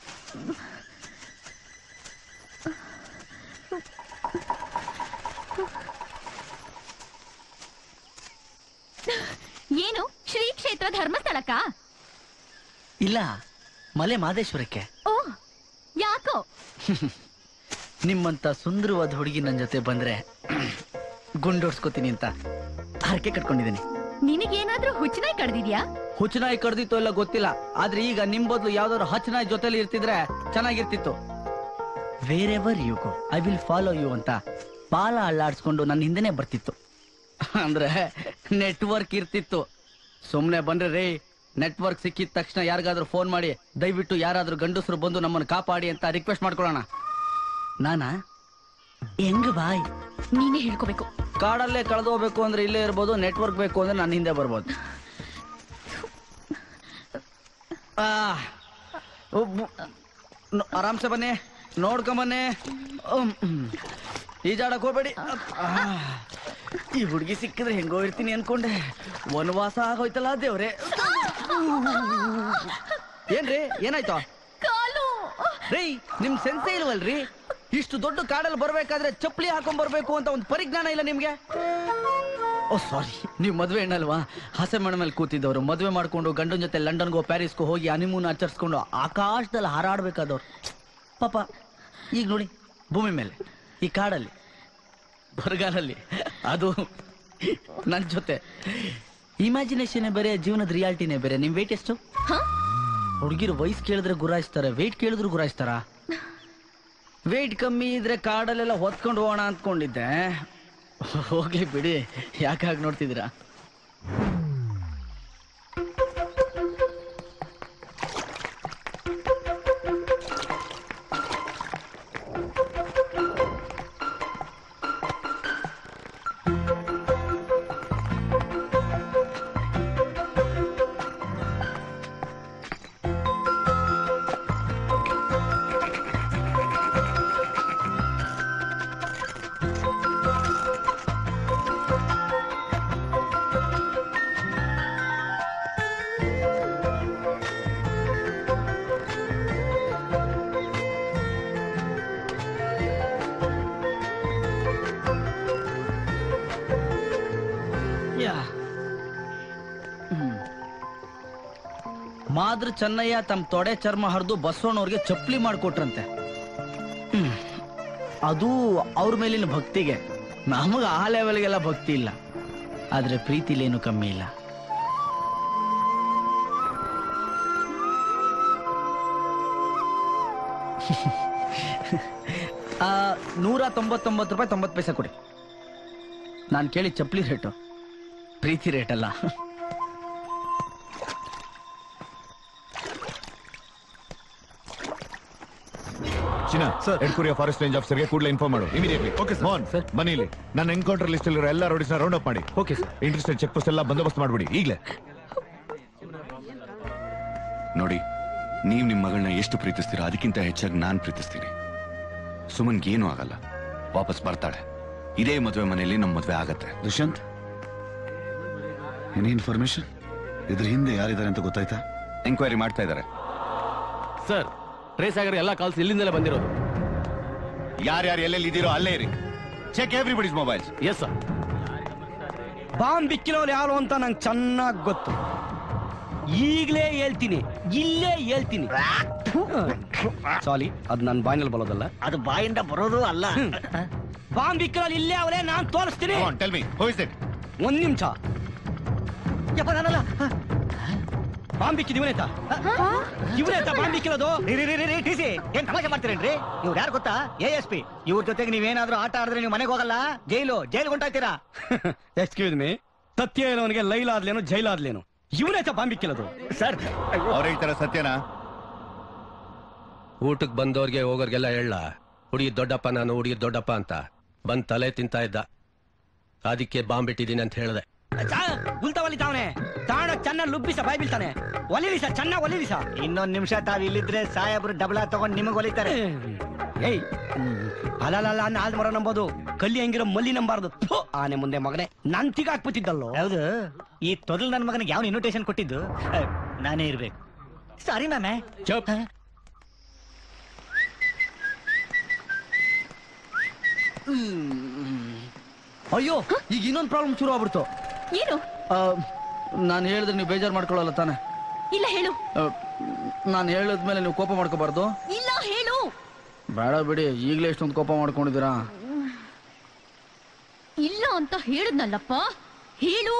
Speaker 5: ಏನು ಶ್ರೀ ಕ್ಷೇತ್ರ ಧರ್ಮಸ್ಥಳಕ್ಕ
Speaker 17: ಇಲ್ಲ ಮಲೆ ಮಾದೇಶ್ವರಕ್ಕೆ
Speaker 5: ಓ ಯಾಕೋ
Speaker 17: ನಿಮ್ಮಂತ ಸುಂದರವಾದ ಹುಡುಗಿ ನನ್ನ ಜೊತೆ ಬಂದ್ರೆ ಗುಂಡೋಡ್ಸ್ಕೊತೀನಿ ಅಂತ ಹರಕೆ ಕಟ್ಕೊಂಡಿದ್ದೀನಿ
Speaker 5: ನಿನಗೇನಾದ್ರೂ ಹುಚ್ಚನಾಯಿ ಕಡ್ದಿದ್ಯಾ
Speaker 17: ಹುಚ್ಚನಾಯಿ ಕಡ್ದಿತ್ತೋ ಇಲ್ಲ ಗೊತ್ತಿಲ್ಲ ಆದ್ರೆ ಈಗ ನಿಮ್ ಬದಲು ಯಾವ್ದಾದ್ರು ಹಚ್ಚನಾಯಿ ಜೊತೆಲಿ ಇರ್ತಿದ್ರೆ ಚೆನ್ನಾಗಿರ್ತಿತ್ತು wherever you go I will follow you ಅಂತ ಬಾಲ ಅಳ್ಳಾಡ್ಸ್ಕೊಂಡು ನನ್ನ ಹಿಂದೆನೆ ಬರ್ತಿತ್ತು ಅಂದ್ರೆ ನೆಟ್ವರ್ಕ್ ಇರ್ತಿತ್ತು ಸುಮ್ನೆ ಬಂದ್ರೆ ರೀ ನೆಟ್ವರ್ಕ್ ಸಿಕ್ಕಿದ ತಕ್ಷಣ ಯಾರಿಗಾದ್ರೂ ಫೋನ್ ಮಾಡಿ ದಯವಿಟ್ಟು ಯಾರಾದ್ರೂ ಗಂಡಸರು ಬಂದು ನಮ್ಮನ್ನು ಕಾಪಾಡಿ ಅಂತ ರಿಕ್ವೆಸ್ಟ್ ಮಾಡ್ಕೊಳ್ಳೋಣ ನಾನಾ ಹೆಂಗ್ ಬಾಯ್
Speaker 5: ನೀನೇ ಹೇಳ್ಕೋಬೇಕು
Speaker 17: ಕಾಡಲ್ಲೇ ಕಳೆದು ಹೋಗ್ಬೇಕು ಅಂದ್ರೆ ಇಲ್ಲೇ ಇರ್ಬೋದು ನೆಟ್ವರ್ಕ್ ಬೇಕು ಅಂದ್ರೆ ನನ್ನ ಹಿಂದೆ ಬರ್ಬೋದು ಆ, ಒಬ್ಬ- ನ- ಆರಾಮ್ಸೆ ಬನ್ನಿ ನೋಡ್ಕೊಂಬನ್ನಿ ಉಮ್, ಹ್ಮ್. ಈಜಾಡಕ್ ಹೋಗ್ಬೇಡಿ ಆ, ಈ ಹುಡುಗಿ ಸಿಕ್ಕಿದ್ರೆ ಹೆಂಗೋ ಇರ್ತೀನಿ ಅನ್ಕೊಂಡೆ ವನವಾಸ ಆಗೋಯ್ತಲ್ಲ ದೇವ್ರೆ ಏನ್ರಿ ಏನಾಯ್ತು ರೀ ನಿಮ್ ಸೆನ್ಸೇ ಇಲ್ವಲ್ರಿ ಇಷ್ಟು ದೊಡ್ಡ ಕಾಡಲ್ಲಿ ಬರ್ಬೇಕಾದ್ರೆ ಚಪ್ಪಲಿ ಹಾಕೊಂಡ್ ಬರ್ಬೇಕು ಅಂತ ಒಂದು ಪರಿಜ್ಞಾನ ಇಲ್ಲ ನಿಮ್ಗೆ ಓ ಸಾರಿ ನೀವು ಮದ್ವೆ ಹೆಣ್ಣಲ್ವಾ ಹಸೆ ಮಣ ಮೇಲೆ ಕೂತಿದ್ದವರು ಮದ್ವೆ ಮಾಡ್ಕೊಂಡು ಗಂಡನ ಜೊತೆ ಲಂಡನ್ಗೋ ಪ್ಯಾರಿಸ್ಗೋ ಹೋಗಿ ಹನಿಮೂನ್ ಆಚರಿಸ್ಕೊಂಡು ಆಕಾಶದಲ್ಲಿ ಹಾರಾಡ್ಬೇಕಾದವ್ರು ಪಾಪ ಈಗ ನೋಡಿ ಭೂಮಿ ಮೇಲೆ ಈ ಕಾಡಲ್ಲಿ ಬರಗಾಲಲ್ಲಿ ಅದು ನನ್ನ ಜೊತೆ ಇಮ್ಯಾಜಿನೇಷನ್ ಬೇರೆ ಜೀವನದ ರಿಯಾಲಿಟಿನೇ ಬೇರೆ ನಿಮ್ ವೇಟ್ ಎಷ್ಟು ಹುಡುಗಿರು ವಯಸ್ಸು ಕೇಳಿದ್ರೆ ಗುರಾಯಿಸ್ತಾರೆ ವೇಟ್ ಕೇಳಿದ್ರು ಗುರಾಯಿಸ್ತಾರ ವೇಟ್ ಕಮ್ಮಿ ಇದ್ರೆ ಕಾಡಲ್ಲೆಲ್ಲ ಹೊತ್ಕೊಂಡು ಹೋಗೋಣ ಅಂದ್ಕೊಂಡಿದ್ದೆ ಹೋಗ್ಲಿ ಬಿಡಿ ಯಾಕೆ ಹಾಗೆ ನೋಡ್ತಿದ್ದೀರಾ ಯಾ ಹ್ಮ್. ಮಾದ್ರ ಚೆನ್ನಯ್ಯ ತಮ್ಮ ತೊಡೆ ಚರ್ಮ ಹರಿದು ಬಸವಣ್ಣವ್ರಿಗೆ ಚಪ್ಪಲಿ ಮಾಡಿಕೊಟ್ರಂತೆ ಹ್ಮ್. ಅದು ಅವ್ರ ಮೇಲಿನ ಭಕ್ತಿಗೆ ನಮಗ ಆ ಲೆವೆಲ್ಗೆಲ್ಲ ಭಕ್ತಿ ಇಲ್ಲ ಆದ್ರೆ ಪ್ರೀತಿಲೇನು ಕಮ್ಮಿ ಇಲ್ಲ ಆ, ನೂರ ತೊಂಬತ್ತೊಂಬತ್ತು ರೂಪಾಯಿ ತೊಂಬತ್ತು ಪೈಸೆ ಕೊಡಿ ನಾನು ಕೇಳಿ ಚಪ್ಪಲಿ ರೇಟು ಪ್ರೀತಿ ರೇಟ್ ಅಲ್ಲ
Speaker 14: ಚಿನ್ನ ಎಡ್ಕುರಿಯ ಫಾರೆಸ್ಟ್ ರೇಂಜ್ ಆಫೀಸರ್ಗೆ ಕೂಡಲೇ ಇನ್ಫಾರ್ಮ್ ಮಾಡು ಇಮಿಡಿಯೇಟ್ಲಿ ಓಕೆ ಮೋಹನ್ ಬನ್ನಿ ಇಲ್ಲಿ ನನ್ನ ಎನ್ಕೌಂಟರ್ ಲಿಸ್ಟ್ ಅಲ್ಲಿರೋ ಎಲ್ಲ ರೋಡಿಸ್ನ ರೌಂಡ್ ಅಪ್ ಮಾಡಿ okay sir interested check post ಎಲ್ಲ ಬಂದೋಬಸ್ತ್ ಮಾಡ್ಬಿಡಿ ಈಗಲೇ ನೋಡಿ ನೀವು ನಿಮ್ಮ ಮಗಳನ್ನ ಎಷ್ಟು ಪ್ರೀತಿಸ್ತೀರಾ ಅದಕ್ಕಿಂತ ಹೆಚ್ಚಾಗಿ ನಾನು ಪ್ರೀತಿಸ್ತೀನಿ ಸುಮನ್ಗೆ ಏನೂ ಆಗಲ್ಲ ವಾಪಸ್ ಬರ್ತಾಳೆ ಇದೇ ಮದುವೆ ಮನೆಯಲ್ಲಿ ನಮ್ಮ ಮದುವೆ ಆಗತ್ತೆ
Speaker 9: ದುಷ್ಯಂತ್ ಏನೇ ಇನ್ಫಾರ್ಮೇಶನ್ ಇದ್ರ ಹಿಂದೆ ಯಾರಿದ್ದಾರೆ ಅಂತ ಗೊತ್ತಾಯ್ತಾ
Speaker 14: ಎಂಕ್ವೈರಿ ಮಾಡ್ತಾ ಇದ್ದಾರೆ
Speaker 18: ಸರ್ ಟ್ರೇಸ್ ಆಗಿರೋ ಎಲ್ಲ ಕಾಲ್ಸ್ ಇಲ್ಲಿಂದಲೇ ಬಂದಿರೋದು
Speaker 14: ಯಾರ್ಯಾರು ಎಲ್ಲೆಲ್ಲಿ ಇದೀರೋ ಅಲ್ಲೇ ಇರಿ check everybody's mobiles
Speaker 18: yes sir
Speaker 2: bomb ಬಿಕ್ಕಿರೋರು ಯಾರು ಅಂತ ನಂಗೆ ಚೆನ್ನಾಗಿ ಗೊತ್ತು ಈಗಲೇ ಹೇಳ್ತೀನಿ ಇಲ್ಲೇ ಹೇಳ್ತೀನಿ ಸಾರಿ ಅದು ನನ್ನ ಬಾಯಿನಲ್ಲಿ ಬರೋದಲ್ಲ
Speaker 4: ಅದು ಬಾಯಿಂದ ಬರೋದು ಅಲ್ಲ
Speaker 2: ಬಾಂಬ್ ಬಿಕ್ಕಿರೋರು ಇಲ್ಲೇ ಅವರೇ ನಾನು ತೋರಿಸ್ತೀನಿ
Speaker 14: tell me who is it
Speaker 2: ಒಂದ್ ನಿಮಿಷ
Speaker 4: ಯಪ್ಪ ನಾನಲ್ಲ
Speaker 2: ಬಾಂಬ್ ಬಿಕ್ಕಿದ್ ಇವನೇತ ಇವನೇತ ಬಾಂಬ್ ಬಿಕ್ಕಿರೋದು
Speaker 4: ಟಿಸಿ ಏನ್ ತಮಾಷೆ ಮಾಡ್ತೀರೇನ್ರಿ ಇವ್ರು ಯಾರು ಗೊತ್ತಾ ಎ ಎಸ್ ಪಿ ಇವ್ರ ಜೊತೆಗೆ ನೀವೇನಾದ್ರೂ ಆಟ ಆಡಿದ್ರೆ ನೀವು ಮನೆಗೆ ಹೋಗಲ್ಲ ಜೈಲು ಜೈಲು ಹೊಂಟಾಯ್ತೀರಾ
Speaker 2: ಎಕ್ಸ್ಕ್ಯೂಸ್ ಮೀ ಸತ್ಯ ಇರೋನಿಗೆ ಲೈಲಾದ್ಲೇನು ಜೈಲಾದ್ಲೇನು ಇವನೇತ ಬಾಂಬ್ ಬಿಕ್ಕಿರೋದು
Speaker 4: ಸರ್
Speaker 14: ಅವ್ರು ಹೇಳ್ತಾರ ಸತ್ಯನಾ
Speaker 8: ಊಟಕ್ಕೆ ಬಂದವ್ರಿಗೆ ಹೋಗೋರ್ಗೆಲ್ಲ ಹೇಳ ಹುಡುಗಿ ದೊಡ್ಡಪ್ಪ ನಾನು ಹುಡುಗಿ ದೊಡ್ಡಪ್ಪ ಅಂತ ಬಂದ್ ತಲೆ ತಿಂತಾ ಇದ್ದ ಅದಕ್ಕೆ ಬಾಂಬ್ ಇಟ್ಟಿದ್ದೀನಿ ಅಂತ ಹೇಳ್ದೆ
Speaker 2: ಉಲ್ತಾ ಒಲಿತಾವನೆ ತಾಣ ಚೆನ್ನಾಗಿ ಲುಬ್ಬಿಸ ಬಾಯ್ ಬೀಳ್ತಾನೆ ಒಲಿಲಿ ಸರ್ ಚೆನ್ನಾಗಿ ಒಲಿಲಿ ಸರ್
Speaker 4: ಇನ್ನೊಂದ್ ನಿಮಿಷ ತಾವ್ ಇಲ್ಲಿದ್ರೆ ಸಾಹೇಬ್ರು ಡಬಲ ತಗೊಂಡ್ ನಿಮಗ್ ಹೊಲಿತಾರೆ
Speaker 2: ಏಯ್ ಅಲ್ಲಲ್ಲ ನಾಲ್ದು ಮರ ನಂಬೋದು ಕಲ್ಲಿ ಹೆಂಗಿರೋ ಮಲ್ಲಿ ನಂಬಾರ್ದು ಥು, ಆನೆ ಮುಂದೆ ಮಗನೇ ನನ್ ತಿಗ ಹಾಕ್ಬಿಟ್ಟಿದ್ದಲ್ಲೋ
Speaker 4: ಹೌದು ಈ ತೊದಲ್ ನನ್ನ ಮಗನಿಗೆ ಯಾವ ಇನ್ವಿಟೇಷನ್ ಕೊಟ್ಟಿದ್ದು ಅಹ್, ನಾನೇ ಇರ್ಬೇಕು ಸಾರಿ ನಾನೇ
Speaker 8: ಚಪ್
Speaker 17: ಅಯ್ಯೋ ಈಗ ಇನ್ನೊಂದು ಪ್ರಾಬ್ಲಮ್ ಶುರು ಆಗ್ಬಿಡ್ತು
Speaker 16: ಏನು
Speaker 17: ನಾನು ಹೇಳಿದ್ರೆ ನೀವು ಬೇಜಾರು ಮಾಡ್ಕೊಳ್ಳಲ್ಲ ತಾನೆ
Speaker 16: ಇಲ್ಲ ಹೇಳು
Speaker 17: ನಾನು ಹೇಳಿದ್ಮೇಲೆ ನೀವು ಕೋಪ ಮಾಡ್ಕೋಬಾರ್ದು
Speaker 16: ಇಲ್ಲ ಹೇಳು
Speaker 17: ಬೇಡ ಬಿಡಿ ಈಗಲೇ ಎಷ್ಟೊಂದು ಕೋಪ ಮಾಡ್ಕೊಂಡಿದ್ದೀರಾ
Speaker 16: ಇಲ್ಲ ಅಂತ ಹೇಳಿದ್ನಲ್ಲಪ್ಪ ಹೇಳು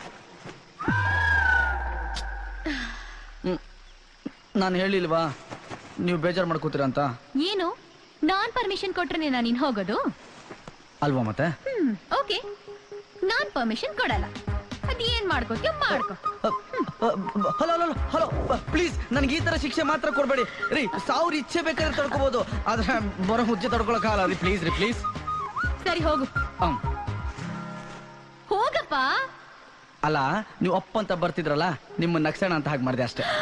Speaker 17: ನಾನು ಹೇಳಿಲ್ವಾ ನೀವು ಬೇಜಾರು ಮಾಡ್ಕೋತೀರಾ ಅಂತ
Speaker 16: ಏನು ನಾನ್ ಪರ್ಮಿಷನ್ ಕೊಟ್ರೆ ನಾನು ನೀನ್ ಹೋಗೋದು
Speaker 17: ಅಲ್ವಾ ಮತ್ತೆ
Speaker 16: ಹ್ಮ್ ಓಕೆ ನಾನ್ ಪರ್ಮಿಷನ್ ಕೊಡಲ್ಲ ಅದೇನ್ ಮಾಡ್ಕೋತೀಯ ಮಾಡ್ಕೋ
Speaker 17: ಹಲೋ ಹಲೋ ಹಲೋ ಪ್ಲೀಸ್ ನನಗೆ ಈ ತರ ಶಿಕ್ಷೆ ಮಾತ್ರ ಕೊಡ್ಬೇಡಿ ರೀ ಸಾವಿರ ಇಚ್ಛೆ ಬೇಕಾದ್ರೆ ತಡ್ಕೋಬಹುದು ಆದ್ರೆ ಬರೋ ಹುಚ್ಚೆ ತಡ್ಕೊಳಕ್ಕಾಗಲ್ಲ ರೀ ಪ್ಲೀಸ್ ರೀ ಪ್ಲೀಸ್
Speaker 16: ಸರಿ ಹೋಗು ಹೋಗಪ್ಪ
Speaker 17: ಅಲ್ಲ ನೀವು ಅಪ್ಪ ಅಂತ ಬರ್ತಿದ್ರಲ್ಲ ನಿಮ್ಮ ನಕ್ಸಣ ಅಂತ ಹಾಗೆ ಮಾಡಿದೆ ಅಷ್ಟೇ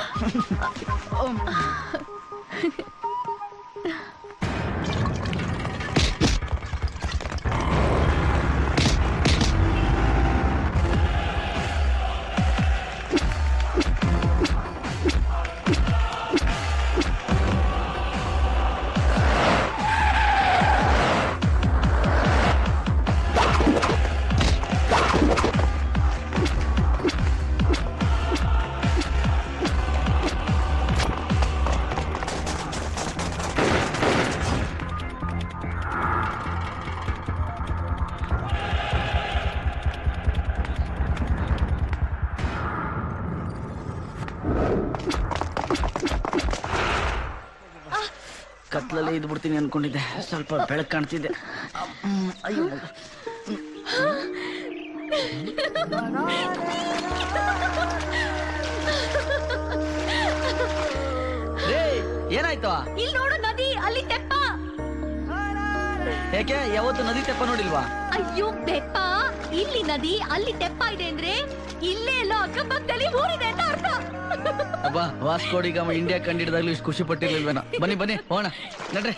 Speaker 17: ಕತ್ಲಲ್ಲೇ ಇದ್ ಬಿಡ್ತೀನಿ ಅನ್ಕೊಂಡಿದ್ದೆ ಸ್ವಲ್ಪ ಬೆಳಕು ಕಾಣ್ತಿದ್ದೆ ಹ್ಮ್, ಅಯ್ಯೋ ರೇ ಏನಾಯ್ತು
Speaker 16: ಇಲ್ಲಿ ನೋಡು ನದಿ ಅಲ್ಲಿ ತೆಪ್ಪ
Speaker 17: ಯಾಕೆ ಯಾವತ್ತು ನದಿ ತೆಪ್ಪ ನೋಡಿಲ್ವಾ
Speaker 16: ಅಯ್ಯೋ ಬೆಪ್ಪ ಇಲ್ಲಿ ನದಿ ಅಲ್ಲಿ ತೆಪ್ಪ ಇದೆ ಅಂದ್ರೆ ಇಲ್ಲೇ ಎಲ್ಲೋ ಅಕ್ಕಪಕ್ಕದಲ್ಲಿ ಊರಿದೆ ಅಂತ ಅರ್ಥ
Speaker 17: ಅಬ್ಬಾ ವಾಸ್ಕೋಡಿಗಾಮ ಇಂಡಿಯಾ ಕಂಡಿಡ್ದಾಗ್ಲೂ ಇಷ್ಟು ಖುಷಿ ಪಟ್ಟಿರ್ಲಿಲ್ವೇನೋ ಬನ್ನಿ ಬನ್ನಿ ಹೋಣ ನಡ್ರಿ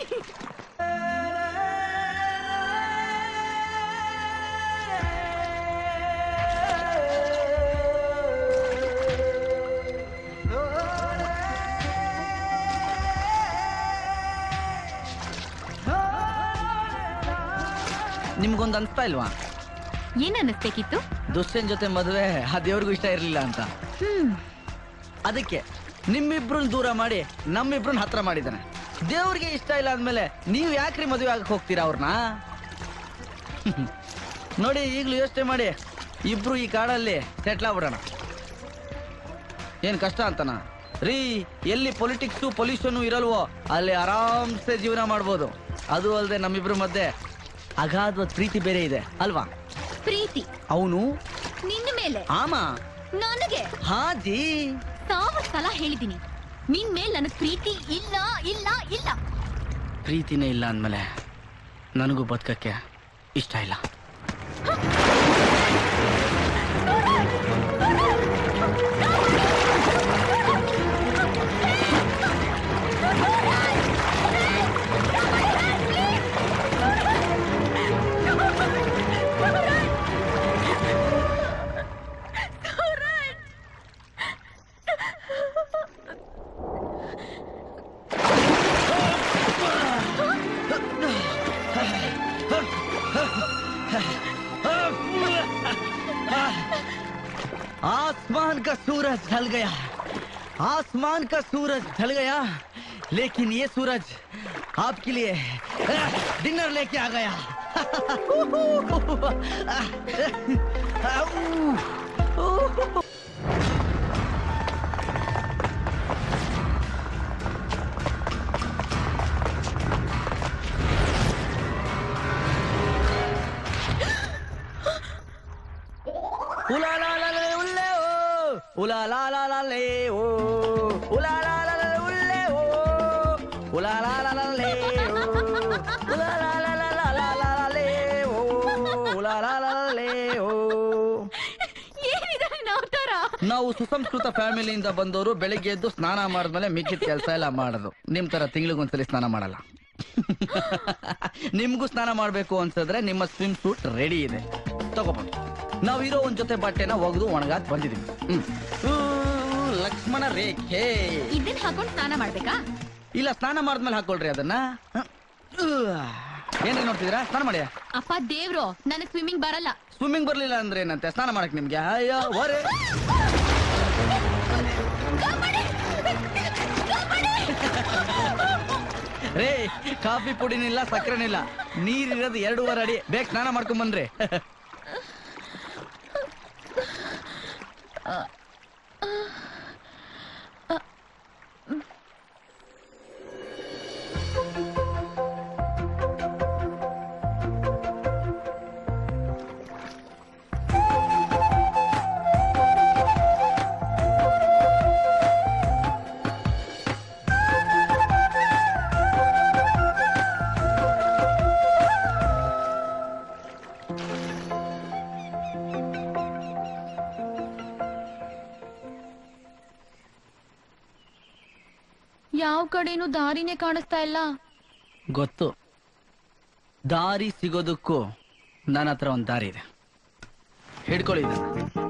Speaker 17: ನಿಮ್ಗೊಂದು ಅನ್ಸ್ತಾ ಇಲ್ವಾ
Speaker 16: ಏನ್ ಅನ್ನಿಸ್ಬೇಕಿತ್ತು
Speaker 17: ದುಷ್ಯನ್ ಜೊತೆ ಮದುವೆ ಆ ದೇವ್ರಿಗೂ ಇಷ್ಟ ಇರ್ಲಿಲ್ಲ ಅಂತ
Speaker 16: ಹ್ಮ್
Speaker 17: ಅದಕ್ಕೆ ನಿಮ್ಮಿಬ್ರನ್ನ ದೂರ ಮಾಡಿ ನಮ್ಮಿಬ್ರನ್ನ ಹತ್ರ ಮಾಡಿದ್ದಾನೆ ದೇವ್ರಿಗೆ ಇಷ್ಟ ಇಲ್ಲ ಅಂದ್ಮೇಲೆ ನೀವು ಯಾಕ್ರಿ ಮದುವೆ ಆಗಕ್ ಹೋಗ್ತೀರಾ ಅವ್ರನ್ನ ನೋಡಿ ಈಗಲೂ ಯೋಚನೆ ಮಾಡಿ ಇಬ್ರು ಈ ಕಾಡಲ್ಲಿ ಸೆಟ್ಲ್ ಆಗ್ಬಿಡೋಣ ಏನ್ ಕಷ್ಟ ಅಂತನಾ ರೀ ಎಲ್ಲಿ ಪೊಲಿಟಿಕ್ಸು ಪೊಲ್ಯೂಷನ್ ಇರಲ್ವೋ ಅಲ್ಲಿ ಆರಾಮ್ಸೆ ಜೀವನ ಮಾಡ್ಬೋದು ಅದು ಅಲ್ಲದೆ ನಮ್ಮಿಬ್ರ ಮಧ್ಯೆ ಅಗಾಧವಾದ ಪ್ರೀತಿ ಬೇರೆ ಇದೆ ಅಲ್ವಾ
Speaker 16: ಪ್ರೀತಿ
Speaker 17: ಅವನು
Speaker 16: ನಿನ್ನ ಮೇಲೆ
Speaker 17: ಆಮ
Speaker 16: ನನಗೆ
Speaker 17: ಹಾ ಜಿ
Speaker 16: ಸಾವಿರ ಸಲ ಹೇಳಿದ್ದೀನಿ ನಿನ್ ಮೇಲ್ ನನಗ್ ಪ್ರೀತಿ ಇಲ್ಲ ಇಲ್ಲ ಇಲ್ಲ
Speaker 17: ಪ್ರೀತಿನೇ ಇಲ್ಲ ಅಂದ್ಮೇಲೆ ನನಗೂ ಬದುಕಕ್ಕೆ ಇಷ್ಟ ಇಲ್ಲ आसमान का सूरज ढल गया आसमान का सूरज ढल गया लेकिन ये सूरज आपके लिए डिनर लेके आ गया उला ला ला ले उल्ले ओ उला ला ला ला ले ओ उला ला ला ला उल्ले ओ उला ला ला ला ले ओ उला ला ला ला ला ला ला ला ले ओ ಉಲಾ ಲಾ ಲಾ ಲಾ ಲೇ ಓ
Speaker 16: ಏನಿದೆ ನಿನ್ನ ಅವತಾರ
Speaker 17: ನಾವು ಸುಸಂಸ್ಕೃತ ಫ್ಯಾಮಿಲಿಯಿಂದ ಬಂದವರು ಬೆಳಿಗ್ಗೆ ಎದ್ದು ಸ್ನಾನ ಮಾಡಿದ್ಮೇಲೆ ಮಿಕ್ಕಿದ ಕೆಲಸ ಎಲ್ಲ ಮಾಡೋದು ನಿಮ್ ತರ ತಿಂಗಳಿಗೊಂದ್ಸಲಿ ಸ್ನಾನ ಮಾಡಲ್ಲ ನಿಮ್ಗೂ ಸ್ನಾನ ಮಾಡ್ಬೇಕು ಅನ್ಸಿದ್ರೆ ನಿಮ್ಮ ಸ್ವಿಮ್ ಸೂಟ್ ರೆಡಿ ಇದೆ ತಗೋಬೋದು ನಾವು ಇರೋ ಒಂದ್ ಜೊತೆ ಬಟ್ಟೆನ ಒಗೆದು ಒಣಗಾತ್ ಬಂದಿದೀವಿ ಹ್ಮ್. ಊ, ಲಕ್ಷ್ಮಣ ರೇಖೆ
Speaker 16: ಇದನ್ನ ಹಾಕೊಂಡು ಸ್ನಾನ ಮಾಡ್ಬೇಕಾ
Speaker 17: ಇಲ್ಲ ಸ್ನಾನ ಮಾಡಿದ್ಮೇಲೆ ಹಾಕೊಳ್ರಿ ಅದನ್ನ ಹ. ಊ, ಏನ್ರಿ ನೋಡ್ತಿದ್ದೀರಾ ಸ್ನಾನ ಮಾಡಿ
Speaker 16: ಅಪ್ಪ ದೇವ್ರು ನನಗ್ ಸ್ವಿಮ್ಮಿಂಗ್ ಬರಲ್ಲ
Speaker 17: ಸ್ವಿಮ್ಮಿಂಗ್ ಬರ್ಲಿಲ್ಲ ಅಂದ್ರೆ ಏನಂತೆ ಸ್ನಾನ ಮಾಡಕ್ ನಿಮ್ಗೆ ಅಯ್ಯೋ ಹೊರೆ ರೇ ಕಾಫಿ ಪುಡಿನಿಲ್ಲ ಸಕ್ಕರೆನಿಲ್ಲ ನೀರಿರೋದು ಎರಡೂವರೆ ಅಡಿ ಬೇಗ ಸ್ನಾನ ಮಾಡ್ಕೊಂಡ್ ಬನ್ರಿ
Speaker 16: ಯಾವ ಕಡೆನೂ ದಾರಿನೇ ಕಾಣಿಸ್ತಾ ಇಲ್ಲ
Speaker 17: ಗೊತ್ತು ದಾರಿ ಸಿಗೋದಕ್ಕೂ ನನ್ನ ಹತ್ರ ಒಂದು ದಾರಿ ಇದೆ ಹಿಡ್ಕೊಳ್ಳಿ ಇದನ್ನ.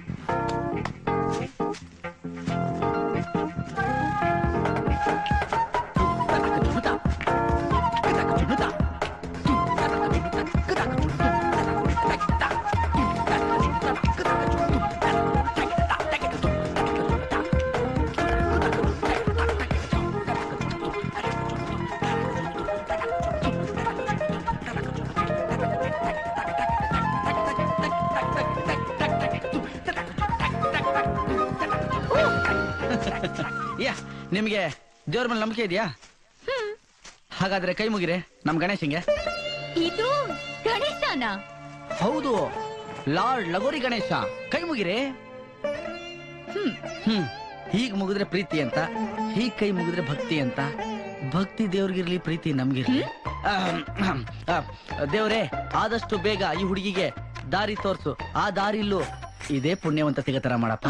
Speaker 17: ಯಾ ನಿಮ್ಗೆ ದೇವ್ರ ಮೇಲೆ ನಂಬಿಕೆ ಇದೆಯಾ ಹಾಗಾದ್ರೆ ಕೈ ಮುಗಿರೆ ನಮ್ ಗಣೇಶಂಗೆ
Speaker 16: ಇದು ಗಣೇಶನ
Speaker 17: ಹೌದು ಲಾರ್ಡ್ ಲಗೋರಿ ಗಣೇಶ ಕೈ ಮುಗಿರೆ ಹ್ಮ್ ಹ್ಮ್ ಹೀಗ್ ಮುಗಿದ್ರೆ ಪ್ರೀತಿ ಅಂತ ಹೀಗ್ ಕೈ ಮುಗಿದ್ರೆ ಭಕ್ತಿ ಅಂತ ಭಕ್ತಿ ದೇವ್ರಿಗಿರ್ಲಿ ಪ್ರೀತಿ ನಮ್ಗಿರ್ಲಿ ಆಹ್, ಆಹ್, ಆಹ್, ದೇವ್ರೇ ಆದಷ್ಟು ಬೇಗ ಈ ಹುಡುಗಿಗೆ ದಾರಿ ತೋರ್ಸು ಆ ದಾರಿಲ್ಲೂ ಇದೇ ಪುಣ್ಯವಂತ ಸಿಗತರ ಮಾಡಪ್ಪ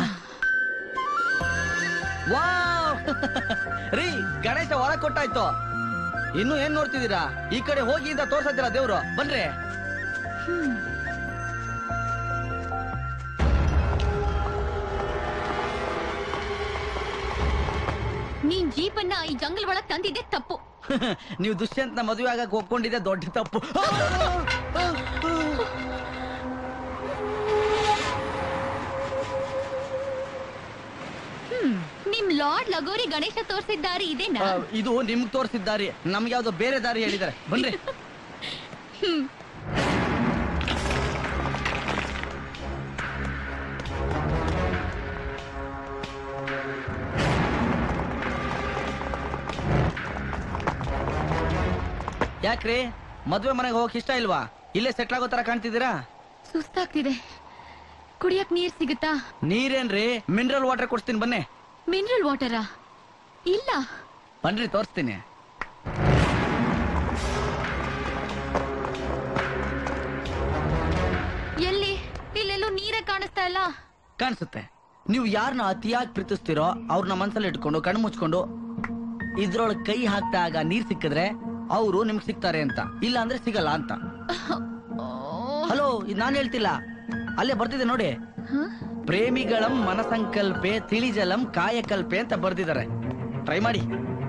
Speaker 17: ವಾವ್ ರೀ ಗಣೇಶ ಹೊರ ಕೊಟ್ಟಾಯ್ತು ಇನ್ನು ಏನ್ ನೋಡ್ತಿದ್ದೀರಾ ಈ ಕಡೆ ಹೋಗಿ ಅಂತ ತೋರ್ಸತ್ತೀರಾ ದೇವ್ರು ಬನ್ರಿ
Speaker 16: ನೀನ್ ಜೀಪನ್ನ ಈ ಜಂಗಲ್ ಒಳಗ್ ತಂದಿದ್ದೆ ತಪ್ಪು
Speaker 17: ನೀವು ದುಷ್ಯಂತನ ಮದುವೆ ಆಗಕ್ ಒಪ್ಕೊಂಡಿದ್ದೆ ದೊಡ್ಡ ತಪ್ಪು
Speaker 16: ಹ್ಮ್ ನಿಮ್ ಲಾರ್ಡ್ ಲಗೋರಿ ಗಣೇಶ ತೋರ್ಸಿದ ದಾರಿ ಇದೇನಾ
Speaker 17: ಆ, ಇದು ನಿಮ್ಗ್ ತೋರಿಸಿದ ದಾರಿ ನಮ್ಗೆ ಯಾವ್ದೋ ಬೇರೆ ದಾರಿ ಹೇಳಿದ್ದಾರೆ ಬನ್ರಿ
Speaker 16: ಹ್ಮ್
Speaker 17: ಯಾಕ್ರಿ ಮದ್ವೆ ಮನೆಗೆ ಹೋಗಕ್ ಇಷ್ಟ ಇಲ್ವಾ ಇಲ್ಲೇ ಸೆಟ್ಲ್ ಆಗೋ ತರ ಕಾಣ್ತಿದ್ದೀರಾ
Speaker 5: ಸುಸ್ತಾಗ್ತಿದೆ ಕುಡಿಯಕ್ ನೀರ್ ಸಿಗುತ್ತಾ
Speaker 17: ನೀರೇನ್ರಿ ಮಿನರಲ್ ವಾಟರ್ ಕೊಡ್ತೀನಿ ಬನ್ನಿ
Speaker 5: ಮಿನರಲ್ ವಾಟರಾ ಇಲ್ಲ
Speaker 17: ಬನ್ರಿ ತೋರಿಸ್ತೀನಿ
Speaker 5: ಎಲ್ಲಿ ಇಲ್ಲೆಲ್ಲೂ ನೀರೇ ಕಾಣಿಸ್ತಾ ಇಲ್ಲ
Speaker 17: ಕಾಣಿಸುತ್ತೆ ನೀವು ಯಾರನ್ನ ಅತಿಯಾಗಿ ಪ್ರೀತಿಸ್ತೀರೋ ಅವ್ರನ್ನ ಮನ್ಸಲ್ಲಿ ಇಟ್ಕೊಂಡು ಕಣ್ಣು ಮುಚ್ಕೊಂಡು ಇದ್ರೊಳಗೆ ಕೈ ಹಾಕ್ದಾಗ ನೀರ್ ಸಿಕ್ಕಿದ್ರೆ ಅವರು ನಿಮ್ಗೆ ಸಿಗ್ತಾರೆ ಅಂತ ಇಲ್ಲ ಅಂದ್ರೆ ಸಿಗಲ್ಲ ಅಂತ ಹಲೋ ಇದು ನಾನು ಹೇಳ್ತಿಲ್ಲ ಅಲ್ಲೇ ಬರ್ತಿದೆ ನೋಡಿ ಪ್ರೇಮಿಗಳಂ ಮನಸಂಕಲ್ಪೆ ತಿಳಿಜಲಂ ಕಾಯಕಲ್ಪೆ ಅಂತ ಬರ್ದಿದ್ದಾರೆ ಟ್ರೈ ಮಾಡಿ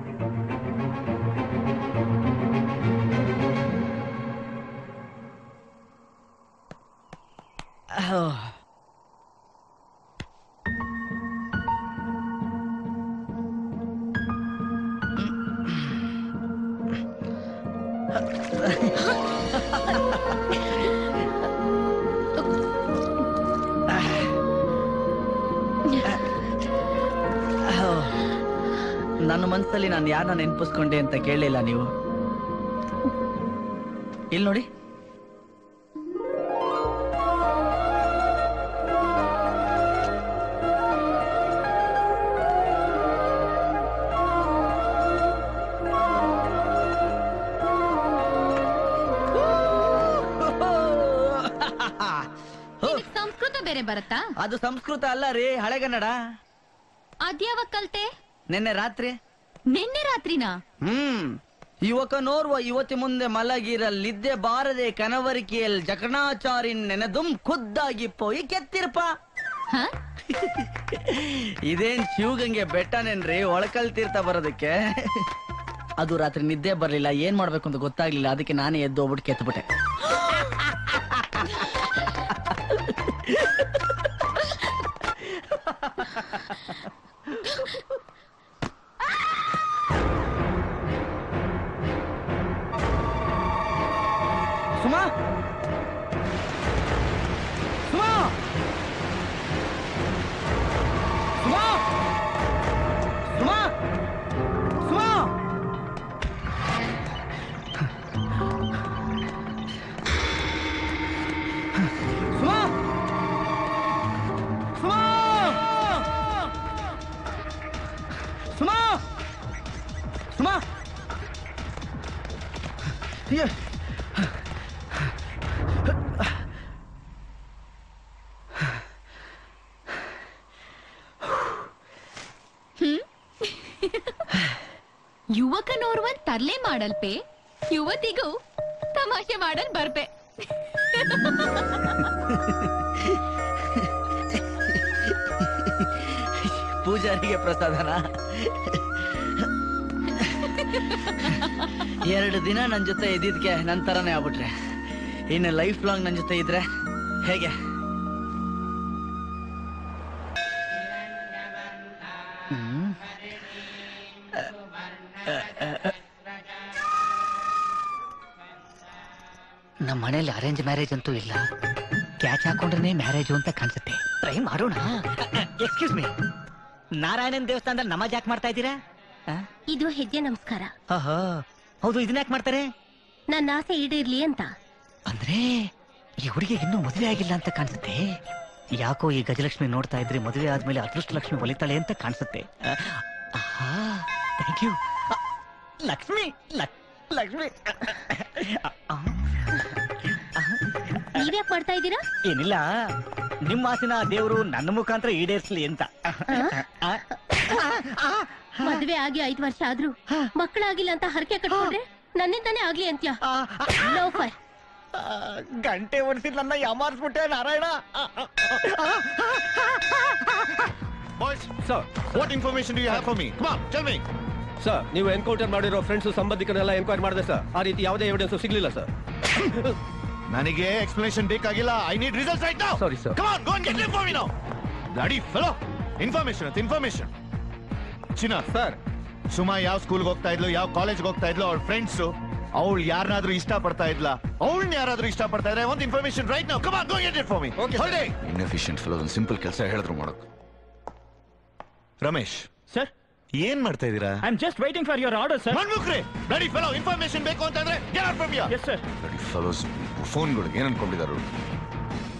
Speaker 17: ನನ್ನ ಮನಸ್ಸಲ್ಲಿ ನಾನು ಯಾರನ್ನ ನೆನಪಿಸ್ಕೊಂಡೆ ಅಂತ ಕೇಳಲಿಲ್ಲ ನೀವು ಇಲ್ಲಿ ನೋಡಿ
Speaker 5: ನಿನಗ್ ಸಂಸ್ಕೃತ ಬೇರೆ ಬರುತ್ತಾ
Speaker 17: ಅದು ಸಂಸ್ಕೃತ ಅಲ್ಲ ರೀ ಹಳೆಗನ್ನಡ
Speaker 5: ಅದ್ಯಾವಾಗ ಕಲ್ತೆ
Speaker 17: ನಿನ್ನೆ ರಾತ್ರಿ
Speaker 5: ನಿನ್ನೆ ರಾತ್ರಿನಾ
Speaker 17: ಹ್ಮ್ ಯುವಕನೋರ್ವ ಯುವತಿ ಮುಂದೆ ಮಲಗಿರಲಿದ್ದೆ ಬಾರದೆ ಕನವರಿಕೆಯಲ್ ಜಕಣಾಚಾರಿ ನೆನೆದುಂ ಖುದ್ದಾಗಿ ಪೋಯಿ ಕೆತ್ತಿರ್ಪ ಇದೇನ್ ಶಿವಗಂಗೆ ಬೆಟ್ಟನೇನ್ರಿ ಒಳಕಲ್ ತೀರ್ಥ ಬರೋದಕ್ಕೆ ಅದು ರಾತ್ರಿ ನಿದ್ದೆ ಬರ್ಲಿಲ್ಲ ಏನ್ ಮಾಡ್ಬೇಕು ಅಂತ ಗೊತ್ತಾಗ್ಲಿಲ್ಲ ಅದಕ್ಕೆ ನಾನೇ ಎದ್ದು ಹೋಗ್ಬಿಟ್ಟು ಕೆತ್ಬಿಟ್ಟೆ ಸುಮಾ ಸುಮಾ ಸುಮಾ ಸುಮಾ ಸುಮಾ ಸುಮಾ ಸುಮಾ ಸುಮಾ ಸುಮಾ ಅಯ್ಯೋ
Speaker 5: ಯುವಕನೋರ್ವನ್ ತರ್ಲೆ ಮಾಡಲ್ಪೆ ಯುವತಿಗೂ ತಮಾಷೆ ಮಾಡಲ್ ಬರ್ಪೆ
Speaker 17: ಪೂಜಾರಿಗೆ ಪ್ರಸಾದನ ಎರಡು ದಿನ ನನ್ನ ಜೊತೆ ಇದ್ದಿದ್ಕೆ ನನ್ನ ತರನೇ ಆಗ್ಬಿಟ್ರೆ ಇನ್ನು ಲೈಫ್ ಲಾಂಗ್ ನನ್ನ ಜೊತೆ ಇದ್ರೆ ಹೇಗೆ ಹ್ಮ್. ನಮ್ಮ ಮನೇಲಿ ಅರೇಂಜ್ ಮ್ಯಾರೇಜ್ ಅಂತೂ ಇಲ್ಲ ಕ್ಯಾಚ್ ಹಾಕೊಂಡ್ರೆ ಮ್ಯಾರೇಜು ಅಂತ ಕಾಣಿಸುತ್ತೆ ಟ್ರೈ ಮಾಡೋಣ ಎಕ್ಸ್ಕ್ಯೂಸ್ ಮೀ ನಾರಾಯಣನ್ ದೇವಸ್ಥಾನದಲ್ಲಿ ನಮಾಜ್ ಯಾಕೆ ಮಾಡ್ತಾ ಇದ್ದೀರಾ
Speaker 3: ಇದು ಹೆಜ್ಜೆ ನಮಸ್ಕಾರ
Speaker 17: ಆಹಾ ಹೌದು ಇದನ್ನ ಯಾಕೆ ಮಾಡ್ತಾರೆ
Speaker 3: ನನ್ನ ಆಸೆ ಈಡೇರ್ಲಿ ಅಂತ
Speaker 4: ಅಂದ್ರೆ ಈ ಹುಡುಗಿ ಇನ್ನೂ ಮದುವೆ ಆಗಿಲ್ಲ ಅಂತ ಕಾಣಿಸುತ್ತೆ ಯಾಕೋ ಈ ಗಜಲಕ್ಷ್ಮಿ ನೋಡ್ತಾ ಇದ್ರೆ ಮದುವೆ ಆದ್ಮೇಲೆ ಅದೃಷ್ಟ ಲಕ್ಷ್ಮಿ ಒಲಿತಾಳೆ ಅಂತ ಕಾಣಿಸುತ್ತೆ ಥ್ಯಾಂಕ್ ಯು ಲಕ್ಷ್ಮಿ ಲಕ್- ಲಕ್ಷ್ಮಿ
Speaker 3: ನೀವ್ಯಾಕ್ ಮಾಡ್ತಾ ಇದ್ದೀರಾ
Speaker 4: ಏನಿಲ್ಲ ನಿಮ್ಮ ಆಸಿನ ದೇವರು ನನ್ನ ಮುಖಾಂತರ ಈಡೇರಿಸ್ಲಿ ಅಂತ
Speaker 3: ಮದ್ವೆ ಆಗಿ ಐದ್ ವರ್ಷ ಆದ್ರೂ ಮಕ್ಕಳಾಗಿಲ್ಲ ಅಂತ ಹರಕೆ ಕಟ್ಕೊಂಡ್ರೆ ನನ್ನಿಂದಾನೇ ಆಗ್ಲಿ ಅಂತ್ಯ ಲೋಫರ್
Speaker 4: ಗಂಟೆ ಒಡಿಸಿ ನನ್ನ ಯಾಮಾರಿಸ್ಬಿಟ್ಟೆ Narayana
Speaker 8: sir
Speaker 14: what information you have for me come on tell me
Speaker 8: sir ನೀವು ಎನ್ಕೌಂಟರ್ ಮಾಡಿರೋ ಫ್ರೆಂಡ್ಸ್ ಸಂಬಂಧಿಕರೆಲ್ಲ ಎನ್ಕ್ವೈರಿ ಮಾಡಿದೆ ಸರ್ ಆ ರೀತಿ ಯಾವುದೇ ಎವಿಡೆನ್ಸ್ ಸಿಗ್ಲಿಲ್ಲ ಸರ್
Speaker 14: ನನಗೆ ಎಕ್ಸ್ಪ್ಲನೇಷನ್ ಬೇಕಾಗಿಲ್ಲ I need results right now
Speaker 8: Sorry, sir.
Speaker 14: Come on go and get it for me now bloody fellow information ಅಂತ ಇನ್ಫಾರ್ಮೇಶನ್ ಚಿನ್ನ
Speaker 8: ಸರ್
Speaker 14: ಸುಮಾ ಯಾವ ಸ್ಕೂಲ್ಗೆ ಹೋಗ್ತಾ ಇದ್ಲು ಯಾವ ಕಾಲೇಜ್ಗೆ ಹೋಗ್ತಾ ಇದ್ಲು ಅವ್ರ ಫ್ರೆಂಡ್ಸ್ ಅವಳು ಯಾರನ್ನಾದ್ರೂ ಇಷ್ಟ ಪಡ್ತಾ ಇದ್ಲ ಅವಳನ್ನ ಯಾರಾದ್ರೂ ಇಷ್ಟ ಪಡ್ತಾ ಇದ್ರೆ ಒಂದು information right now come on go get it for me
Speaker 8: Okay, sir.
Speaker 14: ಹೊರಡಿ ಇನ್ಎಫಿಷಿಯಂಟ್ ಫೆಲೋ ಒಂದು ಸಿಂಪಲ್ ಕೆಲಸ ಹೇಳಿದ್ರು ಮಾಡೋದು ರಮೇಶ್
Speaker 20: ಸರ್
Speaker 14: ಏನ್ ಮಾಡ್ತಾ ಇದ್ದೀರಾ
Speaker 20: I am just waiting for your order sir
Speaker 14: ಮನ್ಮುಖ್ರೆ ಬ್ಲಡಿ ಫೆಲೋ ಇನ್ಫಾರ್ಮೇಶನ್ ಬೇಕು ಅಂತಂದ್ರೆ get out from here
Speaker 20: yes sir
Speaker 14: bloody fellows ಫೋನ್ಗಳು ಏನ್ ಅನ್ಕೊಂಡಿದ್ದಾರೆ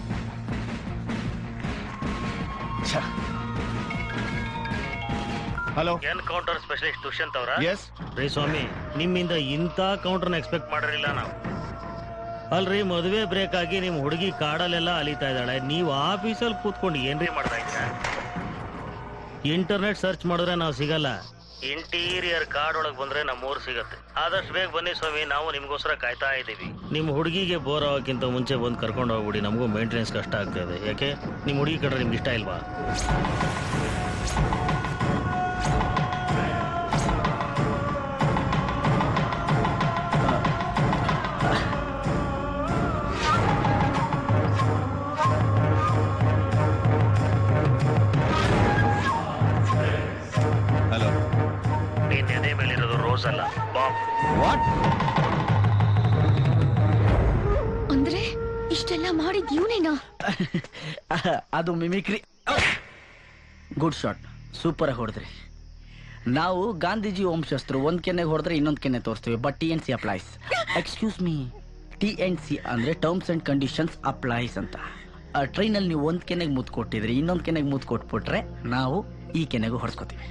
Speaker 19: ಹಲೋ ಎನ್ಕೌಂಟರ್ ಸ್ಪೆಷಲಿಸ್ಟ್ ದುಷ್ಯಂತ್ ಅವರ
Speaker 14: ಎಸ್
Speaker 19: ರೀ ಸ್ವಾಮಿ ನಿಮ್ಮಿಂದ ಇಂಥ ಕೌಂಟರ್ನ ಎಕ್ಸ್ಪೆಕ್ಟ್ ಮಾಡಿರಲಿಲ್ಲ ನಾವು ಅಲ್ರಿ ಮದುವೆ ಬ್ರೇಕ್ ಆಗಿ ನಿಮ್ ಹುಡುಗಿ ಕಾಡಲ್ಲೆಲ್ಲ ಅಲಿತಾ ಇದ್ದಾಳೆ ನೀವು ಆಫೀಸಲ್ಲಿ ಕೂತ್ಕೊಂಡು ಏನ್ರಿ ಮಾಡ್ತಾ ಇದ್ದೀರಾ ಇಂಟರ್ನೆಟ್ ಸರ್ಚ್ ಮಾಡಿದ್ರೆ ನಾವು ಸಿಗಲ್ಲ ಇಂಟೀರಿಯರ್ ಕಾರ್ಡ್ ಒಳಗೆ ಬಂದ್ರೆ ನಮ್ಮ ಊರು ಸಿಗತ್ತೆ ಆದಷ್ಟು ಬೇಗ ಬನ್ನಿ ಸ್ವಾಮಿ ನಾವು ನಿಮ್ಗೋಸ್ಕರ ಕಾಯ್ತಾ ಇದ್ದೀವಿ ನಿಮ್ಮ ಹುಡುಗಿಗೆ ಬೋರ್ ಆಗೋಕ್ಕಿಂತ ಮುಂಚೆ ಬಂದು ಕರ್ಕೊಂಡು ಹೋಗ್ಬಿಡಿ ನಮಗೂ ಮೇಂಟೆನೆನ್ಸ್ ಕಷ್ಟ ಆಗ್ತದೆ ಯಾಕೆ ನಿಮ್ಮ ಹುಡುಗಿ ಕಡ್ರೆ ನಿಮ್ಗೆ ಇಷ್ಟ ಇಲ್ವಾ
Speaker 14: ಹಲೋ
Speaker 19: ನೀನ್ ಎದೆ ಮೇಲಿರೋದು ರೋಸ್ ಅಲ್ಲ ಬಾಂಬ್
Speaker 14: ವಾಟ್
Speaker 16: ಅಂದ್ರೆ ಇಷ್ಟೆಲ್ಲ ಮಾಡಿದ್ ಇವನೇನಾ
Speaker 17: ಅದು ಮಿಮಿಕ್ರಿ ಗುಡ್ ಶಾಟ್ ಸೂಪರ್ ಆಗಿ ಹೊಡೆದ್ರಿ ನಾವು ಗಾಂಧೀಜಿ ವಂಶಸ್ಥರು ಒಂದ್ ಕೆನ್ನೆಗೆ ಹೊಡೆದ್ರೆ ಇನ್ನೊಂದ್ ಕೆನ್ನೆ ತೋರಿಸ್ತೀವಿ but T N C applies excuse me T N C ಅಂದ್ರೆ ಟರ್ಮ್ಸ್ ಅಂಡ್ ಕಂಡೀಷನ್ಸ್ ಅಪ್ಲೈಸ್ ಅಂತ ಟ್ರೈನಲ್ಲಿ ನೀವು ಒಂದ್ ಕೆನೆಗೆ ಮುತ್ತು ಕೊಟ್ಟಿದ್ರಿ ಇನ್ನೊಂದ್ ಕೆನೆಗೆ ಮುತ್ತು ಕೊಟ್ಬಿಟ್ರೆ ನಾವು ಈ ಕೆನೆಗೂ ಹೊಡ್ಸ್ಕೊತೀವಿ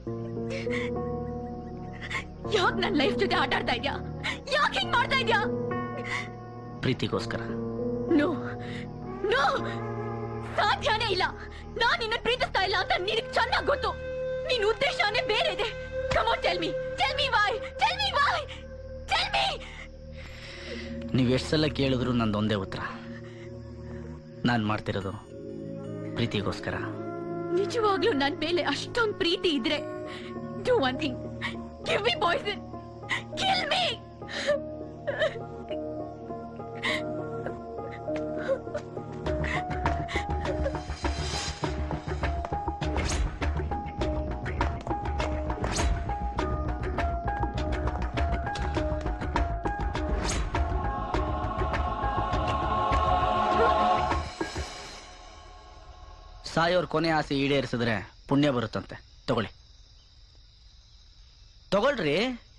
Speaker 16: ಯಾಕ್ ನನ್ ಲೈಫ್ ಜೊತೆ ಆಟ ಆಡ್ತಾ ಇದ್ಯಾ ಯಾಕೆ ಹಿಂಗ್ ಮಾಡ್ತಾ ಇದ್ಯಾ
Speaker 17: ಪ್ರೀತಿಗೋಸ್ಕರ
Speaker 16: ನೋ ನೋ ಸಾಧ್ಯನೇ ಇಲ್ಲ ನಾನ್ ನಿನ್ನ ಪ್ರೀತಿಸ್ತಾ ಇಲ್ಲ ಅಂತ ನಿನಗ್ ಚೆನ್ನಾಗ್ ಗೊತ್ತು ನಿನ್ ಉದ್ದೇಶನೇ ಬೇರೆ ಇದೆ come on tell me tell me why tell me why tell me
Speaker 17: ನೀವು ಎಷ್ಟು ಸಲ ಕೇಳಿದ್ರು ನಂದೊಂದೇ ಉತ್ತರ ನಾನು ಮಾಡ್ತಿರೋದು ಪ್ರೀತಿಗೋಸ್ಕರ
Speaker 16: ನಿಜವಾಗ್ಲೂ ನನ್ ಮೇಲೆ ಅಷ್ಟೊಂದ್ ಪ್ರೀತಿ ಇದ್ರೆ do one thing give me poison kill me
Speaker 17: ಸಾಯೋರ್ ಕೊನೆ ಆಸೆ ಈಡೇರಿಸಿದ್ರೆ ಪುಣ್ಯ ಬರುತ್ತಂತೆ ತಗೊಳ್ಳಿ ತಗೊಳ್ರಿ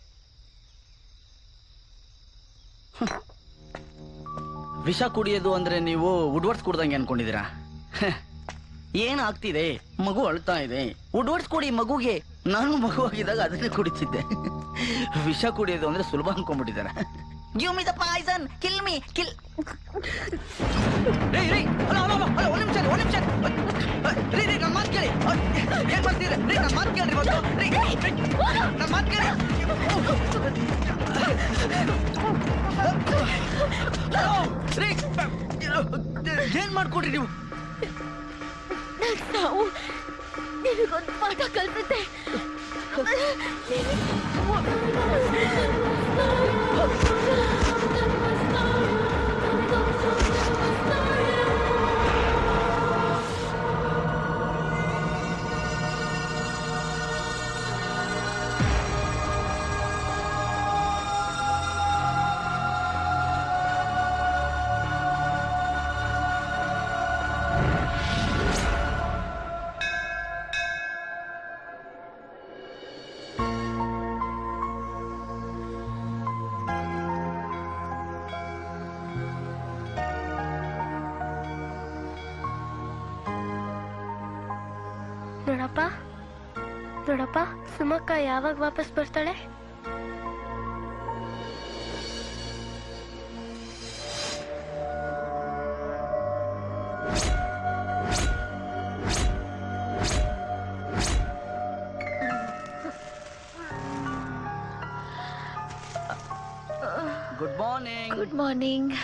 Speaker 17: ಹ್ಮ್. ವಿಷ ಕುಡಿಯೋದು ಅಂದ್ರೆ ನೀವು ಉಡ್ವರ್ಸ್ ಕುಡ್ದಂಗೆ ಅನ್ಕೊಂಡಿದ್ದೀರಾ ಹ್. ಏನಾಗ್ತಿದೆ ಮಗು ಅಳ್ತಾ ಇದೆ ಉಡ್ವರ್ಸ್ ಕುಡಿ ಮಗುಗೆ ನಾನು ಮಗು ಆಗಿದ್ದಾಗ ಅದನ್ನೇ ಕುಡಿತಿದ್ದೆ ವಿಷ ಕುಡಿಯೋದು ಅಂದ್ರೆ ಸುಲಭ ಅನ್ಕೊಂಡ್ಬಿಟ್ಟಿದ್ದಾರೆ give me the poison kill me kill ರೀ ರೀ ಹಲೋ ಹಲೋ ಹಲೋ ಹಲೋ ಒಂದ್ ನಿಮಿಷ ರೀ, ಒಂದ್ ನಿಮಿಷ ರೀ ರೀ ನನ್ನ ಮಾತು ಕೇಳಿ ಏನ್ ಮಾಡ್ತೀರಿ ರೀ ನನ್ನ ಮಾತು ಕೇಳ್ರಿ ಒಂದು ರೀ ನನ್ನ ಮಾತು ಕೇಳಿ ಹಲೋ, ರೀ ಏನ್ ಮಾಡ್ಕೊಡ್ರಿ ನೀವು
Speaker 16: ನಾವು ನಿನಗೊಂದು ಪಾಠ ಕಲ್ಸುತ್ತೆ
Speaker 3: ನೋಡಪ್ಪ ನೋಡಪ್ಪ ಸುಮಕ್ಕ ಯಾವಾಗ ವಾಪಸ್ ಬರ್ತಾಳೆ
Speaker 17: ಗುಡ್ ಮಾರ್ನಿಂಗ್
Speaker 16: ಗುಡ್ ಮಾರ್ನಿಂಗ್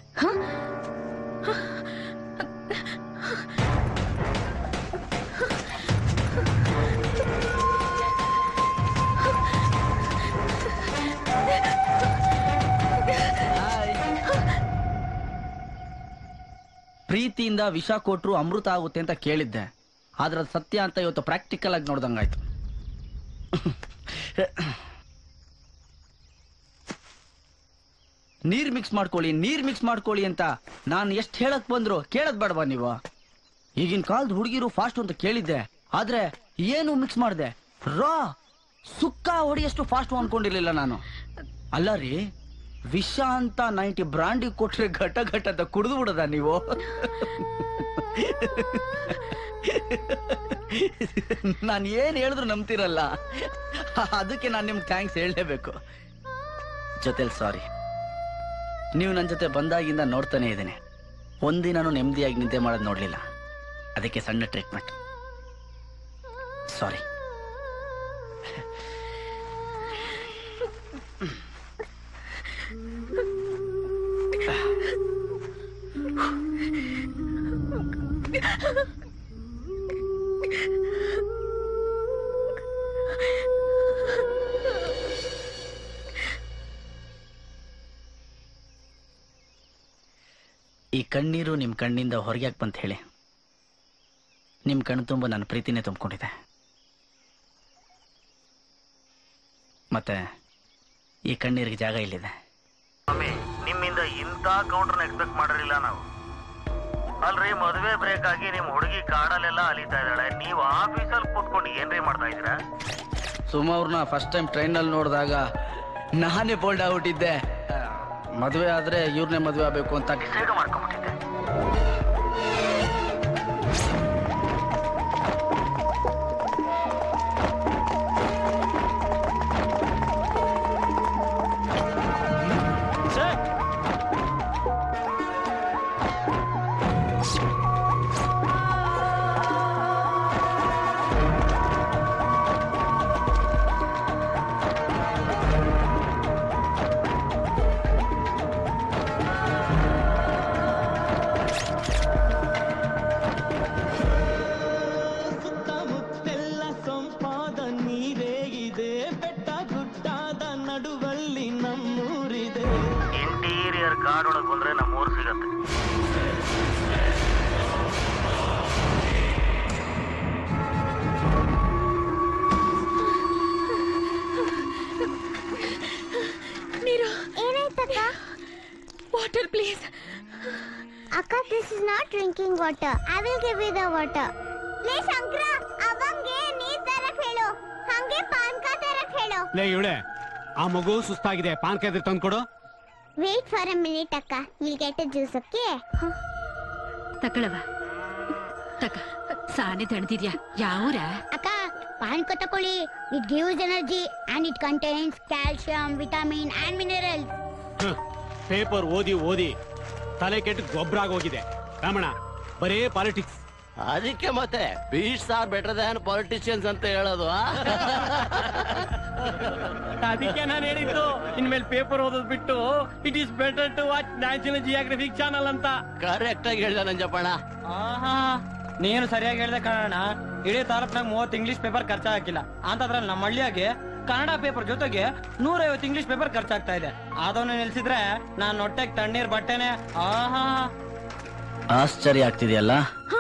Speaker 17: ಪ್ರೀತಿಯಿಂದ ವಿಷ ಕೊಟ್ರು ಅಮೃತ ಆಗುತ್ತೆ ಅಂತ ಕೇಳಿದ್ದೆ ಆದ್ರೆ ಅದು ಸತ್ಯ ಅಂತ ಇವತ್ತು ಪ್ರಾಕ್ಟಿಕಲ್ ಆಗಿ ನೋಡ್ದಂಗಾಯ್ತು ನೀರ್ ಮಿಕ್ಸ್ ಮಾಡ್ಕೊಳ್ಳಿ ನೀರ್ ಮಿಕ್ಸ್ ಮಾಡ್ಕೊಳ್ಳಿ ಅಂತ ನಾನು ಎಷ್ಟು ಹೇಳಕ್ ಬಂದ್ರು ಕೇಳದ್ ಬೇಡವಾ ನೀವು ಈಗಿನ ಕಾಲದ ಹುಡುಗಿರು ಫಾಸ್ಟ್ ಅಂತ ಕೇಳಿದ್ದೆ ಆದ್ರೆ ಏನು ಮಿಕ್ಸ್ ಮಾಡಿದೆ ರಾ ಸುಕ್ಕ ಹೊಡಿಯಷ್ಟು ಫಾಸ್ಟ್ ಅನ್ಕೊಂಡಿರ್ಲಿಲ್ಲ ನಾನು ಅಲ್ಲ ರೀ ವಿಷ ಅಂತ ನೈಂಟಿ ಬ್ರಾಂಡಿ ಕೊಟ್ರೆ ಘಟ ಘಟ ಅಂತ ಕುಡಿದು ಬಿಡದ ನೀವು ನಾನು ಏನ್ ಹೇಳಿದ್ರು ನಂಬ್ತಿರಲ್ಲ ಅದಕ್ಕೆ ನಾನು ನಿಮ್ಗೆ ಥ್ಯಾಂಕ್ಸ್ ಹೇಳಲೇಬೇಕು ಜೊತೆಲಿ ಸಾರಿ ನೀವು ನನ್ನ ಜೊತೆ ಬಂದಾಗಿಂದ ನೋಡ್ತಾನೆ ಇದ್ದೀನಿ ಒಂದಿನೂ ನೆಮ್ಮದಿಯಾಗಿ ನಿದ್ದೆ ಮಾಡೋದು ನೋಡಲಿಲ್ಲ ಅದಕ್ಕೆ ಸಣ್ಣ ಟ್ರೀಟ್ಮೆಂಟ್ ಸಾರಿ ಈ ಕಣ್ಣೀರು ನಿಮ್ಮ ಕಣ್ಣಿಂದ ಹೊರಗೆ ಯಾಕೆ ಬಂತ ಹೇಳಿ ನಿಮ್ಮ ಕಣ್ಣು ತುಂಬ ನನ್ನ ಪ್ರೀತಿನೇ ತುಂಬಿಕೊಂಡಿದೆ ಮತ್ತೆ ಈ ಕಣ್ಣೀರಿಗೆ ಜಾಗ ಇಲ್ಲಿದೆ
Speaker 19: ಸ್ವಾಮಿ ನಿಮ್ಮಿಂದ ಇಂಥ ಕೌಂಟರ್ನ ಎಕ್ಸ್ಪೆಕ್ಟ್ ಮಾಡಿರಲಿಲ್ಲ ನಾವು ಅಲ್ರಿ ಮದುವೆ ಬ್ರೇಕ್ ಆಗಿ ನಿಮ್ ಹುಡುಗಿ ಕಾಡಲ್ಲೆಲ್ಲ ಅಲಿತಾ ಇದ್ದಾಳೆ ನೀವು ಆಫೀಸಲ್ಲಿ ಕೂತ್ಕೊಂಡು ಏನ್ರಿ ಮಾಡ್ತಾ ಇದ್ದೀರಾ
Speaker 17: ಸುಮ ಅವ್ರನ್ನ ಫಸ್ಟ್ ಟೈಮ್ ಟ್ರೈನಲ್ಲಿ ನೋಡಿದಾಗ ನಾನೇ ಬೋಲ್ಡ್ ಆಗ್ಬಿಟ್ಟಿದ್ದೆ ಮದುವೆ ಆದ್ರೆ ಇವ್ರನ್ನೇ ಮದುವೆ ಆಗಬೇಕು ಅಂತ
Speaker 19: ಡಿಸೈಡ್ ಮಾಡ್ಕೊಂಬಿಟ್ಟಿದ್ದೆ
Speaker 10: ಸುತ್ತಮುತ್ತೆಲ್ಲ ಸೊಂಪಾದ ನೀರೇ ಇದೆ ಬೆಟ್ಟ ಗುಡ್ಡಾದ ನಡುವಲ್ಲಿ ನಮ್ಮೂರಿದೆ
Speaker 19: ಇಂಟೀರಿಯರ್ ಕಾಡೊಳಗೆ ಬಂದ್ರೆ ನಮ್ಮೂರು ಸಿಗತ್ತೆ
Speaker 16: ನೀರು
Speaker 3: ಏನಾಯ್ತಕ್ಕ
Speaker 16: ವಾಟರ್ ಪ್ಲೀಸ್
Speaker 3: ಅಕ್ಕ this is not drinking water I will give you the water ಲೇ ಶಂಕರ ಅವಂಗೆ ನೀರ್ ತರಕ್ ಹೇಳು ಹಂಗೆ ಪಾನ್ಕ ತರಕ್ ಹೇಳು
Speaker 21: ಲೇ ಇವಳೆ ಆ ಮಗು ಸುಸ್ತಾಗಿದೆ ಪಾನ್ಕ ಇದ್ರೆ ತಂದ್ಕೊಡು
Speaker 3: ವೇಟ್ ಫಾರ್ ಅ ಮಿನಿಟ್ ಅಕ್ಕ will get a juice okay
Speaker 5: ತಕಳವ ತಕ ಸಾನೆ ತಣ್ದಿದ್ಯಾ ಯಾವೂರ
Speaker 3: ಅಕ್ಕ ಪಾನ್ಕ ತಕೊಳ್ಳಿ it gives energy and it contains calcium vitamin and minerals
Speaker 21: paper ಓದಿ ಓದಿ ತಲೆ ಕೆಟ್ಟು ಗೊಬ್ಬರ ಆಗೋಗಿದೆ ರಮಣ ಬರೇ ಪಾಲಿಟಿಕ್ಸ್
Speaker 18: ಅದಕ್ಕೆ ಮತ್ತೆ beach are better than politicians ಅಂತ ಹೇಳೋದು ಆ?
Speaker 21: ಅದಕ್ಕೆ ನಾನು ಹೇಳಿದ್ದು ಇನ್ಮೇಲೆ ಪೇಪರ್ ಓದೋದ್ ಬಿಟ್ಟು it is better to watch National Geographic channel ಅಂತ
Speaker 18: ಕರೆಕ್ಟ್ ಆಗಿ ಹೇಳ್ದ ನಂಜಪ್ಪಣ್ಣ
Speaker 12: ನೀನು ಸರಿಯಾಗಿ ಹೇಳ್ದೆ ಕಣ ಇಡೀ ತಾಲೂಕ್ನಾಗ ಮೂವತ್ತು ಇಂಗ್ಲಿಷ್ ಪೇಪರ್ ಖರ್ಚಾಗಿಲ್ಲ ಅಂತದ್ರಲ್ಲಿ ನಮ್ಮ ಹಳ್ಳಿಯಾಗೆ ಕನ್ನಡ ಪೇಪರ್ ಜೊತೆಗೆ ನೂರೈವತ್ತು ಇಂಗ್ಲಿಷ್ ಪೇಪರ್ ಖರ್ಚಾಗ್ತಾ ಇದೆ ಅದನ್ನು ನಿಲ್ಸಿದ್ರೆ ನಾನ್ ಹೊಟ್ಟೆಗೆ ತಣ್ಣೀರ್ ಬಟ್ಟೆನೆ ಆಹಾ
Speaker 17: ಆಶ್ಚರ್ಯ ಆಗ್ತಿದೆಯಲ್ಲ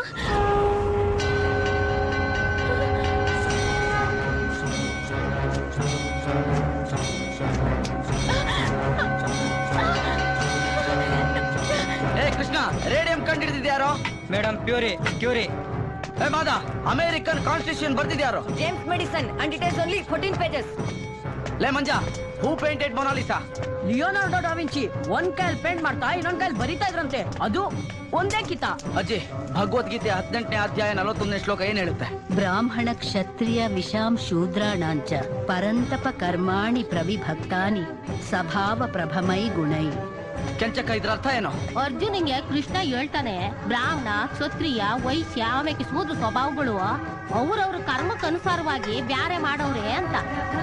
Speaker 17: ಏ ಕೃಷ್ಣ ರೇಡಿಯಂ ಕಂಡಿಡಿದ್ಯಾರೋ ಮೇಡಮ್ ಪ್ಯೂರಿ ಕ್ಯೂರಿ ಏ ಮಾದ ಅಮೆರಿಕನ್ ಕಾನ್ಸ್ಟಿಟ್ಯೂಷನ್ ಬರ್ದಿದ್ಯಾರೋ
Speaker 16: James Madison and it is only fourteen pages
Speaker 17: ಲೇ Manja who painted Mona Lisa
Speaker 12: Leonardo da Vinci ಒಂದ್ ಕೈಲ್ ಪೇಂಟ್ ಮಾಡ್ತಾ ಇನ್ನೊಂದ್ ಕೈಲ್ ಬರಿತಾ ಇದ್ರಂತೆ ಅದು ಒಂದೇ ಕಿತ
Speaker 17: ಅಜ್ಜಿ ಭಗವದ್ಗೀತೆ ಹದಿನೆಂಟನೇ ಅಧ್ಯಾಯ ನಲವತ್ತೊಂದನೇ ಶ್ಲೋಕ ಏನ್ ಹೇಳುತ್ತೆ
Speaker 22: ಬ್ರಾಹ್ಮಣ ಕ್ಷತ್ರಿಯ ವಿಷಾಂ ಶೂದ್ರಾಣಾಂಚ ಪರಂತಪ ಕರ್ಮಾಣಿ ಪ್ರವಿಭಕ್ತಾನಿ ಸ್ವಭಾವ ಪ್ರಭಮೈ ಗುಣೈ
Speaker 17: ಕೆಂಚಕ್ಕ ಇದ್ರ ಅರ್ಥ ಏನು
Speaker 3: ಅರ್ಜುನಿಗೆ ಕೃಷ್ಣ ಹೇಳ್ತಾನೆ ಬ್ರಾಹ್ಮಣ ಕ್ಷತ್ರಿಯ ವೈಶ್ಯ ಆಮೇಲೆ ಸೂದ್ರ ಸ್ವಭಾವಗಳು ಅವ್ರವ್ರ ಕರ್ಮಕ್ಕನುಸಾರವಾಗಿ ಬ್ಯಾರೆ ಮಾಡವ್ರೆ ಅಂತ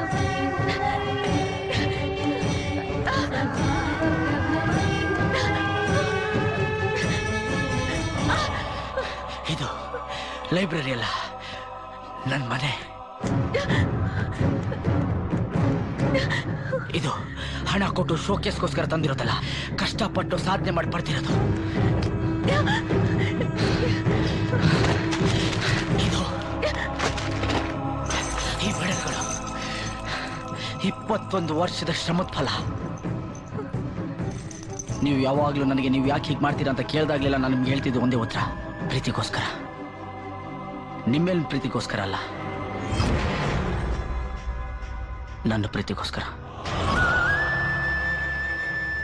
Speaker 17: ಇದು ಲೈಬ್ರರಿ ಅಲ್ಲ ನನ್ ಮನೆ ಇದು ಹಣ ಕೊಟ್ಟು ಶೋಕೇಸ್ಗೋಸ್ಕರ ತಂದಿರೋದಲ್ಲ ಕಷ್ಟಪಟ್ಟು ಸಾಧನೆ ಮಾಡಿ ಪಡ್ತಿರೋದು ಇದು ಈ ಬೆಳೆಗಳು ಇಪ್ಪತ್ತೊಂದು ವರ್ಷದ ಶ್ರಮದ ಫಲ ನೀವು ಯಾವಾಗ್ಲೂ ನನಗೆ ನೀವು ಯಾಕೆ ಹೀಗೆ ಮಾಡ್ತೀರಾ ಅಂತ ಕೇಳ್ದಾಗ್ಲೆಲ್ಲ ನಾನು ನಿಮ್ಗೆ ಹೇಳ್ತಿದ್ದು ಒಂದೇ ಉತ್ತರ ಪ್ರೀತಿಗೋಸ್ಕರ ನಿಮ್ಮೇಲ್ ಪ್ರೀತಿಗೋಸ್ಕರ ಅಲ್ಲ ನನ್ನ ಪ್ರೀತಿಗೋಸ್ಕರ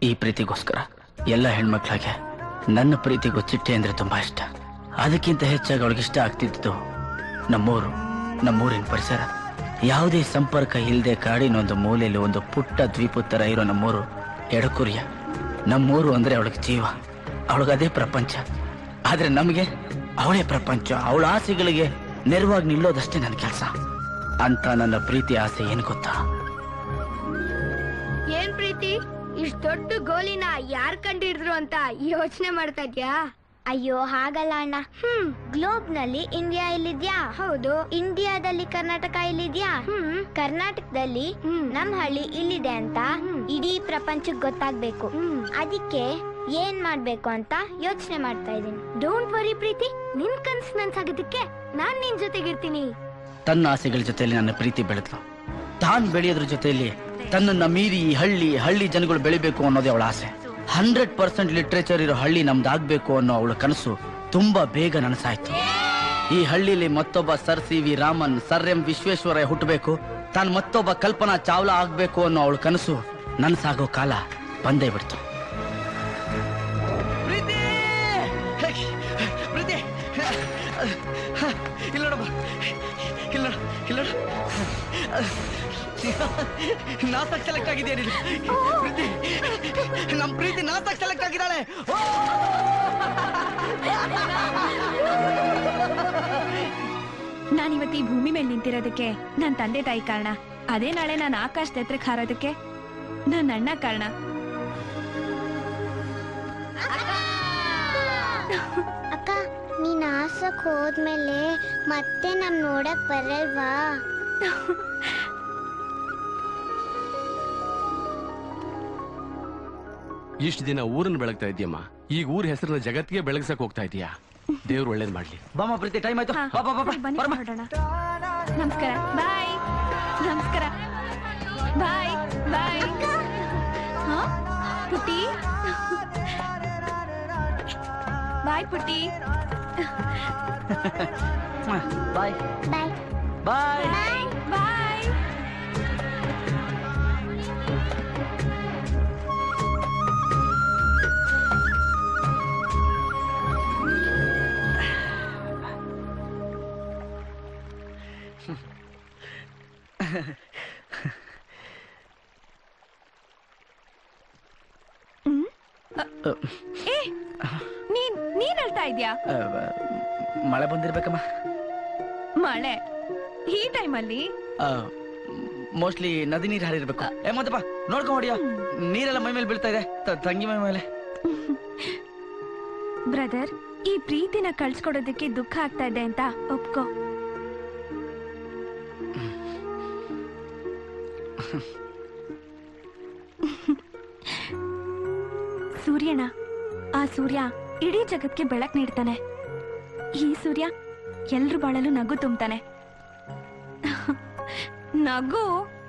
Speaker 17: ಈ ಪ್ರೀತಿಗೋಸ್ಕರ ಎಲ್ಲ ಹೆಣ್ಮಕ್ಳಿಗೆ ನನ್ನ ಪ್ರೀತಿಗೂ ಚಿಟ್ಟೆ ಅಂದ್ರೆ ತುಂಬಾ ಇಷ್ಟ ಅದಕ್ಕಿಂತ ಹೆಚ್ಚಾಗಿ ಅವಳಿಗೆ ಇಷ್ಟ ಆಗ್ತಿದ್ದು ನಮ್ಮೂರು ನಮ್ಮೂರಿನ ಪರಿಸರ ಯಾವುದೇ ಸಂಪರ್ಕ ಇಲ್ಲದೆ ಕಾಡಿನೊಂದು ಮೂಲೆಯಲ್ಲಿ ಒಂದು ಪುಟ್ಟ ದ್ವೀಪ ತರ ಇರೋ ನಮ್ಮೂರು ಎಡಕುರಿಯ ನಮ್ಮೂರು ಅಂದ್ರೆ ಅವಳಿಗೆ ಜೀವ ಅವಳಿಗದೇ ಪ್ರಪಂಚ ಆದ್ರೆ ನಮಗೆ ಅವಳೇ ಪ್ರಪಂಚ ಅವಳ ಆಸೆಗಳಿಗೆ ನೆರವಾಗಿ ನಿಲ್ಲೋದಷ್ಟೇ ನನ್ನ ಕೆಲಸ ಅಂತ ನನ್ನ ಪ್ರೀತಿ ಆಸೆ ಏನು ಗೊತ್ತಾ
Speaker 3: ಏನ್ ಪ್ರೀತಿ ಇಷ್ಟ್ ದೊಡ್ಡ ಗೋಲಿನ ಯಾರ್ ಕಂಡಿಡಿದ್ರು ಅಂತ ಯೋಚನೆ ಮಾಡ್ತಾ ಇದ್ಯಾ ಅಯ್ಯೋ ಹಾಗಲ್ಲ ಅಣ್ಣ ಹ್ಮ್ ಗ್ಲೋಬ್ ನಲ್ಲಿ ಇಂಡಿಯಾ ಇಲ್ಲಿದ್ಯಾ ಹೌದು ಇಂಡಿಯಾದಲ್ಲಿ ಕರ್ನಾಟಕ ಇಲ್ಲಿದ್ಯಾ ಹ್ಮ್ ಕರ್ನಾಟಕದಲ್ಲಿ ನಮ್ ಹಳ್ಳಿ ಇಲ್ಲಿದೆ ಅಂತ ಇಡೀ ಪ್ರಪಂಚಕ್ಕೆ ಗೊತ್ತಾಗ್ಬೇಕು ಅದಕ್ಕೆ ಏನ್ ಮಾಡ್ಬೇಕು ಅಂತ ಯೋಚನೆ ಮಾಡ್ತಾ ಇದ್ದೀನಿ ಡೋಂಟ್ ವರಿ ಪ್ರೀತಿ ನಿನ್ ಕನ್ಸ್ ನನ್ಸಾಗೋದಕ್ಕೆ ನಾನ್ ನಿನ್ ಜೊತೆಗಿರ್ತೀನಿ
Speaker 17: ತನ್ನ ಆಸೆಗಳ ಜೊತೆಯಲ್ಲಿ ನನ್ನ ಪ್ರೀತಿ ಬೆಳೆದ್ಲು ತಾನ್ ಬೆಳೆಯೋದ್ರ ಜೊತೆಯಲ್ಲಿ ತನ್ನನ್ನ ಮೀರಿ ಈ ಹಳ್ಳಿ ಹಳ್ಳಿ ಜನಗಳು ಬೆಳಿಬೇಕು ಅನ್ನೋದೇ ಅವಳ ಆಸೆ ಹಂಡ್ರೆಡ್ ಪರ್ಸೆಂಟ್ ಲಿಟ್ರೇಚರ್ ಇರೋ ಹಳ್ಳಿ ನಮ್ದಾಗ್ಬೇಕು ಅನ್ನೋ ಅವಳ ಕನಸು ತುಂಬಾ ಬೇಗ ನನಸಾಯ್ತು ಈ ಹಳ್ಳಿಲಿ ಮತ್ತೊಬ್ಬ sir C V Raman sir M Visvesvaraya ಹುಟ್ಟಬೇಕು ತಾನು ಮತ್ತೊಬ್ಬ ಕಲ್ಪನಾ ಚಾವ್ಲಾ ಆಗ್ಬೇಕು ಅನ್ನೋ ಅವಳ ಕನಸು ನನಸಾಗೋ ಕಾಲ ಬಂದೇ ಬಿಡ್ತು
Speaker 2: ಪ್ರೀತಿ ಪ್ರೀತಿ ಇಲ್ಲ ನೋಡಮ್ಮ ಇಲ್ಲ ನೋಡು, ಇಲ್ಲ ನೋಡು. ನಾಲ್ಕು ಸೆಲೆಕ್ಟ್ ಆಗಿದೆಯಾ ನೀನು ಪ್ರೀತಿ ನಮ್ ಪ್ರೀತಿ ನಾಲ್ಕು ಸೆಲೆಕ್ಟ್ ಆಗಿದ್ದಾಳೆ
Speaker 1: ನಾನಿವತ್ತು ಈ ಭೂಮಿ ಮೇಲೆ ನಿಂತಿರೋದಕ್ಕೆ ನನ್ನ ತಂದೆ ತಾಯಿ ಕಾರಣ ಅದೇ ನಾಳೆ ನಾನು ಆಕಾಶದ ಎತ್ತರಕ್ಕೆ ಹಾರೋದಕ್ಕೆ ನನ್ನ ಅಣ್ಣ ಕಾರಣ
Speaker 3: ಅಕ್ಕ ನೀನ್ ಆಸಕ್ ಹೋದ್ಮೇಲೆ ಮತ್ತೆ ನಮ್ ನೋಡಕ್ ಬರಲ್ವಾ
Speaker 18: ಇಷ್ಟು ದಿನ ಊರನ್ನ ಬೆಳಗ್ತಾ ಇದೆಯಮ್ಮ ಈಗ ಊರ ಹೆಸರನ್ನ ಜಗತ್ತಿಗೆ ಬೆಳಗ್ಸಕ್ ಹೋಗ್ತಾ ಇದೀಯಾ ದೇವ್ರು ಒಳ್ಳೇದ್ ಮಾಡ್ಲಿ
Speaker 17: ಬಾಮ ಪ್ರೀತಿ ಟೈಮ್ ಆಯ್ತು ಬಾ, ಬಾ, ಬಾ, ಬಾ,
Speaker 1: ಬನ್ನಿ
Speaker 17: ಬರಮ್ಮ.
Speaker 1: ಹೊರಡೋಣ ನಮಸ್ಕಾರ ಬಾಯ್ ನಮಸ್ಕಾರ ಬಾಯ್ ಬಾಯ್ ಹಾ? ಪುಟ್ಟಿ ಬಾಯ್ ಪುಟ್ಟಿ
Speaker 17: ಬಾಯ್
Speaker 3: ಬಾಯ್
Speaker 17: ಬಾಯ್
Speaker 1: ಬಾಯ್ ಏ ನೀನ್ ನೀನ್ ಹೇಳ್ತಾ ಇದ್ಯಾ
Speaker 17: ಮಳೆ ಬಂದಿರ್ಬೇಕಮ್ಮ
Speaker 1: ಮಳೆ ಈ ಟೈಮಲ್ಲಿ
Speaker 17: ಮೋಸ್ಟ್ಲಿ ನದಿ ನೀರು ಹರಿರ್ಬೇಕು ಏ ಮತ್ತಪ್ಪ ನೋಡ್ಕೊಂಡ್ ಹೊಡಿಯೋ ನೀರೆಲ್ಲ ಮೈ ಮೇಲೆ ಬೀಳ್ತಾ ಇದೆ ತ- ತಂಗಿ ಮೈ ಮೇಲೆ
Speaker 1: ಬ್ರದರ್ ಈ ಪ್ರೀತಿನ ಕಳ್ಸ್ಕೊಡೋದಕ್ಕೆ ದುಃಖ ಆಗ್ತಾ ಇದೆ ಅಂತ ಒಪ್ಕೋ ಸೂರ್ಯನ ಆ ಸೂರ್ಯ ಇಡೀ ಜಗತ್ಗೆ ಬೆಳಕ್ ನೀಡ್ತಾನೆ ಈ ಸೂರ್ಯ ಎಲ್ರು ಬಾಳಲು ನಗು ತುಂಬ್ತಾನೆ ನಗು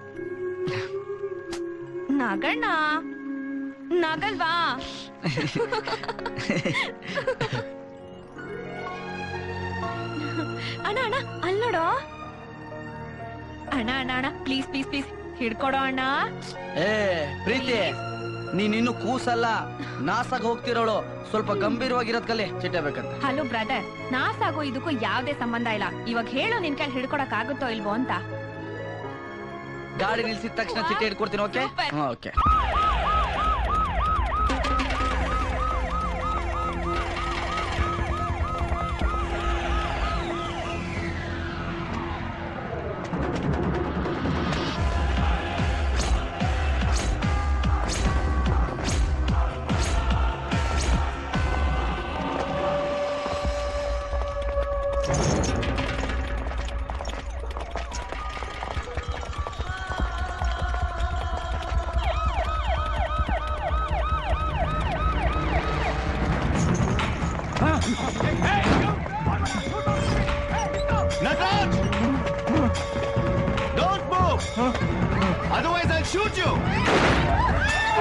Speaker 1: ನಗಣ್ಣ ನಗಲ್ವಾ ಅಣ್ಣ ಅಣ್ಣ ಅಲ್ ನೋಡೋ ಅಣ್ಣ ಅಣ್ಣ ಅಣ್ಣ ಪ್ಲೀಸ್ ಪ್ಲೀಸ್ ಪ್ಲೀಸ್ ಹಿಡ್ಕೊಡೋ ಅಣ್ಣ
Speaker 17: ಏ ಪ್ರೀತಿ ನೀನ್ ಇನ್ನು ಕೂಸಲ್ಲ ನಾಸಾಗ ಹೋಗ್ತಿರೋಳು ಸ್ವಲ್ಪ ಗಂಭೀರವಾಗಿರೋದ್ ಕಲಿ ಚಿಟ್ಟೆ ಬೇಕಂತ
Speaker 1: ಹಲೋ ಬ್ರದರ್ ನಾಸಾಗೋ ಇದಕ್ಕೂ ಯಾವ್ದೇ ಸಂಬಂಧ ಇಲ್ಲ ಇವಾಗ ಹೇಳು ನಿನ್ ಕೈಲಿ ಹಿಡ್ಕೊಡಕ್ ಆಗುತ್ತೋ ಇಲ್ವೋ ಅಂತ
Speaker 17: ಗಾಡಿ ನಿಲ್ಸಿದ ತಕ್ಷಣ ಚಿಟ್ಟೆ ಹಿಡ್ಕೊಡ್ತೀನಿ okay okay
Speaker 14: Nagraj! Don't move! Otherwise I'll shoot you!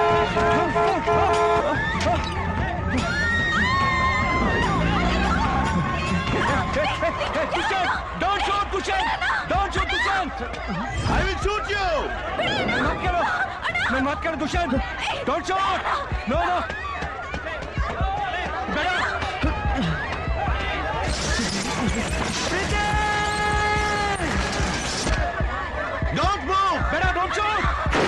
Speaker 2: Don't shoot, Kushan! Don't shoot, Kushan!
Speaker 14: I will shoot you!
Speaker 21: ನನ್ ಮಾತ್ ಕೇಳು Dushyant don't shoot no no ಬೇಡ ಡೋಂಟ್ ಮೂವ್ ಬೇಡ ಡೋಂಟ್ ಶೂಟ್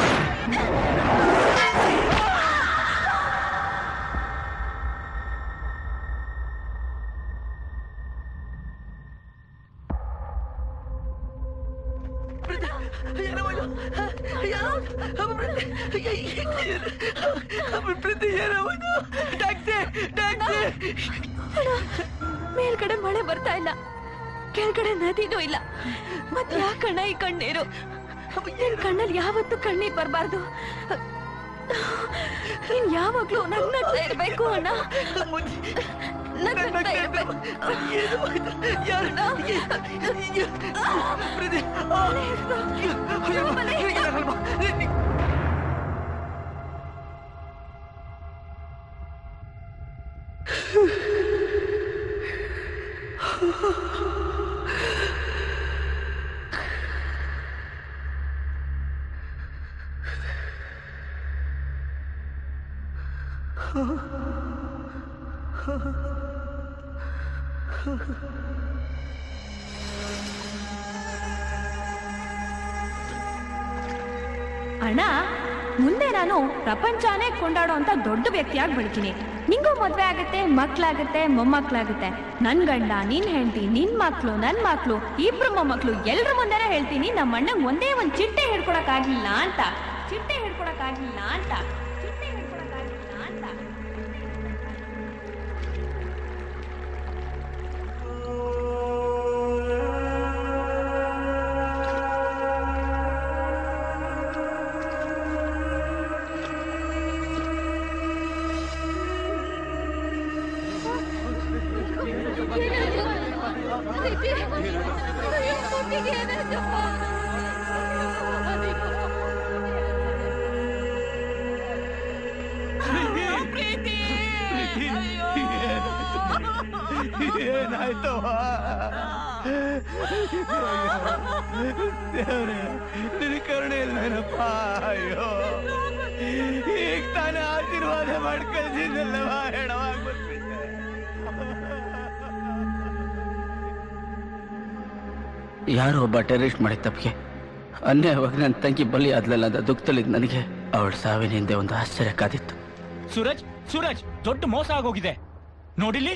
Speaker 16: ಮೇಲ್ಗಡೆ ಮಳೆ ಬರ್ತಾ ಇಲ್ಲ ಕೆಳಗಡೆ ನದಿನೂ ಇಲ್ಲ ಮತ್ತೆ ಯಾಕಣ್ಣ ಈ ಕಣ್ಣೀರು ನಿನ್ ಕಣ್ಣಲ್ಲಿ ಯಾವತ್ತೂ ಕಣ್ಣೀರ್ ಬರಬಾರ್ದು ನೀನ್ ಯಾವಾಗ್ಲೂ ನಗ್ನಗ್ತಾ ಇರ್ಬೇಕು ಅಣ್ಣ ನಗ್ನಗ್ತಾ ಇರ್ಬೇಕು ಅಣ್ಣ.
Speaker 1: ಅಣ್ಣ ಮುಂದೆ ನಾನು ಪ್ರಪಂಚನೇ ಕೊಂಡಾಡೋ ಅಂತ ದೊಡ್ಡ ವ್ಯಕ್ತಿಯಾಗಿ ಬೆಳಿತೀನಿ ನಿಂಗೂ ಮದ್ವೆ ಆಗುತ್ತೆ ಮಕ್ಳಾಗುತ್ತೆ ಮೊಮ್ಮಕ್ಳಾಗುತ್ತೆ ನನ್ ಗಂಡ ನಿನ್ ಹೆಂಡತಿ ನಿನ್ ಮಕ್ಳು ನನ್ ಮಕ್ಳು ಇಬ್ರು ಮೊಮ್ಮಕ್ಳು ಎಲ್ರ ಮುಂದೆನೇ ಹೇಳ್ತೀನಿ ನಮ್ಮ ಅಣ್ಣಂಗ್ ಒಂದೇ ಒಂದ್ ಚಿಟ್ಟೆ ಹಿಡ್ಕೊಳಕ್ ಆಗಿಲ್ಲ ಅಂತ ಚಿಟ್ಟೆ ಹಿಡ್ಕೊಳಕ್ ಆಗಿಲ್ಲ ಅಂತ ಚಿಟ್ಟೆ ಹಿಡ್ಕೊಳಕ್ ಆಗಿಲ್ಲ ಅಂತ
Speaker 21: ಏನಾಯ್ತು ದೇವ್ರೆ ನಿನ್ನ ಕರುಣೆ ಇಲ್ವೇನಪ್ಪ ಅಯ್ಯೋ ಈಗ ತಾನೇ ಆಶೀರ್ವಾದ ಮಾಡ್ಕೊಳ್ಸಿದ್ದಲ್ಲವ ಹೆಣವಾಗ್ಬಿಟ್ಬಿಟ್ಟೆ
Speaker 17: ಯಾರೋ ಒಬ್ಬ ಟೆರರಿಸ್ಟ್ ಮಾಡಿದ ತಪ್ಪಿಗೆ ಅನ್ಯಾಯವಾಗಿ ನನ್ನ ತಂಗಿ ಬಲಿ ಆದ್ಲಲ್ಲ ಅಂತ ದುಃಖದಲ್ಲಿದ್ದ ನನಗೆ ಅವಳ ಸಾವಿನ ಹಿಂದೆ ಒಂದು ಆಶ್ಚರ್ಯ ಕಾದಿತ್ತು
Speaker 20: ಸೂರಜ್ ಸೂರಜ್ ದೊಡ್ಡ ಮೋಸ ಆಗೋಗಿದೆ ನೋಡಿಲ್ಲಿ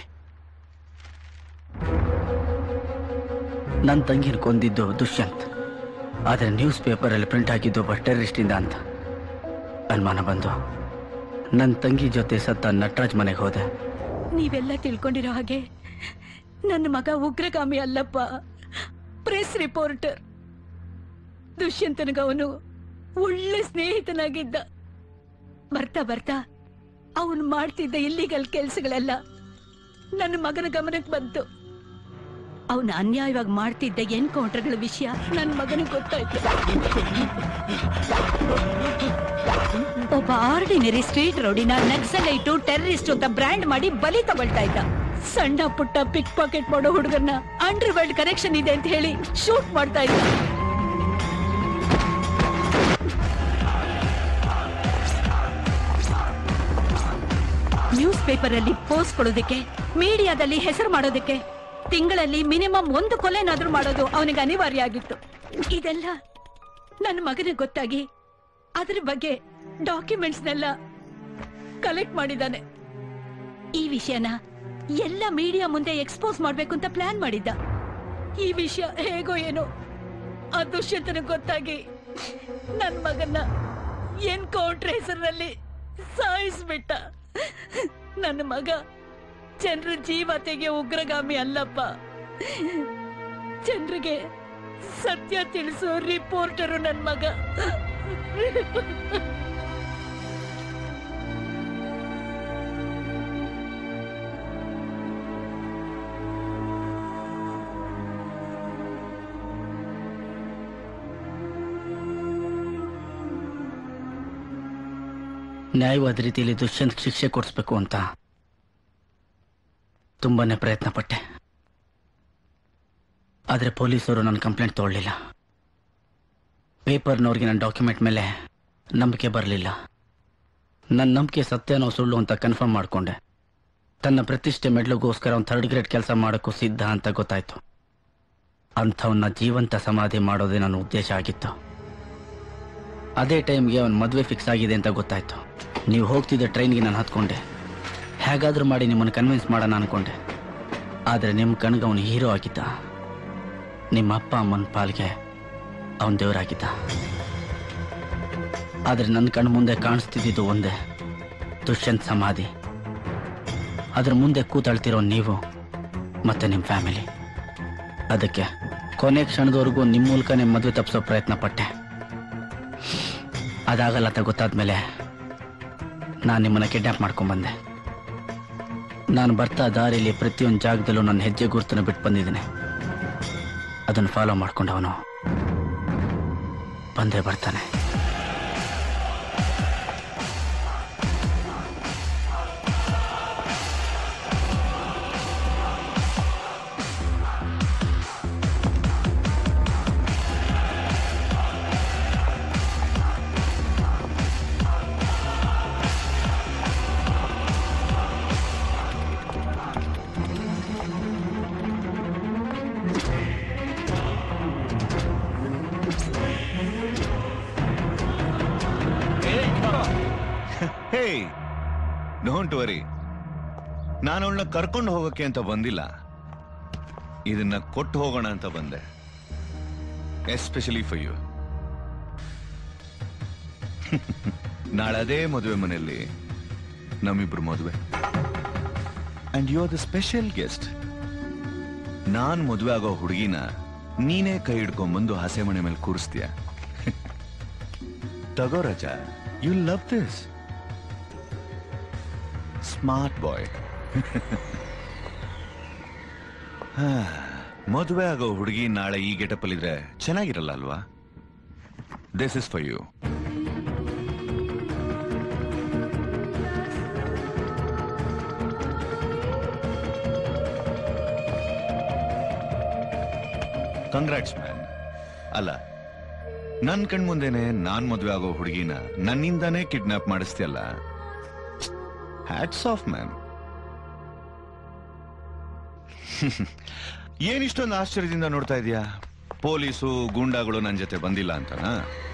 Speaker 17: ನನ್ನ ತಂಗಿನ ಕೊಂದಿದ್ದು ದುಷ್ಯಂತ್ ಆದರೆ ನ್ಯೂಸ್ ಪೇಪರಲ್ಲಿ ಪ್ರಿಂಟ್ ಆಗಿದ್ದು ಒಬ್ಬ ಟೆರರಿಸ್ಟಿಂದ ಅಂತ ಅನುಮಾನ ಬಂದು ನನ್ನ ತಂಗಿ ಜೊತೆ ಸತ್ತ ನಟರಾಜ್ ಮನೆಗೆ ಹೋದೆ
Speaker 16: ನೀವೆಲ್ಲ ತಿಳ್ಕೊಂಡಿರೋ ಹಾಗೆ ನನ್ನ ಮಗ ಉಗ್ರಗಾಮಿ ಅಲ್ಲಪ್ಪ ಪ್ರೆಸ್ ರಿಪೋರ್ಟರ್ ದುಷ್ಯಂತನಿಗೆ ಅವನು ಒಳ್ಳೆ ಸ್ನೇಹಿತನಾಗಿದ್ದ ಬರ್ತಾ ಬರ್ತಾ ಅವನು ಮಾಡ್ತಿದ್ದ ಇಲ್ಲಿಗಲ್ ಕೆಲ್ಸಗಳೆಲ್ಲ ನನ್ನ ಮಗನ ಗಮನಕ್ಕೆ ಬಂತು ಅವನು ಅನ್ಯಾಯವಾಗಿ ಮಾಡ್ತಿದ್ದ ಎನ್ಕೌಂಟರ್ಗಳ ವಿಷಯ ನನ್ನ ಮಗನಿಗೆ ಗೊತ್ತಾಯ್ತು ಒಬ್ಬ ಆರ್ಡಿನರಿ ಸ್ಟ್ರೀಟ್ ರೋಡಿನ ನಕ್ಸಲೈಟು ಟೆರರಿಸ್ಟ್ ಅಂತ ಬ್ರ್ಯಾಂಡ್ ಮಾಡಿ ಬಲಿ ತಗೊಳ್ತಾ ಇದ್ದ ಸಣ್ಣ ಪುಟ್ಟ ಪಿಕ್ ಪಾಕೆಟ್ ಮಾಡೋ ಹುಡುಗನ್ನ ಅಂಡರ್ ವರ್ಲ್ಡ್ ಕನೆಕ್ಷನ್ ಇದೆ ಅಂತ ಹೇಳಿ ಶೂಟ್ ಮಾಡ್ತಾ ಇದ್ದ ನ್ಯೂಸ್ ಪೇಪರ್ ಅಲ್ಲಿ ಪೋಸ್ಟ್ ಕೊಡೋದಕ್ಕೆ ಮೀಡಿಯಾದಲ್ಲಿ ಹೆಸರು ಮಾಡೋದಕ್ಕೆ ತಿಂಗಳಲ್ಲಿ ಮಿನಿಮಮ್ ಒಂದು ಕೊಲೆನಾದ್ರೂ ಮಾಡೋದು ಅವನಿಗೆ ಅನಿವಾರ್ಯ ಆಗಿತ್ತು ಇದೆಲ್ಲ ನನ್ನ ಮಗನಿಗೆ ಗೊತ್ತಾಗಿ ಅದ್ರ ಬಗ್ಗೆ ಡಾಕ್ಯುಮೆಂಟ್ಸ್ನೆಲ್ಲ ಕಲೆಕ್ಟ್ ಮಾಡಿದ್ದಾನೆ ಈ ವಿಷಯನ ಎಲ್ಲ ಮೀಡಿಯಾ ಮುಂದೆ ಎಕ್ಸ್ಪೋಸ್ ಮಾಡ್ಬೇಕು ಅಂತ ಪ್ಲಾನ್ ಮಾಡಿದ್ದ ಈ ವಿಷಯ ಹೇಗೋ ಏನೋ ಆ ದುಷ್ಯಂತನಿಗೆ ಗೊತ್ತಾಗಿ ನನ್ನ ಮಗನ್ನ ಎನ್ಕೌಂಟ್ರ್ ಹೆಸರಿನಲ್ಲಿ ಸಾಯಿಸ್ಬಿಟ್ಟ ನನ್ನ ಮಗ ಜನರ ಜೀವ ತೆಗೆ ಉಗ್ರಗಾಮಿ ಅಲ್ಲಪ್ಪ ಜನರಿಗೆ ಸತ್ಯ ತಿಳಿಸೋ ರಿಪೋರ್ಟರು ನನ್ನ ಮಗ
Speaker 17: ನ್ಯಾಯವಾದ ರೀತಿಯಲ್ಲಿ ದುಷ್ಯಂತ್ ಶಿಕ್ಷೆ ಕೊಡಿಸ್ಬೇಕು ಅಂತ ತುಂಬಾನೇ ಪ್ರಯತ್ನ ಪಟ್ಟೆ ಆದರೆ ಪೊಲೀಸರು ನನ್ನ ಕಂಪ್ಲೇಂಟ್ ತಗೊಳ್ಳಿಲ್ಲ ಪೇಪರ್ನವ್ರಿಗೆ ನನ್ನ ಡಾಕ್ಯುಮೆಂಟ್ ಮೇಲೆ ನಂಬಿಕೆ ಬರಲಿಲ್ಲ ನನ್ನ ನಂಬಿಕೆ ಸತ್ಯನೋ ಸುಳ್ಳು ಅಂತ ಕನ್ಫರ್ಮ್ ಮಾಡಿಕೊಂಡೆ ತನ್ನ ಪ್ರತಿಷ್ಠೆ ಮೆಡ್ಲಿಗೋಸ್ಕರ ಒಂದು ಥರ್ಡ್ ಗ್ರೇಡ್ ಕೆಲಸ ಮಾಡೋಕ್ಕೂ ಸಿದ್ಧ ಅಂತ ಗೊತ್ತಾಯ್ತು ಅಂಥವನ್ನ ಜೀವಂತ ಸಮಾಧಿ ಮಾಡೋದೇ ನನ್ನ ಉದ್ದೇಶ ಆಗಿತ್ತು ಅದೇ ಟೈಮ್ಗೆ ಅವನ ಮದುವೆ ಫಿಕ್ಸ್ ಆಗಿದೆ ಅಂತ ಗೊತ್ತಾಯ್ತು ನೀವು ಹೋಗ್ತಿದ್ದ ಟ್ರೈನ್ಗೆ ನಾನು ಹತ್ಕೊಂಡೆ ಹೇಗಾದ್ರೂ ಮಾಡಿ ನಿಮ್ಮನ್ನು ಕನ್ವಿನ್ಸ್ ಮಾಡೋಣ ಅನ್ಕೊಂಡೆ ಆದರೆ ನಿಮ್ಮ ಕಣ್ಗೆ ಅವನು ಹೀರೋ ಆಗಿದ್ದ ನಿಮ್ಮ ಅಪ್ಪ ಅಮ್ಮನ ಪಾಲ್ಗೆ ಅವನ ದೇವರಾಗಿದ್ದ ಆದರೆ ನನ್ನ ಕಣ್ಣು ಮುಂದೆ ಕಾಣಿಸ್ತಿದ್ದಿದ್ದು ಒಂದೇ ದುಷ್ಯಂತ್ ಸಮಾಧಿ ಅದ್ರ ಮುಂದೆ ಕೂತಾಳ್ತಿರೋ ನೀವು ಮತ್ತೆ ನಿಮ್ಮ ಫ್ಯಾಮಿಲಿ ಅದಕ್ಕೆ ಕೊನೆ ಕ್ಷಣದವರೆಗೂ ನಿಮ್ಮ ಮೂಲಕನೇ ಮದುವೆ ತಪ್ಪಿಸೋ ಪ್ರಯತ್ನ ಪಟ್ಟೆ ಅದಾಗಲ್ಲ ಅಂತ ಗೊತ್ತಾದ್ಮೇಲೆ ನಾನು ನಿಮ್ಮನ್ನ ಕಿಡ್ನಾಪ್ ಮಾಡ್ಕೊಂಡ್ಬಂದೆ ನಾನು ಬರ್ತಾ ದಾರಿಯಲ್ಲಿ ಪ್ರತಿಯೊಂದು ಜಾಗದಲ್ಲೂ ನನ್ನ ಹೆಜ್ಜೆ ಗುರುತನ್ನು ಬಿಟ್ಟು ಬಂದಿದ್ದೀನಿ ಅದನ್ನು ಫಾಲೋ ಮಾಡ್ಕೊಂಡು ಅವನು ಬಂದೇ ಬರ್ತಾನೆ
Speaker 14: ಹೇ ಡೋಂಟ್ ವರಿ ನಾನು ಅವಳನ್ನ ಕರ್ಕೊಂಡು ಹೋಗಕ್ಕೆ ಅಂತ ಬಂದಿಲ್ಲ ಇದನ್ನ ಕೊಟ್ಟು ಹೋಗೋಣ ಅಂತ ಬಂದೆ ಎಸ್ಪೆಷಲಿ ಫಾರ್ ಯು ನಾಳೆ ಅದೇ ಮದುವೆ ಮನೆಯಲ್ಲಿ ನಮ್ಮಿಬ್ರು ಮದುವೆ and you are the special guest ನಾನ್ ಮದುವೆ ಆಗೋ ಹುಡುಗಿನ ನೀನೇ ಕೈ ಹಿಡ್ಕೊಂಡ್ಬಂದು ಹಸೆ ಮನೆ ಮೇಲೆ ಕೂರಿಸ್ತೀಯ ತಗೋ Raja you love this smart boy ಮದುವೆ ಆಗೋ ಹುಡುಗಿ ನಾಳೆ ಈ ಗೆಟಪ್ ಅಲ್ಲಿದ್ರೆ ಚೆನ್ನಾಗಿರಲ್ಲ ಅಲ್ವಾ this is for you congrats man ಅಲ್ಲ ನನ್ ಕಣ್ ಮುಂದೆನೆ ನಾನ್ ಮದುವೆ ಆಗೋ ಹುಡುಗಿನ ನನ್ನಿಂದಾನೇ ಕಿಡ್ನಾಪ್ ಮಾಡಿಸ್ತಿಯಲ್ಲ ಹ್ಯಾಟ್ಸ್ ಆಫ್ ಮ್ಯಾನ್ ಏನಿಷ್ಟೊಂದು ಆಶ್ಚರ್ಯದಿಂದ ನೋಡ್ತಾ ಇದೀಯಾ ಪೊಲೀಸು ಗೂಂಡಾಗಳು ನನ್ನ ಜೊತೆ ಬಂದಿಲ್ಲ ಅಂತನಾ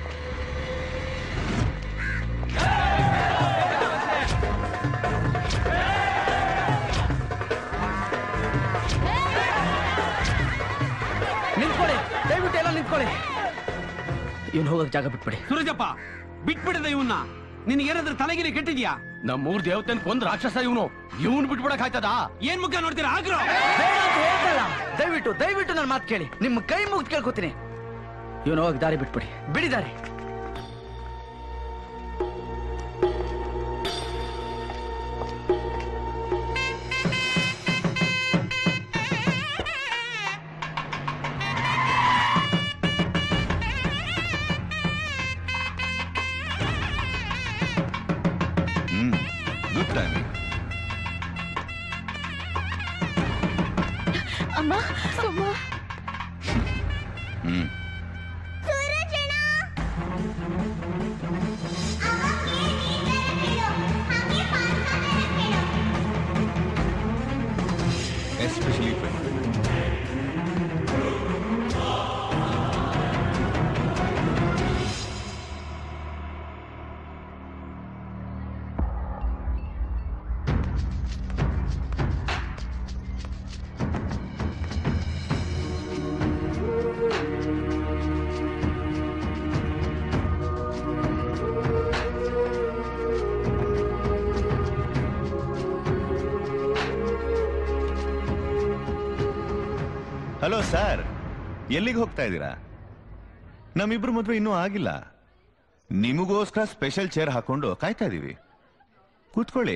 Speaker 17: ನಿಂತ್ಕೊಳ್ಳಿ ದಯವಿಟ್ಟು ಎಲ್ಲ ನಿಂತ್ಕೊಳ್ಳಿ ಇವನು ಹೋಗಕ್ ಜಾಗ ಬಿಟ್ಬಿಡಿ
Speaker 21: ಸೂರಜಪ್ಪ ಬಿಟ್ಬಿಡದ ಇವನ್ನ ನಿನಗೇನಾದ್ರೂ ತಲೆಗಿರಿ ಕೆಟ್ಟಿದ್ಯಾ ನಮ್ಮೂರ್ ದೇವತೆನ್ ಕೊಂದ್ ರಾಕ್ಷಸ ಇವನು ಇವನ್ ಬಿಟ್ಬಿಡಕ್ ಆಯ್ತದ ಏನ್ ಮುಖ ನೋಡ್ತೀರಾ ಆಗ್ರೋ
Speaker 17: ಬೇಡ ಅಂತ ಹೇಳ್ತಲ್ಲ. ದಯವಿಟ್ಟು ದಯವಿಟ್ಟು ನನ್ನ ಮಾತು ಕೇಳಿ ನಿಮ್ಮ ಕೈ ಮುಗ್ದು ಕೇಳ್ಕೊತೀನಿ ಇವನು ಹೋಗಿ ದಾರಿ ಬಿಟ್ಬಿಡಿ ಬಿಡಿ ದಾರಿ
Speaker 14: ಹ್ಮ್ ಗುಡ್ ಟೈಮಿಂಗ್
Speaker 16: ಅಮ್ಮ ಅಮ್ಮ
Speaker 14: ಹ್ಮ್ ಎಸ್ಪೆಷಲಿ ಹಲೋ ಸರ್ ಎಲ್ಲಿಗೆ ಹೋಗ್ತಾ ಇದ್ದೀರಾ ನಮ್ಮಿಬ್ರು ಮದ್ವೆ ಇನ್ನೂ ಆಗಿಲ್ಲ ನಿಮಗೋಸ್ಕರ ಸ್ಪೆಷಲ್ ಚೇರ್ ಹಾಕೊಂಡು ಕಾಯ್ತಾ ಇದೀವಿ ಕೂತ್ಕೊಳ್ಳಿ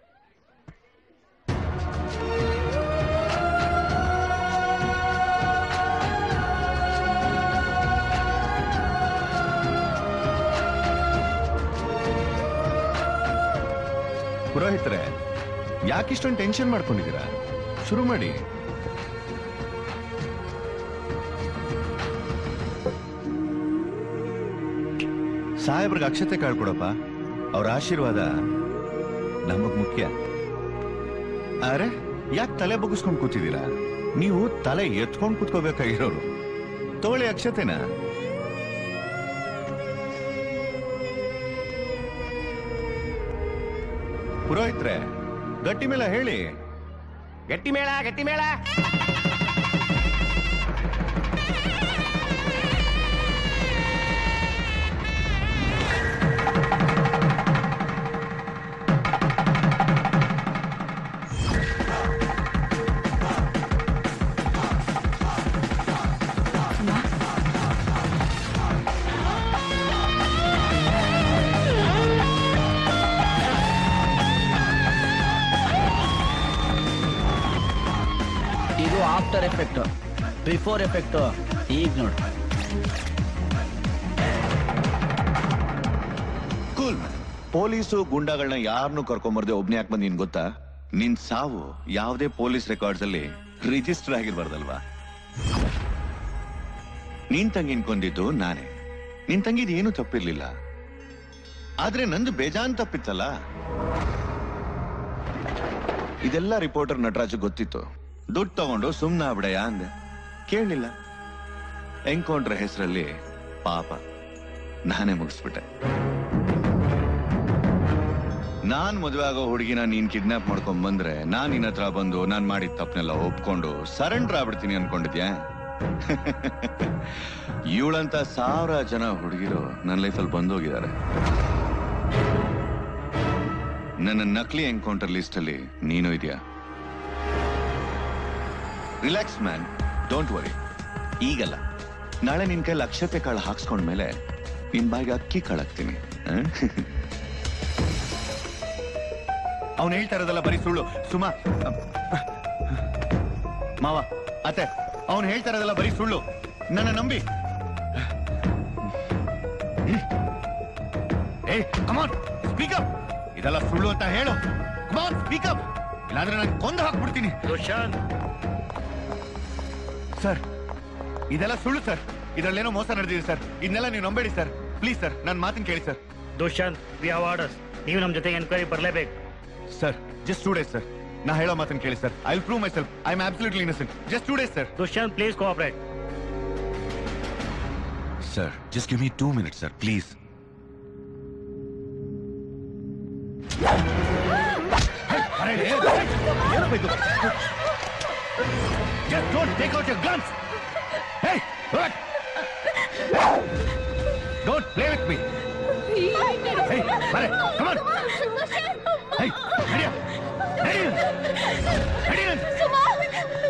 Speaker 14: ಪುರೋಹಿತರೆ ಯಾಕಿಷ್ಟೊಂದು ಟೆನ್ಷನ್ ಮಾಡ್ಕೊಂಡಿದ್ದೀರಾ ಶುರು ಮಾಡಿ ಸಾಹೇಬ್ರಿಗೆ ಅಕ್ಷತೆ ಕಾಳ್ಕೊಡಪ್ಪ ಅವ್ರ ಆಶೀರ್ವಾದ ನಮಗ್ ಮುಖ್ಯ ಅರೆ ಯಾಕೆ ತಲೆ ಬಗ್ಗಿಸ್ಕೊಂಡು ಕೂತಿದ್ದೀರಾ ನೀವು ತಲೆ ಎತ್ಕೊಂಡು ಕೂತ್ಕೋಬೇಕಾಗಿರೋರು ತೋಳಿ ಅಕ್ಷತೆನ ಪುರೋಹಿತ್ರೆ ಗಟ್ಟಿ ಮೇಲೆ ಹೇಳಿ
Speaker 18: ಗಟ್ಟಿ ಮೇಳ ಗಟ್ಟಿ ಮೇಳ
Speaker 17: ಇದು ಆಫ್ಟರ್ ಎಫೆಕ್ಟ್ ಬಿಫೋರ್ ಎಫೆಕ್ಟ್ ಈಗ ನೋಡು
Speaker 14: ಕೂಲ್ ಪೊಲೀಸು ಗುಂಡಾಗಳನ್ನ ಯಾರನ್ನೂ ಕರ್ಕೊಂಬರ್ದೆ ಒಬ್ನೇ ಯಾಕೆ ಬಂದ್ ನಿನ್ ಗೊತ್ತಾ ನಿನ್ ಸಾವು ಯಾವುದೇ ಪೊಲೀಸ್ ರೆಕಾರ್ಡ್ಸ್ ಅಲ್ಲಿ ರಿಜಿಸ್ಟರ್ ಆಗಿರ್ಬಾರ್ದಲ್ವಾ ನಿನ್ ತಂಗಿನ್ ಕೊಂದಿದ್ದು ನಾನೇ ನಿನ್ ತಂಗಿದ್ ಏನು ತಪ್ಪಿರ್ಲಿಲ್ಲ ಆದ್ರೆ ನಂದು ಬೇಜಾನ್ ತಪ್ಪಿತ್ತಲ್ಲ ಇದೆಲ್ಲ ರಿಪೋರ್ಟರ್ ನಟರಾಜ್ ಗೊತ್ತಿತ್ತು ದುಡ್ಡು ತಗೊಂಡು ಸುಮ್ನ ಬಿಡಯ್ಯ ಅಂದೆ ಕೇಳಲಿಲ್ಲ ಎನ್ಕೌಂಟ್ರ್ ಹೆಸರಲ್ಲಿ ಪಾಪ ನಾನೇ ಮುಗಿಸ್ಬಿಟ್ಟೆ ನಾನ್ ಮದುವೆ ಆಗೋ ಹುಡುಗಿನ ನೀನ್ ಕಿಡ್ನಾಪ್ ಮಾಡ್ಕೊಂಡ್ ಬಂದ್ರೆ ನಾನ್ ನಿನ್ನ ಹತ್ರ ಬಂದು ನಾನ್ ಮಾಡಿದ ತಪ್ಪನೆಲ್ಲ ಒಪ್ಕೊಂಡು ಸರೆಂಡರ್ ಆಗ್ಬಿಡ್ತೀನಿ ಅನ್ಕೊಂಡಿದ್ಯಾ ಇವಳಂತ ಸಾವಿರ ಜನ ಹುಡುಗಿರು ನನ್ನ ಲೈಫಲ್ಲಿ ಬಂದೋಗಿದ್ದಾರೆ ನನ್ನ ನಕಲಿ ಎನ್ಕೌಂಟರ್ ಲಿಸ್ಟ್ ಅಲ್ಲಿ ನೀನು ಇದೆಯಾ ರಿಲ್ಯಾಕ್ಸ್ ಮ್ಯಾನ್ ಡೋಂಟ್ ವರಿ ಈಗಲ್ಲ ನಾಳೆ ನಿನ್ ಕೈಲಿ ಅಕ್ಷತೆ ಕಾಳು ಹಾಕ್ಸ್ಕೊಂಡ್ಮೇಲೆ ನಿನ್ ಬಾಯಿಗೆ ಅಕ್ಕಿ ಕಾಳು ಹಾಕ್ತೀನಿ ಅವನು ಹೇಳ್ತಾ ಇರೋದಲ್ಲ ಬರೀ ಸುಳ್ಳು ಸುಮಾ ಮಾವ ಅತ್ತೆ ಅವನು ಹೇಳ್ತಾ ಇರೋದಲ್ಲ ಬರೀ ಸುಳ್ಳು ನನ್ನ ನಂಬಿ ಏ ಕಮಾನ್ ಸ್ಪೀಕ್ ಅಪ್ ಇದೆಲ್ಲ ಸುಳ್ಳು ಅಂತ ಹೇಳು ಕಮಾನ್ ಸ್ಪೀಕ್ ಅಪ್ ಇಲ್ಲಾಂದ್ರೆ ನಾನು ಕೊಂದು ಹಾಕ್ಬಿಡ್ತೀನಿ ಸರ್ ಇದೆಲ್ಲ ಸುಳ್ಳು ಸರ್ ಇದ್ರಲ್ಲೇನೋ ಮೋಸ ನಡೆದಿದೆ ಸರ್ ಇದನ್ನೆಲ್ಲ ನೀವು ನಂಬೇಡಿ ಸರ್ ಪ್ಲೀಸ್ ಸರ್ ನನ್ನ ಮಾತನ್ನ ಕೇಳಿ sir
Speaker 19: Dushyant we have orders ನೀವು ನಮ್ಮ ಜೊತೆಗೆ ಎನ್ಕ್ವೈರಿ ಬರಲೇಬೇಕು
Speaker 14: sir just two days sir ನಾ ಹೇಳೋ ಮಾತನ್ನ ಕೇಳಿ sir I will prove myself I am absolutely innocent just two days sir
Speaker 19: Dushyant please cooperate
Speaker 14: sir just give me two minutes sir please Just don't take out your guns! Hey, what? Don't play with me! Hey, Mare, come on! Hey, ready up! Ready up! Ready up!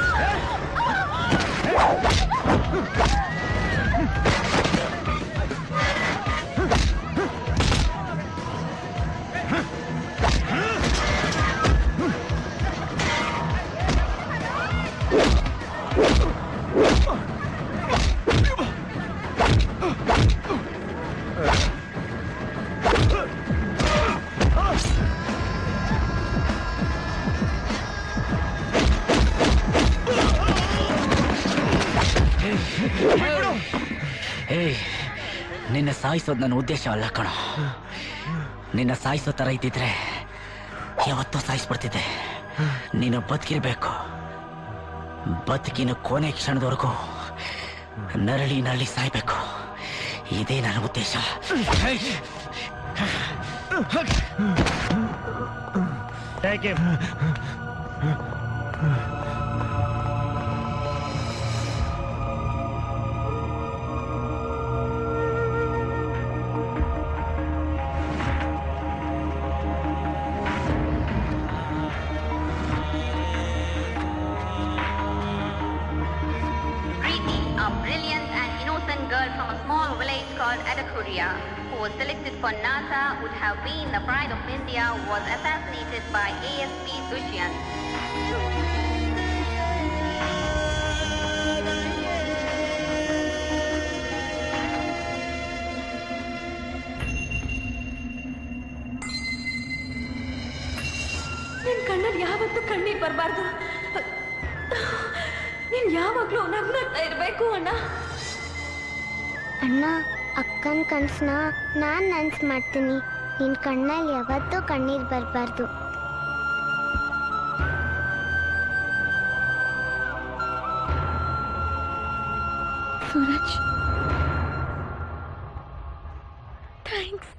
Speaker 17: ಏಯ್ ನಿನ್ನ ಸಾಯಿಸೋದು ನನ್ನ ಉದ್ದೇಶ ಅಲ್ಲ ಕಣೋ ನಿನ್ನ ಸಾಯಿಸೋ ತರ ಇದ್ದಿದ್ರೆ ಯಾವತ್ತೋ ಸಾಯಿಸ್ಬಿಡ್ತಿದ್ದೆ ನೀನು ಬದುಕಿರ್ಬೇಕು ಬದುಕಿನ ಕೊನೆ ಕ್ಷಣದವರೆಗೂ ನರಳಿ ನರಳಿ ಸಾಯ್ಬೇಕು ಇದೇ ನನ್ನ ಉದ್ದೇಶ
Speaker 19: Take him.
Speaker 13: Preeti, a brilliant and innocent girl from a small village called Adakuria, who was selected for NASA, would have been the pride of India, was assassinated by ASP Dushyant.
Speaker 16: ನಿನ್ ಕಣ್ಣಲ್ಲಿ ಯಾವತ್ತೂ ಕಣ್ಣೀರ್ ಬರಬಾರ್ದು ನೀನ್ ಯಾವಾಗ್ಲೂ ನಗ್ನಗ್ತಾ ಇರ್ಬೇಕು ಅಣ್ಣ
Speaker 3: ಅಣ್ಣ ಅಕ್ಕನ ಕನ್ಸನ್ನ ನಾನ್ ನನ್ಸ್ ಮಾಡ್ತೀನಿ ನಿನ್ ಕಣ್ಣಲ್ಲಿ ಯಾವತ್ತೂ ಕಣ್ಣೀರ್ ಬರಬಾರ್ದು
Speaker 16: ಸೂರಜ್ ಥ್ಯಾಂಕ್ಸ್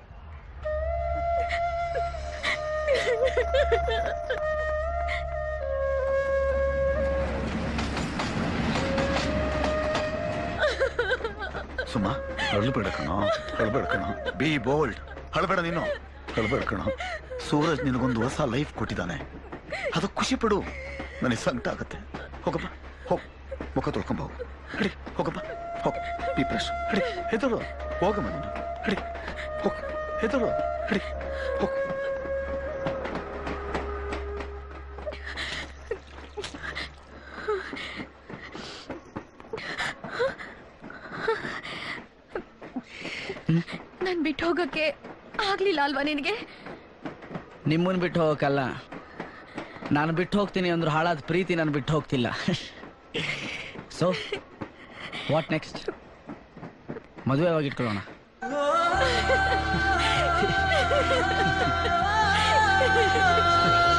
Speaker 9: ಸುಮ್ಮ ಅಳ್ಬೇಡ ಕಣೋ ಅಳ್ಬೇಡ ಕಣೋ ಬಿ ಬೋಲ್ಡ್ ಅಳ್ಬೇಡ ನೀನು ಅಳ್ಬೇಡ ಕಣೋ ಸೂರಜ್ ನಿನಗೊಂದು ಹೊಸ ಲೈಫ್ ಕೊಟ್ಟಿದ್ದಾನೆ ಅದು ಖುಷಿ ಪಡು ನನಗೆ ಸಂಕಟ ಆಗತ್ತೆ ಹೋಗಪ್ಪ ಹೋಗ್ ಮುಖ ತೊಳ್ಕೊಂಬ ಹೋಗು ಹಿಡಿ ಹೋಗಪ್ಪ ಹೋಗ್ ಬಿ ಫ್ರೆಶ್ ಹಿಡಿ ಹೆದರು ಹೋಗಮ್ಮ ನೀನು ಹಿಡಿ ಹೋಗ್ ಹೆದರು ಹಿಡಿ ಹೋಗ್
Speaker 16: ನನ್ ಬಿಟ್ಟು ಹೋಗಕ್ಕೆ ಆಗ್ಲಿಲ್ಲ ಅಲ್ವಾ ನಿನಗೆ
Speaker 17: ನಿಮ್ಮನ್ ಬಿಟ್ಟು ಹೋಗಕ್ಕಲ್ಲ ನಾನು ಬಿಟ್ಟು ಹೋಗ್ತೀನಿ ಅಂದ್ರೆ ಹಾಳಾದ ಪ್ರೀತಿ ನಾನು ಬಿಟ್ಟು ಹೋಗ್ತಿಲ್ಲ ಸೊ ವಾಟ್ ನೆಕ್ಸ್ಟ್ ಮದುವೆ ಯಾವಾಗ ಇಟ್ಕೊಳ್ಳೋಣ
Speaker 16: Oh